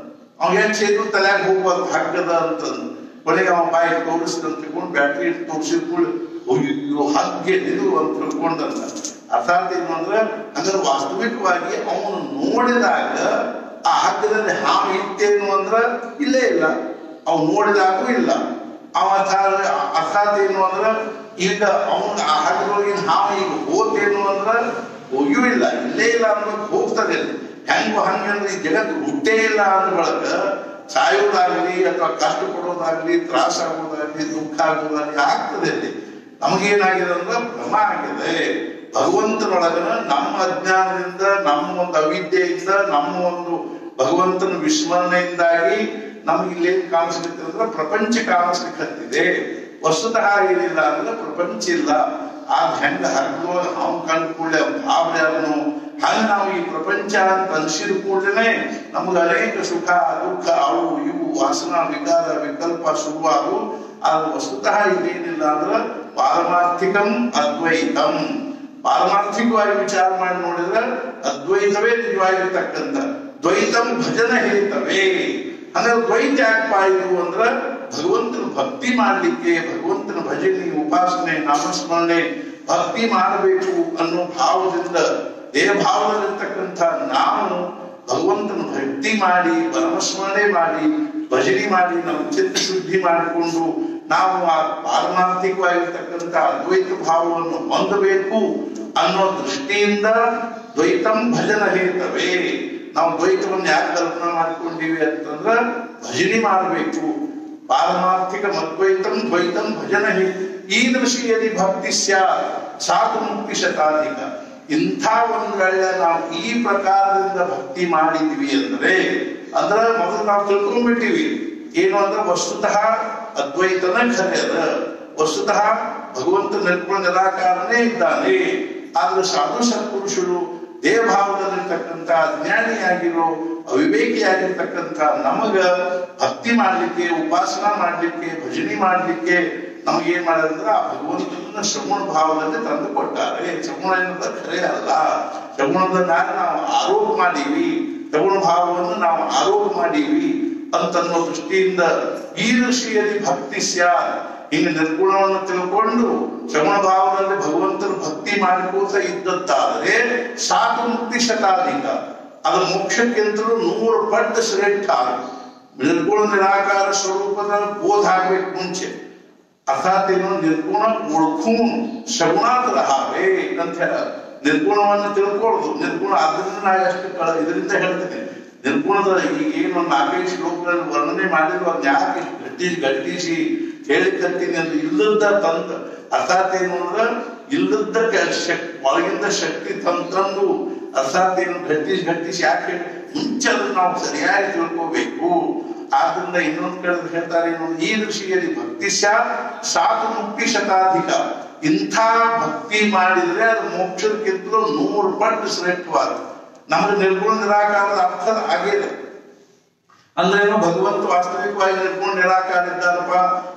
ಅವ ಏನ್ ಚೇತು ತಲೆಯಾಗ ಹೋಗುವಾಗ ಹಗ್ಗದ ಅಂತಂದು ಕೊನೆಗೆ ಅವ ಬಾಯಿ ತೋರಿಸಿದ ತಿಳ್ಕೊಂಡು ಬ್ಯಾಟ್ರಿ ತೋರಿಸಿದ ಕೂಡ ಅಯ್ಯೋ ಹಗ್ಗೆ ಇದು ಅಂತ ತಿಳ್ಕೊಂಡಂತ ಅರ್ಥಾತ್ ಏನು ಅಂದ್ರೆ ಅಂದ್ರೆ ವಾಸ್ತವಿಕವಾಗಿ ಅವನು ನೋಡಿದಾಗ ಆ ಹಗ್ಗದಲ್ಲಿ ಹಾವು ಇತ್ತೇನು ಅಂದ್ರ ಇಲ್ಲೇ ಇಲ್ಲ ಅವ್ ನೋಡಿದಾಗೂ ಇಲ್ಲ ಅವ ಅರ್ಥ- ಅರ್ಥಾತ್ ಏನು ಅಂದ್ರ ಈಗ ಅವನ ಆ ಹಗ್ಗದೊಳಗಿನ ಹಾವು ಈಗ ಹೋತೇನು ಅಂದ್ರ ಹೋಗ್ಯೂ ಇಲ್ಲ ಇಲ್ಲೇ ಇಲ್ಲ ಅನ್ನೋದು ಹೋಗ್ತದೆ ಹೆಂಗು ಹಂಗಂದ್ರೆ ಈ ಜಗತ್ತು ಹುಟ್ಟೇ ಇಲ್ಲ ಅಂದ ಬಳಕ ಸಾಯೋದಾಗ್ಲಿ ಅಥವಾ ಕಷ್ಟ ಪಡೋದಾಗ್ಲಿ ತ್ರಾಸ ಆಗೋದಾಗ್ಲಿ ದುಃಖ ಆಗೋದಾಗ್ಲಿ ಆಗ್ತದೆ ಅಲ್ಲಿ ನಮಗೇನಾಗಿದೆ ಅಂದ್ರೆ ಭ್ರಮ ಆಗಿದೆ ಭಗವಂತನೊಳಗನ ನಮ್ಮ ಅಜ್ಞಾನದಿಂದ ನಮ್ಮ ಒಂದು ಅವಿದ್ಯೆಯಿಂದ ನಮ್ಮ ಒಂದು ಭಗವಂತನ ವಿಸ್ಮರಣೆಯಿಂದಾಗಿ ನಮ್ಗೆ ಇಲ್ಲಿ ಏನ್ ಕಾಣಿಸ್ಲಿಕ್ಕೆ ಅಂದ್ರೆ ಪ್ರಪಂಚ ಕಾಣಿಸ್ಲಿಕ್ಕೆ ಹತ್ತಿದೆ ವಸ್ತುತಃ ಏನಿಲ್ಲ ಅಂದ್ರೆ ಪ್ರಪಂಚ ಇಲ್ಲ ಆಗ ಹೆಂಗ ಹರಿದು ಅವ್ನು ಕಂಡು ಕೂಡಲೇ ಭಾವನೆ ಅದನ್ನು ಹಂಗ ನಾವು ಈ ಪ್ರಪಂಚ ಅಂತ ಅನ್ಸಿದ ಕೂಡಲೇ ನಮ್ಗೆ ಅನೇಕ ಸುಖ ದುಃಖ ಅವು ಇವು ವಾಸನ ವಿಕಾರ ವಿಕಲ್ಪ ಶುರುವಾದವು ಅದು ವಸ್ತುತಃ ಇದೇನಿಲ್ಲ ಅಂದ್ರೆ ಪಾರಮಾರ್ಥಿಕಂ ಅದ್ವೈತಂ ಪಾರಮಾರ್ಥಿಕವಾಗಿ ವಿಚಾರ ಮಾಡಿ ನೋಡಿದ್ರೆ ಅದ್ವೈತವೇ ನಿಜವಾಗಿರ್ತಕ್ಕಂಥ ದ್ವೈತಂ ಭಜನ ಹೇತವೇ ಅಂದ್ರೆ ದ್ವೈತ ಯಾಕೆ ಪಾಯಿತು ಅಂದ್ರ ಭಗವಂತನ ಭಕ್ತಿ ಮಾಡ್ಲಿಕ್ಕೆ ಭಗವಂತನ ಭಜನೆ ಉಪಾಸನೆ ನಾಮಸ್ಮರಣೆ ಭಕ್ತಿ ಮಾಡಬೇಕು ಅನ್ನೋ ಭಾವದಿಂದ ದೇಹ ಭಾವದಲ್ಲಿರ್ತಕ್ಕಂಥ ನಾವು ಭಗವಂತನ ಭಕ್ತಿ ಮಾಡಿ ಪರಮಸ್ಮರಣೆ ಮಾಡಿ ಭಜನೆ ಮಾಡಿ ನಮ್ಮ ಚಿತ್ತ ಶುದ್ಧಿ ಮಾಡಿಕೊಂಡು ನಾವು ಆ ಪಾರಮಾರ್ಥಿಕವಾಗಿರ್ತಕ್ಕಂಥ ಅದ್ವೈತ ಭಾವವನ್ನು ಹೊಂದಬೇಕು ಅನ್ನೋ ದೃಷ್ಟಿಯಿಂದ ದ್ವೈತಂ ಭಜನ ಹೇತವೇ ನಾವು ದ್ವೈತವನ್ನು ಯಾಕೆ ಕಲ್ಪನಾ ಮಾಡ್ಕೊಂಡಿವಿ ಅಂತಂದ್ರ ಭಜನೆ ಮಾಡಬೇಕು ಪಾರಮಾರ್ಥಿಕ ಮದ್ವೈತಂ ದ್ವೈತಂ ಭಜನ ಹೇ ಈ ದೃಷ್ಟಿಯಲ್ಲಿ ಭಕ್ತಿ ಸ್ಯಾತ್ ಸಾತು ಮುಕ್ತಿ ಶತಾಧಿಕ ಇಂಥ ಒಂದು ವೇಳೆ ನಾವು ಈ ಪ್ರಕಾರದಿಂದ ಭಕ್ತಿ ಮಾಡಿದ್ವಿ ಅಂದ್ರೆ ಅಂದ್ರೆ ಮೊದಲು ನಾವು ತಿಳ್ಕೊಂಡ್ಬಿಟ್ಟಿವಿ ಏನು ಅಂದ್ರೆ ವಸ್ತುತಃ ಅದ್ವೈತನ ಖರೆ ಅದ ವಸ್ತುತಃ ಭಗವಂತ ನಿರ್ಗುಣ ನಿರಾಕಾರನೇ ಇದ್ದಾನೆ ಆದ್ರೆ ಸಾಧು ಸತ್ಪುರುಷರು ದೇವಭಾವದಲ್ಲಿರ್ತಕ್ಕಂಥ ಜ್ಞಾನಿಯಾಗಿರೋ ಅವಿವೇಕಿಯಾಗಿರ್ತಕ್ಕಂಥ ನಮಗ ಭಕ್ತಿ ಮಾಡ್ಲಿಕ್ಕೆ ಉಪಾಸನಾ ಮಾಡ್ಲಿಕ್ಕೆ ಭಜನೆ ಮಾಡ್ಲಿಕ್ಕೆ ನಮ್ಗೆ ಏನ್ ಮಾಡಿದ್ರೆ ಆ ಭಗವಂತನ ಶ್ರವಣ ಭಾವದಲ್ಲಿ ತಂದು ಕೊಟ್ಟಾರೆ ಶ್ರವಣ ಎನ್ನುವುದು ಖರೆ ಅಲ್ಲ ಶ್ರವಣದ ಮ್ಯಾಲ ನಾವು ಆರೋಪ ಮಾಡೀವಿ ಶ್ರವಣ ಭಾವವನ್ನು ನಾವು ಆರೋಪ ಮಾಡೀವಿ ಅಂತನ್ನೋ ದೃಷ್ಟಿಯಿಂದ ಈ ಋಷಿಯಲ್ಲಿ ಭಕ್ತಿ ಸ್ಯಾತ್ ಹಿಂಗೆ ನಿರ್ಗುಣವನ್ನು ತಿಳ್ಕೊಂಡು ಶ್ರವಣ ಭಾವದಲ್ಲಿ ಭಗವಂತನ ಭಕ್ತಿ ಮಾಡಿಕೋತ ಇದ್ದದ್ದಾದರೆ ಸಾಕು ಮುಕ್ತಿ ಶತಾಧಿಕ ಅದು ಮೋಕ್ಷಕ್ಕಿಂತಲೂ ನೂರು ಪಟ್ಟು ಶ್ರೇಷ್ಠ ನಿರ್ಗುಣ ನಿರಾಕಾರ ಸ್ವರೂಪದ ಬೋಧ ಆಗ್ಬೇಕು ಮುಂಚೆ ಅರ್ಥಾತ್ ಏನು ನಿರ್ಗುಣ ಉಳ್ಕೂನ್ ಶ್ರವಣಾತ್ ರಹಾವೆ ಅಂತ ಹೇಳ ನಿರ್ಗುಣವನ್ನು ತಿಳ್ಕೊಳ್ಳೋದು ನಿರ್ಗುಣ ಅದರಿಂದ ನಾ ಎಷ್ಟು ಕಳ ಇದರಿಂದ ಹೇಳ್ತೀನಿ ನಿರ್ಗುಣದ ಈಗ ಏನು ಒಂದು ನಾಲ್ಕೈದು ಶ್ಲೋಕಗಳಲ್ಲಿ ವರ್ಣನೆ ಮಾಡಿದ್ರು ಅದನ್ನ ಯಾಕೆ ಇಷ್ಟು ಗಟ್ಟಿಸಿ ಗಟ್ಟಿಸಿ ಹೇಳಿಕತ್ತೀನಿ ಅಂದ್ರೆ ಇಲ್ಲದ ತಂತ್ರ ಅರ್ಥಾತ್ ಏನು ಅಂದ್ರೆ ಇಲ್ಲದ ಕ- ಶಕ್- ಒಳಗಿಂದ ಶಕ್ತಿ ತಂತಂದು ಅರ್ಥಾತ್ ಏನು ಗಟ್ಟಿಸಿ ಗಟ್ಟಿಸಿ ಯಾಕೆ ಹೇಳಿ ಮುಂಚೆ ಅದನ್ನ ನಾವು ಸರಿಯಾಗಿ ತಿಳ್ಕೋಬೇಕು ಆದ್ರಿಂದ ಇನ್ನೊಂದ್ ಕಡೆ ಹೇಳ್ತಾರೆ ಏನು ಈ ಋಷಿಯಲ್ಲಿ ಭಕ್ತಿ ಸ್ಯಾತ್ ಸಾಕು ಮುಕ್ತಿ ಶತಾಧಿಕ ಇಂಥ ಭಕ್ತಿ ಮಾಡಿದ್ರೆ ಅದು ಮೋಕ್ಷಕ್ಕಿಂತಲೂ ನೂರು ಪಟ್ಟು ಶ್ರೇಷ್ಠವಾದ ನಮಗೆ ನಿರ್ಗುಣ ನಿರಾಕಾರದ ಅರ್ಥ ಆಗೇ ಇದೆ ಅಂದ್ರೇನು ಭಗವಂತ ವಾಸ್ತವಿಕವಾಗಿ ನಿರ್ಗುಣ ನಿರಾಕಾರ ಇದ್ದಾರಪ್ಪ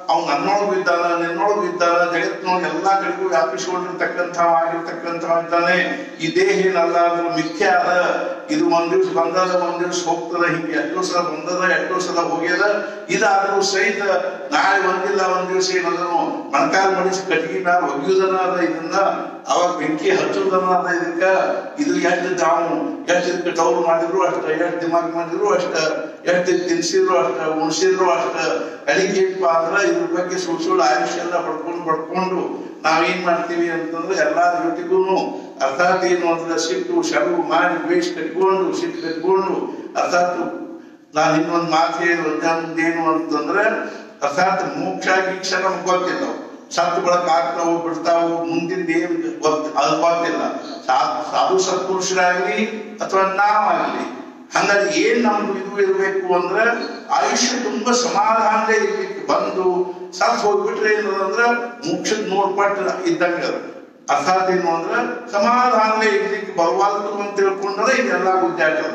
ಅವ್ನು ನನ್ನೊಳಗೂ ಇದ್ದಾನ ನಿನ್ನೊಳಗೂ ಇದ್ದಾನ ಜಗತ್ತಿನೊಳಗೆ ಎಲ್ಲಾ ಕಡೆಗೂ ವ್ಯಾಪಿಸಿಕೊಂಡಿರ್ತಕ್ಕಂಥ ಆಗಿರ್ತಕ್ಕಂಥ ಇದ್ದಾನೆ ಈ ದೇಹ ಏನಲ್ಲ ಅಂದ್ರೆ ಮಿಥ್ಯ ಅದ ಇದು ಒಂದ್ ದಿವ್ಸ ಬಂದದ ಒಂದ್ ದಿವ್ಸ ಹೋಗ್ತದ ಹಿಂಗೆ ಎಷ್ಟೋ ಸಲ ಬಂದದ ಎಷ್ಟೋ ಸಲ ಹೋಗ್ಯದ ಇದಾದ್ರೂ ಸಹಿತ ನಾಳೆ ಒಂದಿಲ್ಲ ಒಂದ್ ದಿವ್ಸ ಏನಂದ್ರು ಮಣಕಾಲ್ ಮಡಿಸಿ ಕಟ್ಟಿಗೆ ಮ್ಯಾಲ ಒಗಿಯುದನ ಅದ ಇದನ್ನ ಅವಾಗ ಬೆಂಕಿ ಹಚ್ಚುದನ ಅದ ಇದಕ್ಕ ಇದು ಎಷ್ಟು ತಾವು ಎಷ್ಟು ಇದಕ್ಕೆ ಟೌರ್ ಮಾಡಿದ್ರು ಅಷ್ಟ ಎಷ್ಟು ದಿಮಾಗ್ ಮಾಡಿದ್ರು ಅಷ್ಟ ಎಷ್ಟು ತಿನ್ಸಿದ್ರು ಅಷ್ಟ ಉಣ್ಸಿದ್ರು ಅಷ್ಟ ಅಡಿಗೆಪ್ಪ ಅಂದ್ರ ಇದ್ರ ಬಗ್ಗೆ ಸುಳ್ ಸುಳ್ಳು ಆಯುಷ್ಯ ಎಲ್ಲ ಪಡ್ಕೊಂಡು ಪಡ್ಕೊಂಡು ನಾವೇನ್ ಮಾಡ್ತೀವಿ ಅಂತಂದ್ರೆ ಎಲ್ಲಾ ಜೊತೆಗೂ ಅರ್ಥಾತ್ ಏನು ಅಂದ್ರೆ ಸಿಟ್ಟು ಶರವು ಮಾಡಿ ದ್ವೇಷ ಕಟ್ಕೊಂಡು ಸಿಟ್ಟು ಕಟ್ಕೊಂಡು ಅರ್ಥಾತ್ ನಾನು ಇನ್ನೊಂದು ಮಾತು ಹೇಳಿ ಒಂದೇನು ಅಂತಂದ್ರೆ ಅರ್ಥಾತ್ ಮೋಕ್ಷ ಗೀಕ್ಷ ನಮ್ಗೆ ಗೊತ್ತಿಲ್ಲ ಸತ್ತು ಬಳಕ ಆಗ್ತಾವು ಬಿಡ್ತಾವು ಮುಂದಿನ ಏನ್ ಗೊತ್ತ ಅದು ಗೊತ್ತಿಲ್ಲ ಸಾ- ಸಾಧು ಸತ್ಪುರುಷರಾಗ್ಲಿ ಅಥವಾ ನಾವಾಗ್ಲಿ ಹಂಗಾಗಿ ಏನ್ ನಮ್ದು ಇದು ಇರಬೇಕು ಅಂದ್ರೆ ಆಯುಷ್ಯ ತುಂಬಾ ಸಮಾಧಾನದೇ ಇರ್ಲಿಕ್ಕೆ ಬಂದು ಸತ್ ಹೋಗ್ಬಿಟ್ರೆ ಏನಂದ್ರ ಮೋಕ್ಷದ ನೋಡ್ಪಟ್ಟು ಇದ್ದಂಗ ಅದು. ಅರ್ಥಾತ್ ಏನು ಅಂದ್ರೆ ಸಮಾಧಾನದೇ ಇರ್ಲಿಕ್ಕೆ ಬರವಾಲ್ತು ಅಂತ ತಿಳ್ಕೊಂಡ್ರೆ ಇದೆಲ್ಲ ಗುದ್ದಾಟ ಅದು.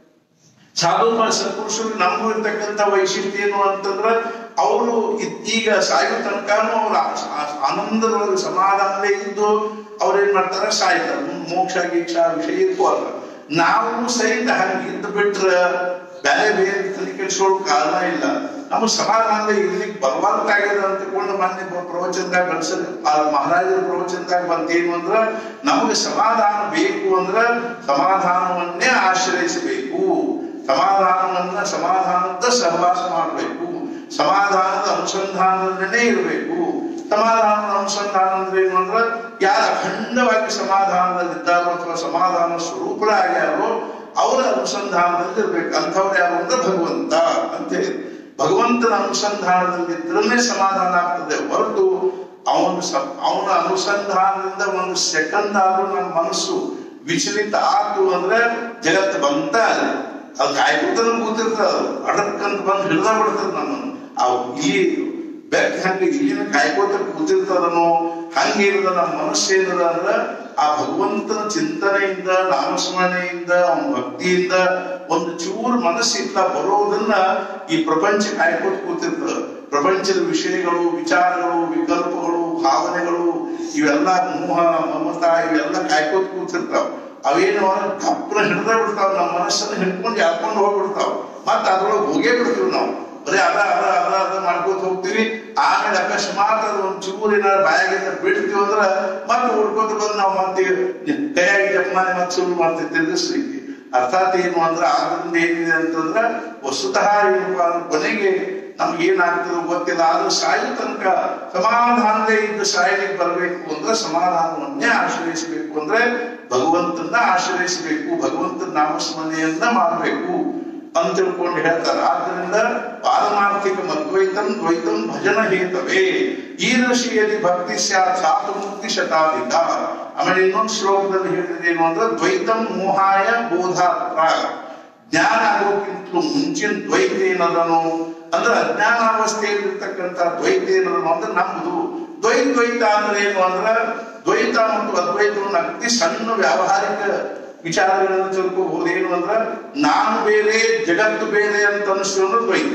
ಸಾಧು ಮ- ಸತ್ಪುರುಷರು ನಮಗೂ ಇರ್ತಕ್ಕಂಥ ವೈಶಿಷ್ಟ್ಯ ಏನು ಅಂತಂದ್ರ ಅವರು ಈಗ ಸಾಯೋ ತನಕನೂ ಅವ್ರ ಆ- ಆ- ಆನಂದದೊಳಗೆ ಸಮಾಧಾನದೇ ಇದ್ದು ಅವ್ರೇನ್ ಮಾಡ್ತಾರೆ ಸಾಯ್ತಾರೆ ಮುಂದ್ ಮೋಕ್ಷ ಗೀಕ್ಷ ವಿಷಯಕ್ಕೂ ಅಲ್ಲ ನಾವು ಸಹಿತ ಹಂಗೆ ಇದ್ದು ಬಿಟ್ರ ಬೇರೆ ಬೇರೆ ತಲೆ ಕೆಡಿಸ್ಕೊಳ್ಳೋ ಕಾರಣ ಇಲ್ಲ ನಮ್ಮ ಸಮಾಧಾನದ ಇರ್ಲಿಕ್ಕೆ ಬಲವಂತಾಗಿದೆ ಅಂತ ತಿಳ್ಕೊಂಡು ಮೊನ್ನೆ ಪ್ರ- ಪ್ರವಚನದಾಗ ಕಳ್ಸ ಆ ಮಹಾರಾಜರ ಪ್ರವಚನದಾಗ ಬಂದೇನು ಅಂದ್ರ ನಮಗೆ ಸಮಾಧಾನ ಬೇಕು ಅಂದ್ರ ಸಮಾಧಾನವನ್ನೇ ಆಶ್ರಯಿಸಬೇಕು ಸಮಾಧಾನವನ್ನ ಸಮಾಧಾನದ ಸಹವಾಸ ಮಾಡಬೇಕು ಸಮಾಧಾನದ ಅನುಸಂಧಾನದಲ್ಲೇ ಇರಬೇಕು ಸಮಾಧಾನದ ಅನುಸಂಧಾನ ಅಂದ್ರೆ ಏನು ಅಂದ್ರೆ ಯಾರು ಅಖಂಡವಾಗಿ ಸಮಾಧಾನದಲ್ಲಿದ್ದಾರೋ ಅಥವಾ ಸಮಾಧಾನ ಸ್ವರೂಪರಾಗ್ಯಾರೋ ಅವರ ಅನುಸಂಧಾನದಲ್ಲಿ ಇರ್ಬೇಕು ಅಂಥವ್ರು ಯಾರು ಅಂದ್ರೆ ಭಗವಂತ ಅಂತ ಹೇಳಿ ಭಗವಂತನ ಅನುಸಂಧಾನದಲ್ಲಿದ್ರೇ ಸಮಾಧಾನ ಆಗ್ತದೆ ಹೊರತು ಅವನು ಸ- ಅವನ ಅನುಸಂಧಾನದಿಂದ ಒಂದು ಸೆಕೆಂಡ್ ಆದ್ರೂ ನಮ್ಮ ಮನಸ್ಸು ವಿಚಲಿತ ಆತು ಅಂದ್ರೆ ಜಗತ್ತು ಬಂತ ಅಲ್ಲಿ ಅದು ಕಾಯ್ಕೊತನ ಕೂತಿರ್ತದ ಅದು ಅಡಕ್ಕಂತ ಬಂದು ಹಿಡ್ದ ಬಿಡ್ತದ ನಮ್ಮನ್ನು ಅವು ಇಲ್ಲಿ ಬೆಕ್ಕ ಹಂಗ ಇಲ್ಲಿನ ಕಾಯ್ಕೋತ ಕೂತಿರ್ತದನೋ ಹಂಗೇನದ ನಮ್ಮ ಮನಸ್ಸು ಏನದ ಅಂದ್ರ ಆ ಭಗವಂತನ ಚಿಂತನೆಯಿಂದ ನಾಮಸ್ಮರಣೆಯಿಂದ ಅವನ ಭಕ್ತಿಯಿಂದ ಒಂದು ಚೂರು ಮನಸ್ಸಿತ್ತ ಬರೋದನ್ನ ಈ ಪ್ರಪಂಚ ಕಾಯ್ಕೋತ ಕೂತಿರ್ತದ ಪ್ರಪಂಚದ ವಿಷಯಗಳು ವಿಚಾರಗಳು ವಿಕಲ್ಪಗಳು ಭಾವನೆಗಳು ಇವೆಲ್ಲ ಮೋಹ ಮಮತ ಇವೆಲ್ಲ ಕಾಯ್ಕೋತ ಕೂತಿರ್ತಾವ ಅವೇನು ಕಪ್ಪನ ಹಿಡ್ದ ಬಿಡ್ತಾವ ನಮ್ಮ ಮನಸ್ಸನ್ನ ಹಿಡ್ಕೊಂಡು ಎಳ್ಕೊಂಡು ಹೋಗ್ಬಿಡ್ತಾವ ಮತ್ತ ಅದ್ರೊಳಗೆ ಹೋಗೇ ಬಿಡ್ತೀವಿ ನಾವು ಬರೀ ಅದ ಅದ ಅದ ಅದ ಮಾಡ್ಕೋತ ಹೋಗ್ತೀವಿ ಆಮೇಲೆ ಅಕಸ್ಮಾತ್ ಅದು ಒಂದ್ ಚೂರು ಏನಾದ್ರು ಬಾಯಾಗಿಂದ ಬಿಡ್ತೀವಿ ಅಂದ್ರ ಮತ್ತೆ ಹುಡ್ಕೋತ ಬಂದು ನಾವು ಮತ್ತೆ ಕೈಯಾಗಿ ಜಪಮಾನೆ ಮತ್ತೆ ಶುರು ಮಾಡ್ತೀವಿ ತಿರ್ಗಿಸ್ಲಿಕ್ಕೆ ಅರ್ಥಾತ್ ಏನು ಅಂದ್ರೆ ಆದ್ರಿಂದ ಏನಿದೆ ಅಂತಂದ್ರ ವಸ್ತುತಃ ಏನಪ್ಪಾ ಅಂದ್ರೆ ಕೊನೆಗೆ ನಮ್ಗೆ ಏನಾಗ್ತದೋ ಗೊತ್ತಿಲ್ಲ ಆದ್ರೂ ಸಾಯೋ ತನಕ ಸಮಾಧಾನದೇ ಇದ್ದು ಸಾಯಲಿಕ್ಕೆ ಬರಬೇಕು ಅಂದ್ರೆ ಸಮಾಧಾನವನ್ನೇ ಆಶ್ರಯಿಸಬೇಕು ಅಂದ್ರೆ ಭಗವಂತನ ಆಶ್ರಯಿಸಬೇಕು ಭಗವಂತನ ನಾಮಸ್ಮರಣೆಯನ್ನ ಮಾಡಬೇಕು ಅಂತ ತಿಳ್ಕೊಂಡು ಹೇಳ್ತಾರೆ ಆದ್ರಿಂದ ಪಾರಮಾರ್ಥಿಕ ಮದ್ವೈತಂ ದ್ವೈತಂ ಭಜನ ಹೇತವೇ ಈ ಋಷಿಯಲ್ಲಿ ಭಕ್ತಿ ಸ್ಯಾತ್ ಸಾತು ಮುಕ್ತಿ ಶತಾಧಿಕ ಆಮೇಲೆ ಇನ್ನೊಂದು ಶ್ಲೋಕದಲ್ಲಿ ಹೇಳಿದೇನು ಅಂದ್ರೆ ದ್ವೈತಂ ಮೋಹಾಯ ಬೋಧಾತ್ರ ಜ್ಞಾನ ಆಗೋಕ್ಕಿಂತಲೂ ಮುಂಚಿನ ದ್ವೈತ ಏನದನು ಅಂದ್ರೆ ಅಜ್ಞಾನಾವಸ್ಥೆಯಲ್ಲಿರ್ತಕ್ಕಂಥ ದ್ವೈತ ಏನದನು ಅಂದ್ರೆ ನಮ್ದು ದ್ವೈತ ದ್ವೈತ ಅಂದ್ರೆ ಏನು ಅಂದ್ರೆ ದ್ವೈತ ಮತ್ತು ಅದ್ವೈತವನ್ನು ಅತಿ ಸಣ್ಣ ವ್ಯಾವಹಾರಿಕ ವಿಚಾರಗಳನ್ನು ತಿಳ್ಕೋಬಹುದು ಏನು ಅಂದ್ರ ನಾನು ಬೇರೆ ಜಗತ್ತು ಬೇರೆ ಅಂತ ಅನಿಸ್ತು ದ್ವೈತ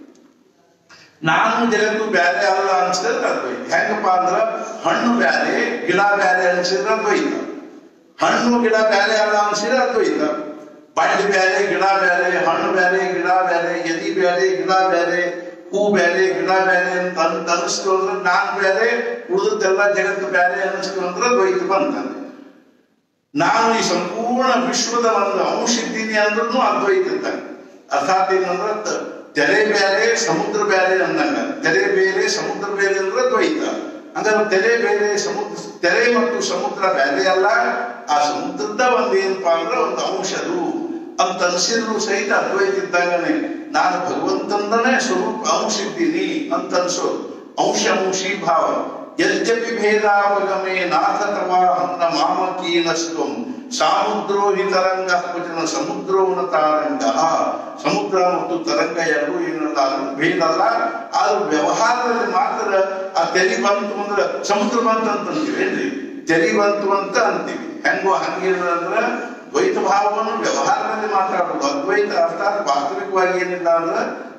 ನಾನು ಜಗತ್ತು ಬ್ಯಾರೆ ಅಲ್ಲ ಅನ್ಸಿದ್ರೆ ಅದ್ವೈತ ಹೆಂಗಪ್ಪ ಅಂದ್ರ ಹಣ್ಣು ಬ್ಯಾರೆ ಗಿಡ ಬ್ಯಾರೆ ಅನ್ಸಿದ್ರೆ ಅದ್ವೈತ ಹಣ್ಣು ಗಿಡ ಬ್ಯಾರೆ ಅಲ್ಲ ಅನ್ಸಿದ್ರೆ ಅದ್ವೈತ ಬಳ್ಳಿ ಬ್ಯಾರೆ ಗಿಡ ಬ್ಯಾರೆ ಹಣ್ಣು ಬ್ಯಾರೆ ಗಿಡ ಬ್ಯಾರೆ ಎದಿ ಬ್ಯಾರೆ ಗಿಡ ಬ್ಯಾರೆ ಹೂ ಬ್ಯಾರೆ ಗಿಡ ಬ್ಯಾರೆ ಅಂತ ಅಂತ ಅನಿಸ್ತು ಅಂದ್ರೆ ನಾನ್ ಬ್ಯಾರೆ ಉಳಿದದ್ದೆಲ್ಲ ಜಗತ್ತು ಬ್ಯಾರೆ ಅನಿಸ್ತು ಅಂದ್ರೆ ದ್ವೈತ ಬಂತಾನೆ ನಾನು ಈ ಸಂಪೂರ್ಣ ವಿಶ್ವದ ಒಂದು ಅಂಶ ಇದ್ದೀನಿ ಅಂದ್ರೂ ಅದ್ವೈತ ಇದ್ದಂಗೆ ಅರ್ಥಾತ್ ಏನಂದ್ರೆ ತ- ತೆರೆ ಬೇರೆ ಸಮುದ್ರ ಬೇರೆ ಅಂದಂಗ ತೆರೆ ಬೇರೆ ಸಮುದ್ರ ಬೇರೆ ಅಂದ್ರೆ ದ್ವೈತ ಹಂಗಾದ್ರೆ ತೆರೆ ಬೇರೆ ಸಮುದ್ರ ತೆರೆ ಮತ್ತು ಸಮುದ್ರ ಬೇರೆ ಅಲ್ಲ ಆ ಸಮುದ್ರದ ಒಂದ್ ಏನಪ್ಪಾ ಅಂದ್ರೆ ಒಂದು ಅಂಶದು ಅಂತ ಅನ್ಸಿದ್ರು ಸಹಿತ ಅದ್ವೈತ ಇದ್ದಂಗನೆ ನಾನು ಭಗವಂತಂದನೇ ಸ್ವರೂಪ ಅಂಶ ಇದ್ದೀನಿ ಅಂತ ಅನ್ಸೋದು ಅಂಶ ಅಂಶಿ ಭಾವ ಯದ್ಯಪಿ ಭೇದಾವಗಮೇ ನಾಥ ತವಾ ಹನ್ನ ಮಾಮಕೀನಸ್ತ್ವಂ ಸಾಮುದ್ರೋ ಹಿ ತರಂಗ ಕ್ವಚನ ಸಮುದ್ರೋ ನ ತಾರಂಗ ಸಮುದ್ರ ಮತ್ತು ತರಂಗ ಎರಡು ಏನಲ್ಲ ಅದು ಭೇದ ಅಲ್ಲ ಆದ್ರೆ ವ್ಯವಹಾರದಲ್ಲಿ ಮಾತ್ರ ಆ ತೆರಿ ಬಂತು ಅಂದ್ರೆ ಸಮುದ್ರ ಬಂತು ಅಂತ ಅಂತೀವಿ ಏನ್ರಿ ತೆರಿ ಬಂತು ಅಂತ ಅಂತೀವಿ ಹೆಂಗೋ ಹಂಗಿಲ್ಲ ಅಂದ್ರ ದ್ವೈತ ಭಾವವನ್ನು ವ್ಯವಹಾರದಲ್ಲಿ ಮಾತಾಡೋದು ಅದ್ವೈತ ಅರ್ಥಾತ್ ವಾಸ್ತವಿಕವಾಗಿ ಏನಿಲ್ಲ ಅಂದ್ರೆ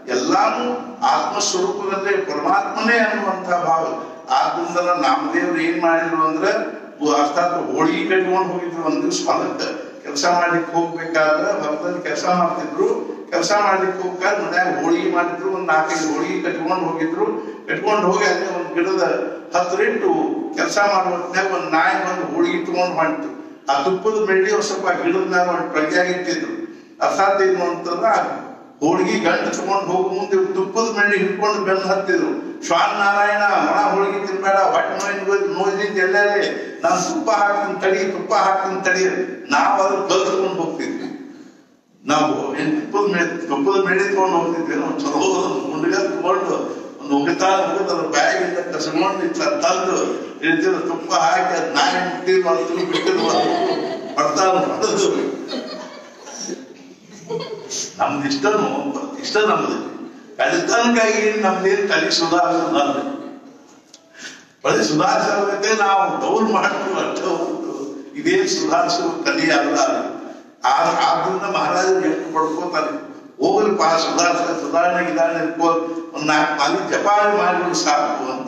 ಎಲ್ಲಾನು ಆತ್ಮ ಸ್ವರೂಪದಲ್ಲೇ ಪರಮಾತ್ಮನೇ ಅನ್ನುವಂಥ ಭಾವ ಆದ್ರಿಂದ ನಾಮದೇವ್ರು ಏನ್ ಮಾಡಿದ್ರು ಅಂದ್ರೆ ಉ- ಅರ್ಥಾತ್ ಹೋಳಿಗೆ ಕಟ್ಕೊಂಡು ಹೋಗಿದ್ರು ಒಂದ್ ದಿವ್ಸ ಹೊಲಕ್ಕೆ ಕೆಲಸ ಮಾಡ್ಲಿಕ್ಕೆ ಹೋಗ್ಬೇಕಾದ್ರೆ ಹೊಲದಲ್ಲಿ ಕೆಲಸ ಮಾಡ್ತಿದ್ರು ಕೆಲಸ ಮಾಡ್ಲಿಕ್ಕೆ ಹೋಗ್ಬೇಕಾದ್ರೆ ಮನ್ಯಾಗ ಹೋಳಿಗೆ ಮಾಡಿದ್ರು ಒಂದ್ ನಾಲ್ಕೈದು ಹೋಳಿಗೆ ಕಟ್ಕೊಂಡು ಹೋಗಿದ್ರು ಕಟ್ಕೊಂಡು ಹೋಗಿ ಅಲ್ಲಿ ಒಂದ್ ಗಿಡದ ಹತ್ತಿರಿಟ್ಟು ಕೆಲಸ ಮಾಡೋ ಹೊತ್ನ್ಯಾಗ ಒಂದ್ ನಾಯಿ ಬಂದು ಹೋಳಿಗೆ ತಗೊಂಡು ಮಾಡಿತ್ತು ಆ ತುಪ್ಪದ ಬೆಳ್ಳಿ ಒಂದ್ ಸ್ವಲ್ಪ ಆ ಗಿಡದ ಮ್ಯಾಲ ಒಂದು ಪ್ರಜ್ಞಾಗಿಟ್ಟಿದ್ರು ಅರ್ಥಾತ್ ಏನು ಅಂತಂದ್ರ ಹೋಳಿಗೆ ಗಂಟು ತಗೊಂಡು ಹೋಗೋ ಮುಂದೆ ಇವ್ರು ತುಪ್ಪದ ಬೆಳ್ಳಿ ಹಿಡ್ಕೊಂಡು ಬೆನ್ನು ಹತ್ತಿದ್ರು ಶ್ವಾನ್ ನಾರಾಯಣ ಒಣ ಹೋಳಿಗೆ ತಿನ್ಬೇಡ ಹೊಟ್ಟೆ ನೋಯಿ ನೋಯ್ದಿಂದ ಎಲ್ಲೇ ನಾನು ತುಪ್ಪ ಹಾಕ್ತೀನಿ ತಡಿ ತುಪ್ಪ ಹಾಕ್ತೀನಿ ತಡಿ ನಾವು ಅದ್ರ ಕಲ್ತ್ಕೊಂಡು ಹೋಗ್ತಿದ್ವಿ ನಾವು ಏನ್ ತುಪ್ಪದ ಮೇಲೆ ತುಪ್ಪದ ಮೇಲೆ ತಗೊಂಡು ಹೋಗ್ತಿದ್ವಿ ನಾವು ಚಲೋ ಮುಂಡಿಗೆ ತಗೊಂಡು ಒಂದು ಉಗಿತಾ ಉಗಿತ ಅದ್ರ ಬ್ಯಾಗಿಂದ ಕಸ್ಕೊಂಡು ಇತ್ತ ತಂದು ಇಳಿತಿದ್ರು ತುಪ್ಪ ಹಾಕಿ ಅದ್ ನಾಯಿ ಮುಟ್ಟಿ ಮಾಡ್ತೀವಿ ಬಿಟ್ಟಿದ್ರು ಬರ್ತಾ ಮಾಡೋದು ನಮ್ದು ಇಷ್ಟನು ಇಷ್ಟ ನಮ್ದು ಕಲಿತನಕ್ಕಾಗಿ ನಮ್ದೇನು ಕಲಿ ಸುಧಾರಿಸೋದಲ್ಲ ಬರೀ ಸುಧಾರಿಸೋದಕ್ಕೆ ನಾವು ಡೌನ್ ಮಾಡ್ತೀವಿ ಅಷ್ಟೇ ಹೊರತು ಇದೇನು ಸುಧಾರಿಸುವ ಕಲಿ ಅಲ್ಲ ಆ- ಆದ್ರಿಂದ ಮಹಾರಾಜರು ಎಷ್ಟು ಪಡ್ಕೋತಾರೆ ಹೋಗ್ಲಿಪ್ಪ ಸುಧಾರಿಸ ಸುಧಾರಣೆ ಗಿಧಾರಣೆ ಇಟ್ಕೋ ಒಂದ್ ನಾಲ್ಕು ಮಾಲಿ ಜಪಾನೆ ಮಾಡಿಬಿಡು ಸಾಕು ಅಂತ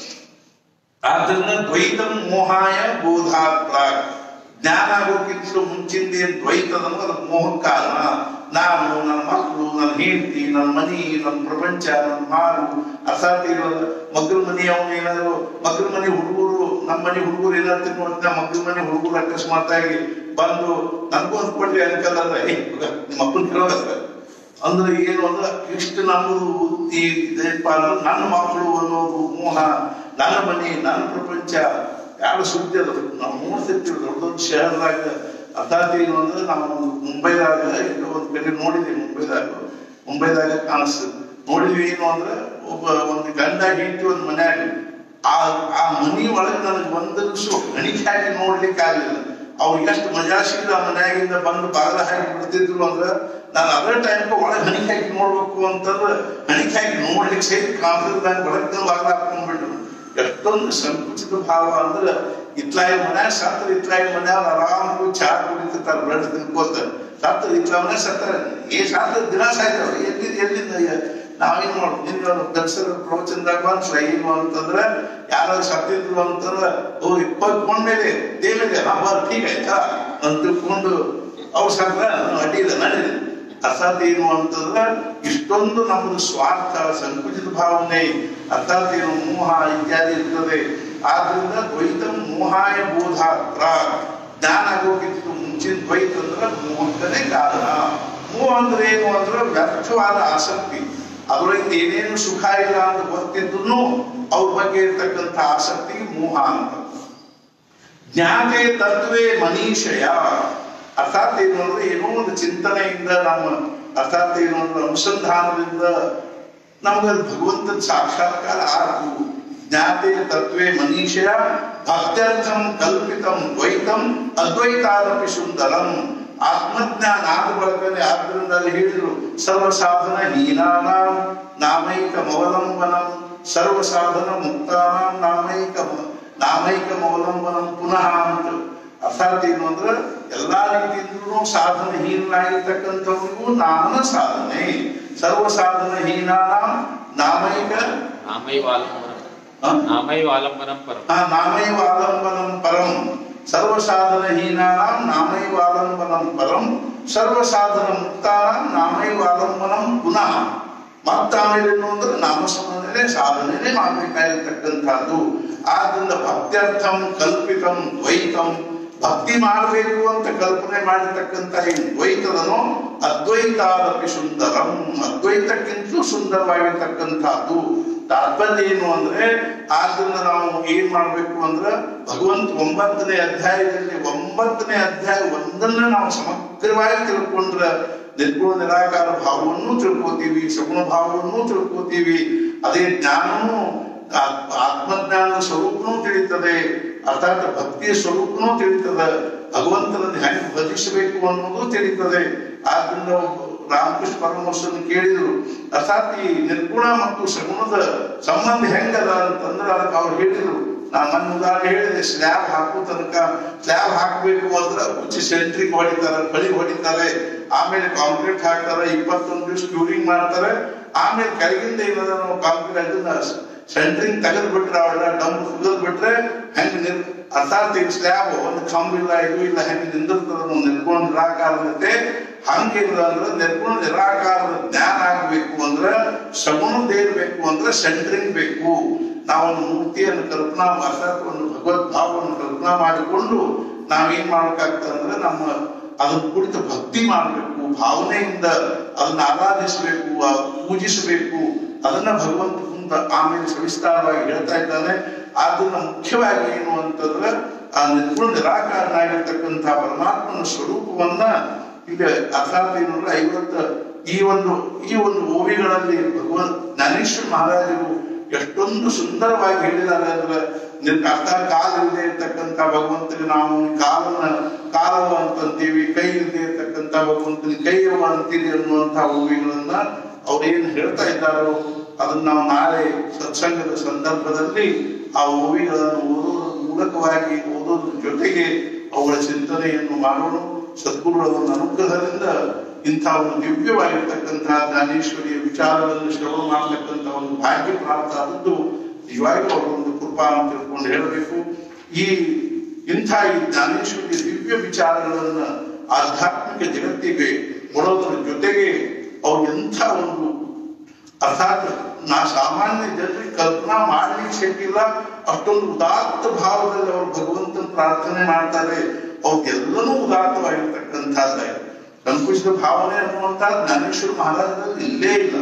ಆದ್ರಿಂದ ದ್ವೈತಂ ಮೋಹಾಯ ಬೋಧಾತ್ ಪ್ರಾಕ್ ಜ್ಞಾನ ಆಗೋಕ್ಕಿಂತಲೂ ಮುಂಚಿಂದ ಏನ್ ದ್ವೈತ ಅನ್ನೋದು ಅದು ಮೋಹಕ್ಕೆ ಕಾರಣ ನಾನು ನನ್ನ ಮಕ್ಕಳು ನನ್ನ ಹೆಂಡತಿ ನನ್ನ ಮನಿ ನನ್ನ ಪ್ರಪಂಚ ನನ್ನ ಮಾರು ಅರ್ಥಾತ್ ಇರೋದು ಮಗ್ಳ ಮನಿ ಅವನು ಏನಾದ್ರು ಮಗ್ಳ ಮನಿ ಹುಡುಗರು ನಮ್ಮ ಮನಿ ಹುಡುಗರು ಏನಾದ್ರು ತಿನ್ನುವಂತ ಮಗ್ಳ ಮನಿ ಹುಡುಗರು ಅಕಸ್ಮಾತ್ ಆಗಿ ಬಂದು ನನ್ಗೊಂದು ಕೊಡ್ರಿ ಅನ್ಕಲ್ಲ ಏ ನಿಮ್ಮ ಮಕ್ಕಳು ಕೇಳೋದ ಅಂದ್ರೆ ಏನು ಅಂದ್ರೆ ಇಷ್ಟು ನಮ್ಮದು ಈ ಇದೇನಪ್ಪ ಅಂದ್ರೆ ನನ್ನ ಮಕ್ಕಳು ಅನ್ನೋದು ಮೋಹ ನನ್ನ ಮನೆ ನನ್ನ ಪ್ರಪಂಚ ಯಾರು ಸುದ್ದಿ ಅದು ನಾವು ನೋಡ್ತಿರ್ತೀವಿ ದೊಡ್ಡ ದೊಡ್ಡ ಶಹರದಾಗ ಅರ್ಥಾತ್ ಏನು ಅಂದ್ರೆ ನಾವು ಒಂದು ಮುಂಬೈದಾಗ ಎಲ್ಲೋ ಒಂದು ಕಡೆ ನೋಡಿದ್ವಿ ಮುಂಬೈದಾಗ ಮುಂಬೈದಾಗ ಕಾಣಿಸ್ತದೆ ನೋಡಿದ್ವಿ ಏನು ಅಂದ್ರೆ ಒಬ್ಬ ಒಂದು ಗಂಡ ಹೆಂಡತಿ ಒಂದು ಮನ್ಯಾಗ ಆ ಆ ಮನಿ ಒಳಗೆ ನನಗೆ ಒಂದಷ್ಟು ಗಣಿಕೆ ಹಾಕಿ ನೋಡ್ಲಿಕ್ಕೆ ಆಗಲಿಲ್ಲ ಅವ್ರು ಎಷ್ಟು ಮಜಾಸಿಲ್ಲ ಆ ಮನ್ಯಾಗಿಂದ ಬಂದು ಬಾಗಿಲ ಹಾಕಿ ಬಿಡ್ತಿದ್ರು ಅಂದ್ರೆ ನಾನು ಅದೇ ಟೈಮ್ ಒಳಗೆ ಹಣಿಕೆ ಹಾಕಿ ನೋಡ್ಬೇಕು ಅಂತಂದ್ರೆ ಹಣಿಕೆ ಹಾಕಿ ನೋಡ್ಲಿಕ್ಕೆ ಸೇರಿ ಕಾಂಫಿಡೆನ್ಸ್ ಒಳಗೆ ಬಾಗಿಲ ಹಾಕೊಂಡ್ಬಿಟ್ರು ಎಷ್ಟೊಂದು ಸಂಕುಚಿತ ಭಾವ ಅಂದ್ರೆ ಇತ್ಲಾಯಿ ಮನ್ಯಾಗ ಸತ್ರ ಇತ್ಲಾಯಿ ಮನ್ಯಾಗ ಆರಾಮ್ ಕೂತ್ ಚಾ ಕುಡಿತಿರ್ತಾರೆ ಬ್ಲಡ್ ತಿನ್ಕೋತ ಸತ್ರ ಇತ್ಲಾ ಮನ್ಯಾಗ ಸತ್ತರ ಏ ಸಾತ್ರ ದಿನ ಸಾಯ್ತಾವ ಎಲ್ಲಿ ಎಲ್ಲಿಂದ ನಾವೇನ್ ಮಾಡೋದು ನಿನ್ನ ದರ್ಶನ ಪ್ರವಚನದಾಗ ಬಂದ್ಲ ಏನು ಅಂತಂದ್ರೆ ಯಾರು ಸತ್ತಿದ್ರು ಅಂತಂದ್ರೆ ಓ ಇಪ್ಪತ್ತು ಮೇಲೆ ದೇವಿದೆ ಹಾ ಬರ್ ಠೀಕ್ ಆಯ್ತಾ ಅಂತ ತಿಳ್ಕೊಂಡು ಅವ್ರು ಸಾಕ್ರ ಅಡ್ಡಿ ಇಲ್ಲ ನಡೀಲಿ ಅರ್ಥಾತ್ ಏನು ಅಂತಂದ್ರೆ ಇಷ್ಟೊಂದು ನಮ್ಮದು ಸ್ವಾರ್ಥ ಸಂಕುಚಿತ ಭಾವನೆ ಅರ್ಥಾತ್ ಏನು ಮೋಹ ಇತ್ಯಾದಿ ಇರ್ತದೆ ಆದ್ರಿಂದ ದ್ವೈತ ಮೋಹಾಯ ಬೋಧ ಪ್ರಾಕ್ ಜ್ಞಾನ ಆಗೋಕ್ಕಿಂತ ಮುಂಚಿನ ದ್ವೈತ ಅಂದ್ರೆ ಮೋಹಕ್ಕನೇ ಕಾರಣ ಮೋಹ ಅಂದ್ರೆ ಏನು ಅಂದ್ರೆ ವ್ಯರ್ಥವಾದ ಆಸಕ್ತಿ ಅದರೊಳಗೆ ಏನೇನು ಸುಖ ಇಲ್ಲ ಅಂತ ಗೊತ್ತಿದ್ರು ಅವ್ರ ಬಗ್ಗೆ ಇರ್ತಕ್ಕಂಥ ಆಸಕ್ತಿಗೆ ಮೋಹ ಅಂತ ಜ್ಞಾತೆ ತತ್ವೇ ಮನೀಷಯ ಅರ್ಥಾತ್ ಏನು ಅಂದ್ರೆ ಏನೋ ಒಂದು ಚಿಂತನೆಯಿಂದ ನಮ್ಮ ಅರ್ಥಾತ್ ಏನು ಅಂದ್ರೆ ಅನುಸಂಧಾನದಿಂದ ನಮ್ಗೆ ಅದು ಭಗವಂತನ ಸಾಕ್ಷಾತ್ಕಾರ ಆಯ್ತು ಜ್ಞಾತೆ ತತ್ವೇ ಮನೀಷಯ ಭಕ್ತ್ಯರ್ಥಂ ಕಲ್ಪಿತಂ ದ್ವೈತಂ ಅದ್ವೈತಾದಪಿ ಸುಂದರಂ ಆತ್ಮಜ್ಞಾನ ಆದ ಬಳಕನೆ ಆದ್ರಿಂದ ಅಲ್ಲಿ ಹೇಳಿದ್ರು ಸರ್ವ ಸಾಧನ ಹೀನಾನಾಂ ನಾಮೈಕ ಅವಲಂಬನಂ ಸರ್ವ ಸಾಧನ ಮುಕ್ತಾನಾಂ ನಾಮೈಕ ನಾಮೈಕ ಅವಲಂಬನಂ ಪುನಃ ಅಂತ ಅರ್ಥಾತ್ ಏನು ಅಂದ್ರೆ ಎಲ್ಲಾ ರೀತಿಯಿಂದಲೂ ಸಾಧನ ಹೀನಾಗಿರ್ತಕ್ಕಂಥವ್ರಿಗೂ ನಾಮನ ಸಾಧನೆ ಸರ್ವ ಸಾಧನ ಹೀನಾನಾಂ ನಾಮೈಕ ನಾಮೈವಾಲಂಬನಂ ಹ? ನಾಮೈವಾಲಂಬನಂ ಪರಂ ಆ ನಾಮೈವ ಆಲಂಬನಂ ಪರಂ ಸರ್ವ ಸಾಧನ ಹೀನಾನಾಂ ನಾಮೈವ ಆಲಂಬನಂ ಪರಂ ಸರ್ವ ಸಾಧನ ಮುಕ್ತಾನಾಂ ನಾಮೈವ ಆಲಂಬನಂ ಪುನಃ ಮತ್ತಾಮೇಲೆ ಏನು ಅಂದ್ರೆ ನಾಮಸ್ಮರಣೆ ಸಾಧನೆನೇ ಮಾಡಬೇಕಾಗಿರ್ತಕ್ಕಂಥದ್ದು ಆದ್ರಿಂದ ಭಕ್ತ್ಯರ್ಥಂ ಕಲ್ಪಿತಂ ದ್ವೈತಂ ಭಕ್ತಿ ಮಾಡಬೇಕು ಅಂತ ಕಲ್ಪನೆ ಮಾಡಿರ್ತಕ್ಕಂಥ ಏನು ದ್ವೈತದನೋ ಅದ್ವೈತಾದಪಿ ಸುಂದರಂ ಅದ್ವೈತಕ್ಕಿಂತಲೂ ಸುಂದರವಾಗಿರ್ತಕ್ಕಂಥದ್ದು ತಾತ್ಪರ್ಯ ಏನು ಅಂದ್ರೆ ಆದ್ರಿಂದ ನಾವು ಏನ್ ಮಾಡ್ಬೇಕು ಅಂದ್ರೆ ಭಗವಂತ ಒಂಬತ್ತನೇ ಅಧ್ಯಾಯದಲ್ಲಿ ಒಂಬತ್ತನೇ ಅಧ್ಯಾಯ ಒಂದನ್ನ ನಾವು ಸಮಗ್ರವಾಗಿ ತಿಳ್ಕೊಂಡ್ರೆ ನಿರ್ಗುಣ ನಿರಾಕಾರ ಭಾವವನ್ನು ತಿಳ್ಕೊತೀವಿ ಸಗುಣ ಭಾವವನ್ನು ತಿಳ್ಕೊತೀವಿ ಅದೇ ಜ್ಞಾನನು ಆ- ಆತ್ಮಜ್ಞಾನದ ಸ್ವರೂಪನೂ ತಿಳಿತದೆ ಅರ್ಥಾತ್ ಭಕ್ತಿಯ ಸ್ವರೂಪನೂ ತಿಳಿತದೆ ಭಗವಂತನನ್ನು ಹೆಂಗೆ ಭಜಿಸಬೇಕು ಅನ್ನೋದು ತಿಳಿತದೆ ಆದ್ರಿಂದ ಒಬ್ಬ ರಾಮಕೃಷ್ಣ ಪರಮಹಂಸರನ್ನು ಕೇಳಿದ್ರು ಅರ್ಥಾತ್ ಈ ನಿರ್ಗುಣ ಮತ್ತು ಸಗುಣದ ಸಂಬಂಧ ಹೆಂಗದ ಅಂತಂದ್ರೆ ಅದಕ್ಕೆ ಅವ್ರು ಹೇಳಿದ್ರು ನಾನು ನನ್ನ ಉದಾಹರಣೆ ಹೇಳಿದೆ ಸ್ಲ್ಯಾಬ್ ಹಾಕೋ ತನಕ ಸ್ಲ್ಯಾಬ್ ಹಾಕಬೇಕು ಅಂದ್ರೆ ಉಚ್ಚಿ ಸೆಂಟ್ರಿಗೆ ಹೊಡಿತಾರೆ ಬಳಿ ಹೊಡಿತಾರೆ ಆಮೇಲೆ ಕಾಂಕ್ರೀಟ್ ಹಾಕ್ತಾರೆ ಇಪ್ಪತ್ತೊಂದು ದಿವಸ ಕ್ಯೂರಿಂಗ್ ಮಾಡ್ತಾರೆ ಆಮೇಲೆ ಕೆಳಗಿಂದ ಏನದ ನಾವು ಕಾಂಕ್ರೀಟ್ ಅದನ್ನ ಸೆಂಟ್ರಿಂಗ್ ತೆಗೆದು ಬಿಟ್ರೆ ಅವಳ ಡಂಪ್ ತೆಗೆದು ಬಿಟ್ರೆ ಹೆಂಗ್ ನಿರ್ ಅರ್ಥಾತ್ ಈಗ ಸ್ಲ್ಯಾಬ್ ಒಂದು ಕಂಬ ಇಲ್ಲ ಇದು ಇಲ್ಲ ಹೆಂಗ್ ನಿಂದಿರ್ತದ ನಾವು ನಿರ್ಗುಣ ನಿರಾಕಾರತೆ ಹಂಗಿಲ್ಲ ಅಂದ್ರೆ ನಿರ್ಗುಣ ನಿರಾಕಾರದ ಜ್ಞಾನ ಆಗ್ಬೇಕು ಅಂದ್ರೆ ಸಗುಣದ ಇರ್ಬೇಕು ಅಂದ್ರೆ ಸೆಂಟ್ರಿಂಗ್ ಬೇಕು ನಾವೊಂದು ಮೂರ್ತಿಯನ್ನು ಕಲ್ಪನಾ ಅರ್ಥಾತ್ ಒಂದು ಭಗವದ್ ಭಾವವನ್ನು ಕಲ್ಪನಾ ಮಾಡಿಕೊಂಡು ನಾವೇನ್ ಮಾಡ್ಬೇಕಾಗ್ತದೆ ಅಂದ್ರೆ ನಮ್ಮ ಅದನ್ನ ಕುರಿತು ಭಕ್ತಿ ಮಾಡಬೇಕು ಭಾವನೆಯಿಂದ ಅದನ್ನ ಆರಾಧಿಸಬೇಕು ಆ ಪೂಜಿಸಬೇಕು ಅದನ್ನ ಭಗವಂತ ಮುಂದೆ ಆಮೇಲೆ ಸವಿಸ್ತಾರವಾಗಿ ಹೇಳ್ತಾ ಇದ್ದಾನೆ ಅದನ್ನ ಮುಖ್ಯವಾಗಿ ಏನು ಅಂತಂದ್ರೆ ಆ ನಿರ್ಗುಣ ನಿರಾಕಾರನಾಗಿರ್ತಕ್ಕಂಥ ಪರಮಾತ್ಮನ ಸ್ವರೂಪವನ್ನ ಈಗ ಅರ್ಥಾತ್ ಏನಂದ್ರೆ ಐವತ್ತ ಈ ಒಂದು ಈ ಒಂದು ಓವಿಗಳಲ್ಲಿ ಭಗವಂತ ಜ್ಞಾನೇಶ್ವರ ಮಹಾರಾಜರು ಎಷ್ಟೊಂದು ಸುಂದರವಾಗಿ ಹೇಳಿದ್ದಾರೆ ಅಂದ್ರೆ ನಿರ್ ಅರ್ಥ ಕಾಲ ಇಲ್ಲದೆ ಇರ್ತಕ್ಕಂಥ ಭಗವಂತನಿಗೆ ನಾವು ಕಾಲನ ಕಾಲವ ಅಂತಂತೀವಿ ಕೈ ಇಲ್ಲದೆ ಇರ್ತಕ್ಕಂಥ ಭಗವಂತನಿಗೆ ಕೈಯವ ಅಂತೀವಿ ಅನ್ನುವಂಥ ಓವಿಗಳನ್ನ ಅವ್ರೇನು ಹೇಳ್ತಾ ಇದ್ದಾರೋ ಅದನ್ನ ನಾವು ನಾಳೆ ಸತ್ಸಂಗದ ಸಂದರ್ಭದಲ್ಲಿ ಆ ಓವಿಗಳನ್ನು ಓದೋದ್ರ ಮೂಲಕವಾಗಿ ಓದೋದ್ರ ಜೊತೆಗೆ ಅವುಗಳ ಚಿಂತನೆಯನ್ನು ಮಾಡೋಣ ಸದ್ಗುರುಗಳ ಒಂದು ಅನುಗ್ರಹದಿಂದ ಇಂಥ ಒಂದು ದಿವ್ಯವಾಗಿರ್ತಕ್ಕಂತಹ ಜ್ಞಾನೇಶ್ವರಿಯ ವಿಚಾರಗಳನ್ನು ಶ್ರವಣ ಮಾಡತಕ್ಕಂಥ ಒಂದು ಭಾಗ್ಯ ಪ್ರಾಪ್ತ ಆದದ್ದು ನಿಜವಾಗಿಯೂ ಅವರ ಒಂದು ಕೃಪಾ ಅಂತ ತಿಳ್ಕೊಂಡು ಹೇಳಬೇಕು ಈ ಇಂಥ ಈ ಜ್ಞಾನೇಶ್ವರಿಯ ದಿವ್ಯ ವಿಚಾರಗಳನ್ನ ಆಧ್ಯಾತ್ಮಿಕ ಜಗತ್ತಿಗೆ ಕೊಡೋದ್ರ ಜೊತೆಗೆ ಅವ್ರು ಎಂಥ ಒಂದು ಅರ್ಥಾತ್ ನಾ ಸಾಮಾನ್ಯ ಜನರಿಗೆ ಕಲ್ಪನಾ ಮಾಡ್ಲಿಕ್ಕೆ ಸಿಕ್ಕಿಲ್ಲ ಅಷ್ಟೊಂದು ಉದಾತ್ತ ಭಾವದಲ್ಲಿ ಅವರು ಭಗವಂತನ ಪ್ರಾರ್ಥನೆ ಮಾಡ್ತಾರೆ ಅವ್ರಿಗೆಲ್ಲನೂ ಉದಾತ್ತವಾಗಿರ್ತಕ್ಕಂಥದ್ದೇ ಸಂಕುಚಿತ ಭಾವನೆ ಅನ್ನುವಂಥ ಜ್ಞಾನೇಶ್ವರ ಮಹಾರಾಜರಲ್ಲಿ ಇಲ್ಲೇ ಇಲ್ಲ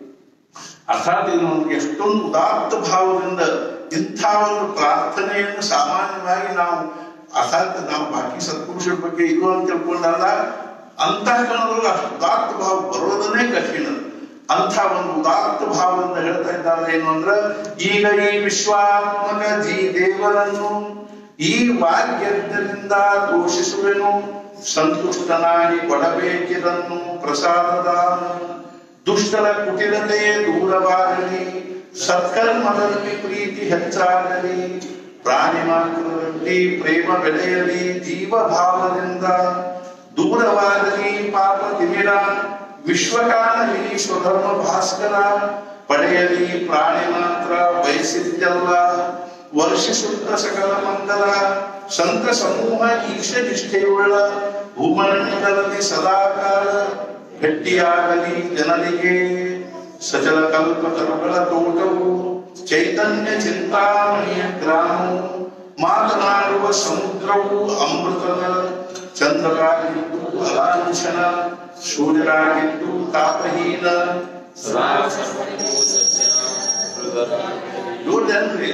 ಅರ್ಥಾತ್ ಏನು ಅಂದ್ರೆ ಎಷ್ಟೊಂದು ಉದಾತ್ತ ಭಾವದಿಂದ ಇಂಥ ಒಂದು ಪ್ರಾರ್ಥನೆಯನ್ನು ಸಾಮಾನ್ಯವಾಗಿ ನಾವು ಅರ್ಥಾತ್ ನಾವು ಬಾಕಿ ಸತ್ಪುರುಷರ ಬಗ್ಗೆ ಇದು ಅಂತ ತಿಳ್ಕೊಂಡಲ್ಲ ಅಂತಃಕರಣದಲ್ಲಿ ಅಷ್ಟು ಉದಾತ್ತ ಭಾವ ಬರೋದನ್ನೇ ಕಠಿಣ ಅಂಥ ಒಂದು ಉದಾತ್ತ ಭಾವದಿಂದ ಹೇಳ್ತಾ ಇದ್ದಾರೆ ಏನು ಅಂದ್ರೆ ಈಗ ಈ ವಿಶ್ವಾತ್ಮಕ ಜೀ ದೇವರನ್ನು ಈ ವಾಕ್ಯಜ್ಞದಿಂದ ದೂಷಿಸುವೆನು ಸಂತುಷ್ಟನಾಗಿ ಕೊಡಬೇಕಿದನ್ನು ಪ್ರಸಾದದಾನ ದುಷ್ಟರ ಕುಟಿಲತೆ ದೂರವಾಗಲಿ ಸತ್ಕರ್ಮದಲ್ಲಿ ಪ್ರೀತಿ ಹೆಚ್ಚಾಗಲಿ ಪ್ರಾಣಿ ಮಾತ್ರದಲ್ಲಿ ಪ್ರೇಮ ಬೆಳೆಯಲಿ ಜೀವ ಭಾವದಿಂದ ದೂರವಾಗಲಿ ಪಾಪ ತಿಮಿರ ವಿಶ್ವಕಾಲಲಿ ಸ್ವಧರ್ಮ ಭಾಸ್ಕರ ಪಡೆಯಲಿ ಪ್ರಾಣಿ ಮಾತ್ರ ಬಯಸಿದ್ದಲ್ಲ ವರ್ಷಿಸುತ್ತ ಸಕಲ ಮಂಗಲ ಸಂತ ಸಮೂಹ ಈಶ ನಿಷ್ಠೆಯುಳ್ಳ ಭೂಮಂಡಲದಲ್ಲಿ ಸದಾಕಾಲ ಗಟ್ಟಿಯಾಗಲಿ ಜನರಿಗೆ ಸಚಲ ಕಲ್ಪತರುಗಳ ತೋಟವು ಚೈತನ್ಯ ಚಿಂತಾಮಣಿಯ ಗ್ರಾಮವು ಮಾತನಾಡುವ ಸಮುದ್ರವು ಅಮೃತದ ಚಂದ್ರರಾಗಿದ್ದು ಅಲಾಂಛನ ಸೂರ್ಯರಾಗಿದ್ದು ತಾಪಹೀನ ನೋಡ್ದೇನ್ರಿ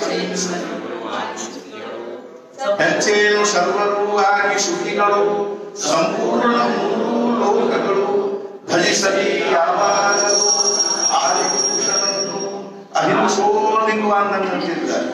ಹೆಚ್ಚೇನು ಸರ್ವರು ಆಗಿ ಸುಖಿಗಳು ಸಂಪೂರ್ಣ ಮೂರು ಲೋಕಗಳು ಭಜಿಸಲಿ ಯಾವಾಗಲೂ ಆದಿಪುರುಷನನ್ನು ಅಹಿಂಸೋ ನಿಗುವಾನ್ನಂತಿದ್ದಾರೆ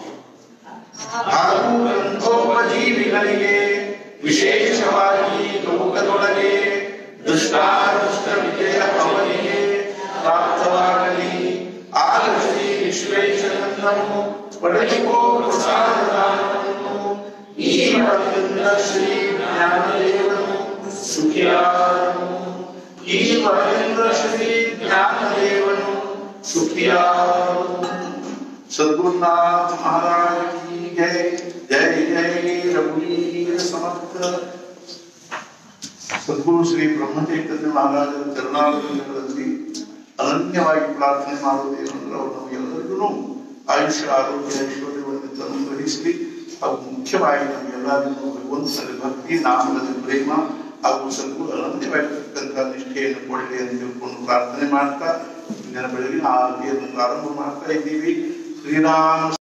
ಹಾಗೂ ಗ್ರಂಥೋಪಜೀವಿಗಳಿಗೆ ವಿಶೇಷವಾಗಿ ಲೋಕದೊಳಗೆ ದುಷ್ಟಾದೃಷ್ಟ ವಿಜಯ ಅವನಿಗೆ ಪ್ರಾಪ್ತವಾಗಲಿ ಆಗಲಿ ವಿಶ್ವೇಶ್ವರನನ್ನು ಪಡೆದುಕೋ ಪ್ರಸಾದದಾನವನ್ನು ಈ ವರದಿಂದ ಶ್ರೀ ಜ್ಞಾನದೇವನು ಸುಖಿಯಾದನು ಈ ವರದಿಂದ ಶ್ರೀ ಜ್ಞಾನದೇವನು ಸುಖಿಯಾದನು सदगुरुनाथ महाराज की जय जय जय रघुवीर समर्थ ಸದ್ಗುರು ಶ್ರೀ ಬ್ರಹ್ಮಚೈತನ್ಯ ಮಹಾರಾಜರ ಚರಣಾರವಿಂದಗಳಲ್ಲಿ ಅನನ್ಯವಾಗಿ ಪ್ರಾರ್ಥನೆ ಮಾಡುವುದೇನೆಂದ್ರೆ ಅವರು ನಮಗೆಲ್ಲರಿಗೂ ಆಯುಷ್ಯ ಆರೋಗ್ಯ ಐಶ್ವರ್ಯವನ್ನು ಅನುಗ್ರಹಿಸಲಿ ಹಾಗೂ ಮುಖ್ಯವಾಗಿ ನಮಗೆಲ್ಲರಿಗೂ ಭಗವಂತನಲ್ಲಿ ಭಕ್ತಿ ನಾಮದಲ್ಲಿ ಪ್ರೇಮ ಹಾಗೂ ಸದ್ಗುರು ಅನನ್ಯವಾಗಿರ್ತಕ್ಕಂಥ ನಿಷ್ಠೆಯನ್ನು ಕೊಡಲಿ ಅಂತ ತಿಳ್ಕೊಂಡು ಪ್ರಾರ್ಥನೆ ಮಾಡ್ತಾ ಇಂದಿನ ಬೆಳಗಿನ ಆರತಿಯನ್ನು ಪ್ರಾರಂಭ ಮಾಡ್ತಾ ಇದ್ದೀವಿ ಶ್ರೀರಾಮ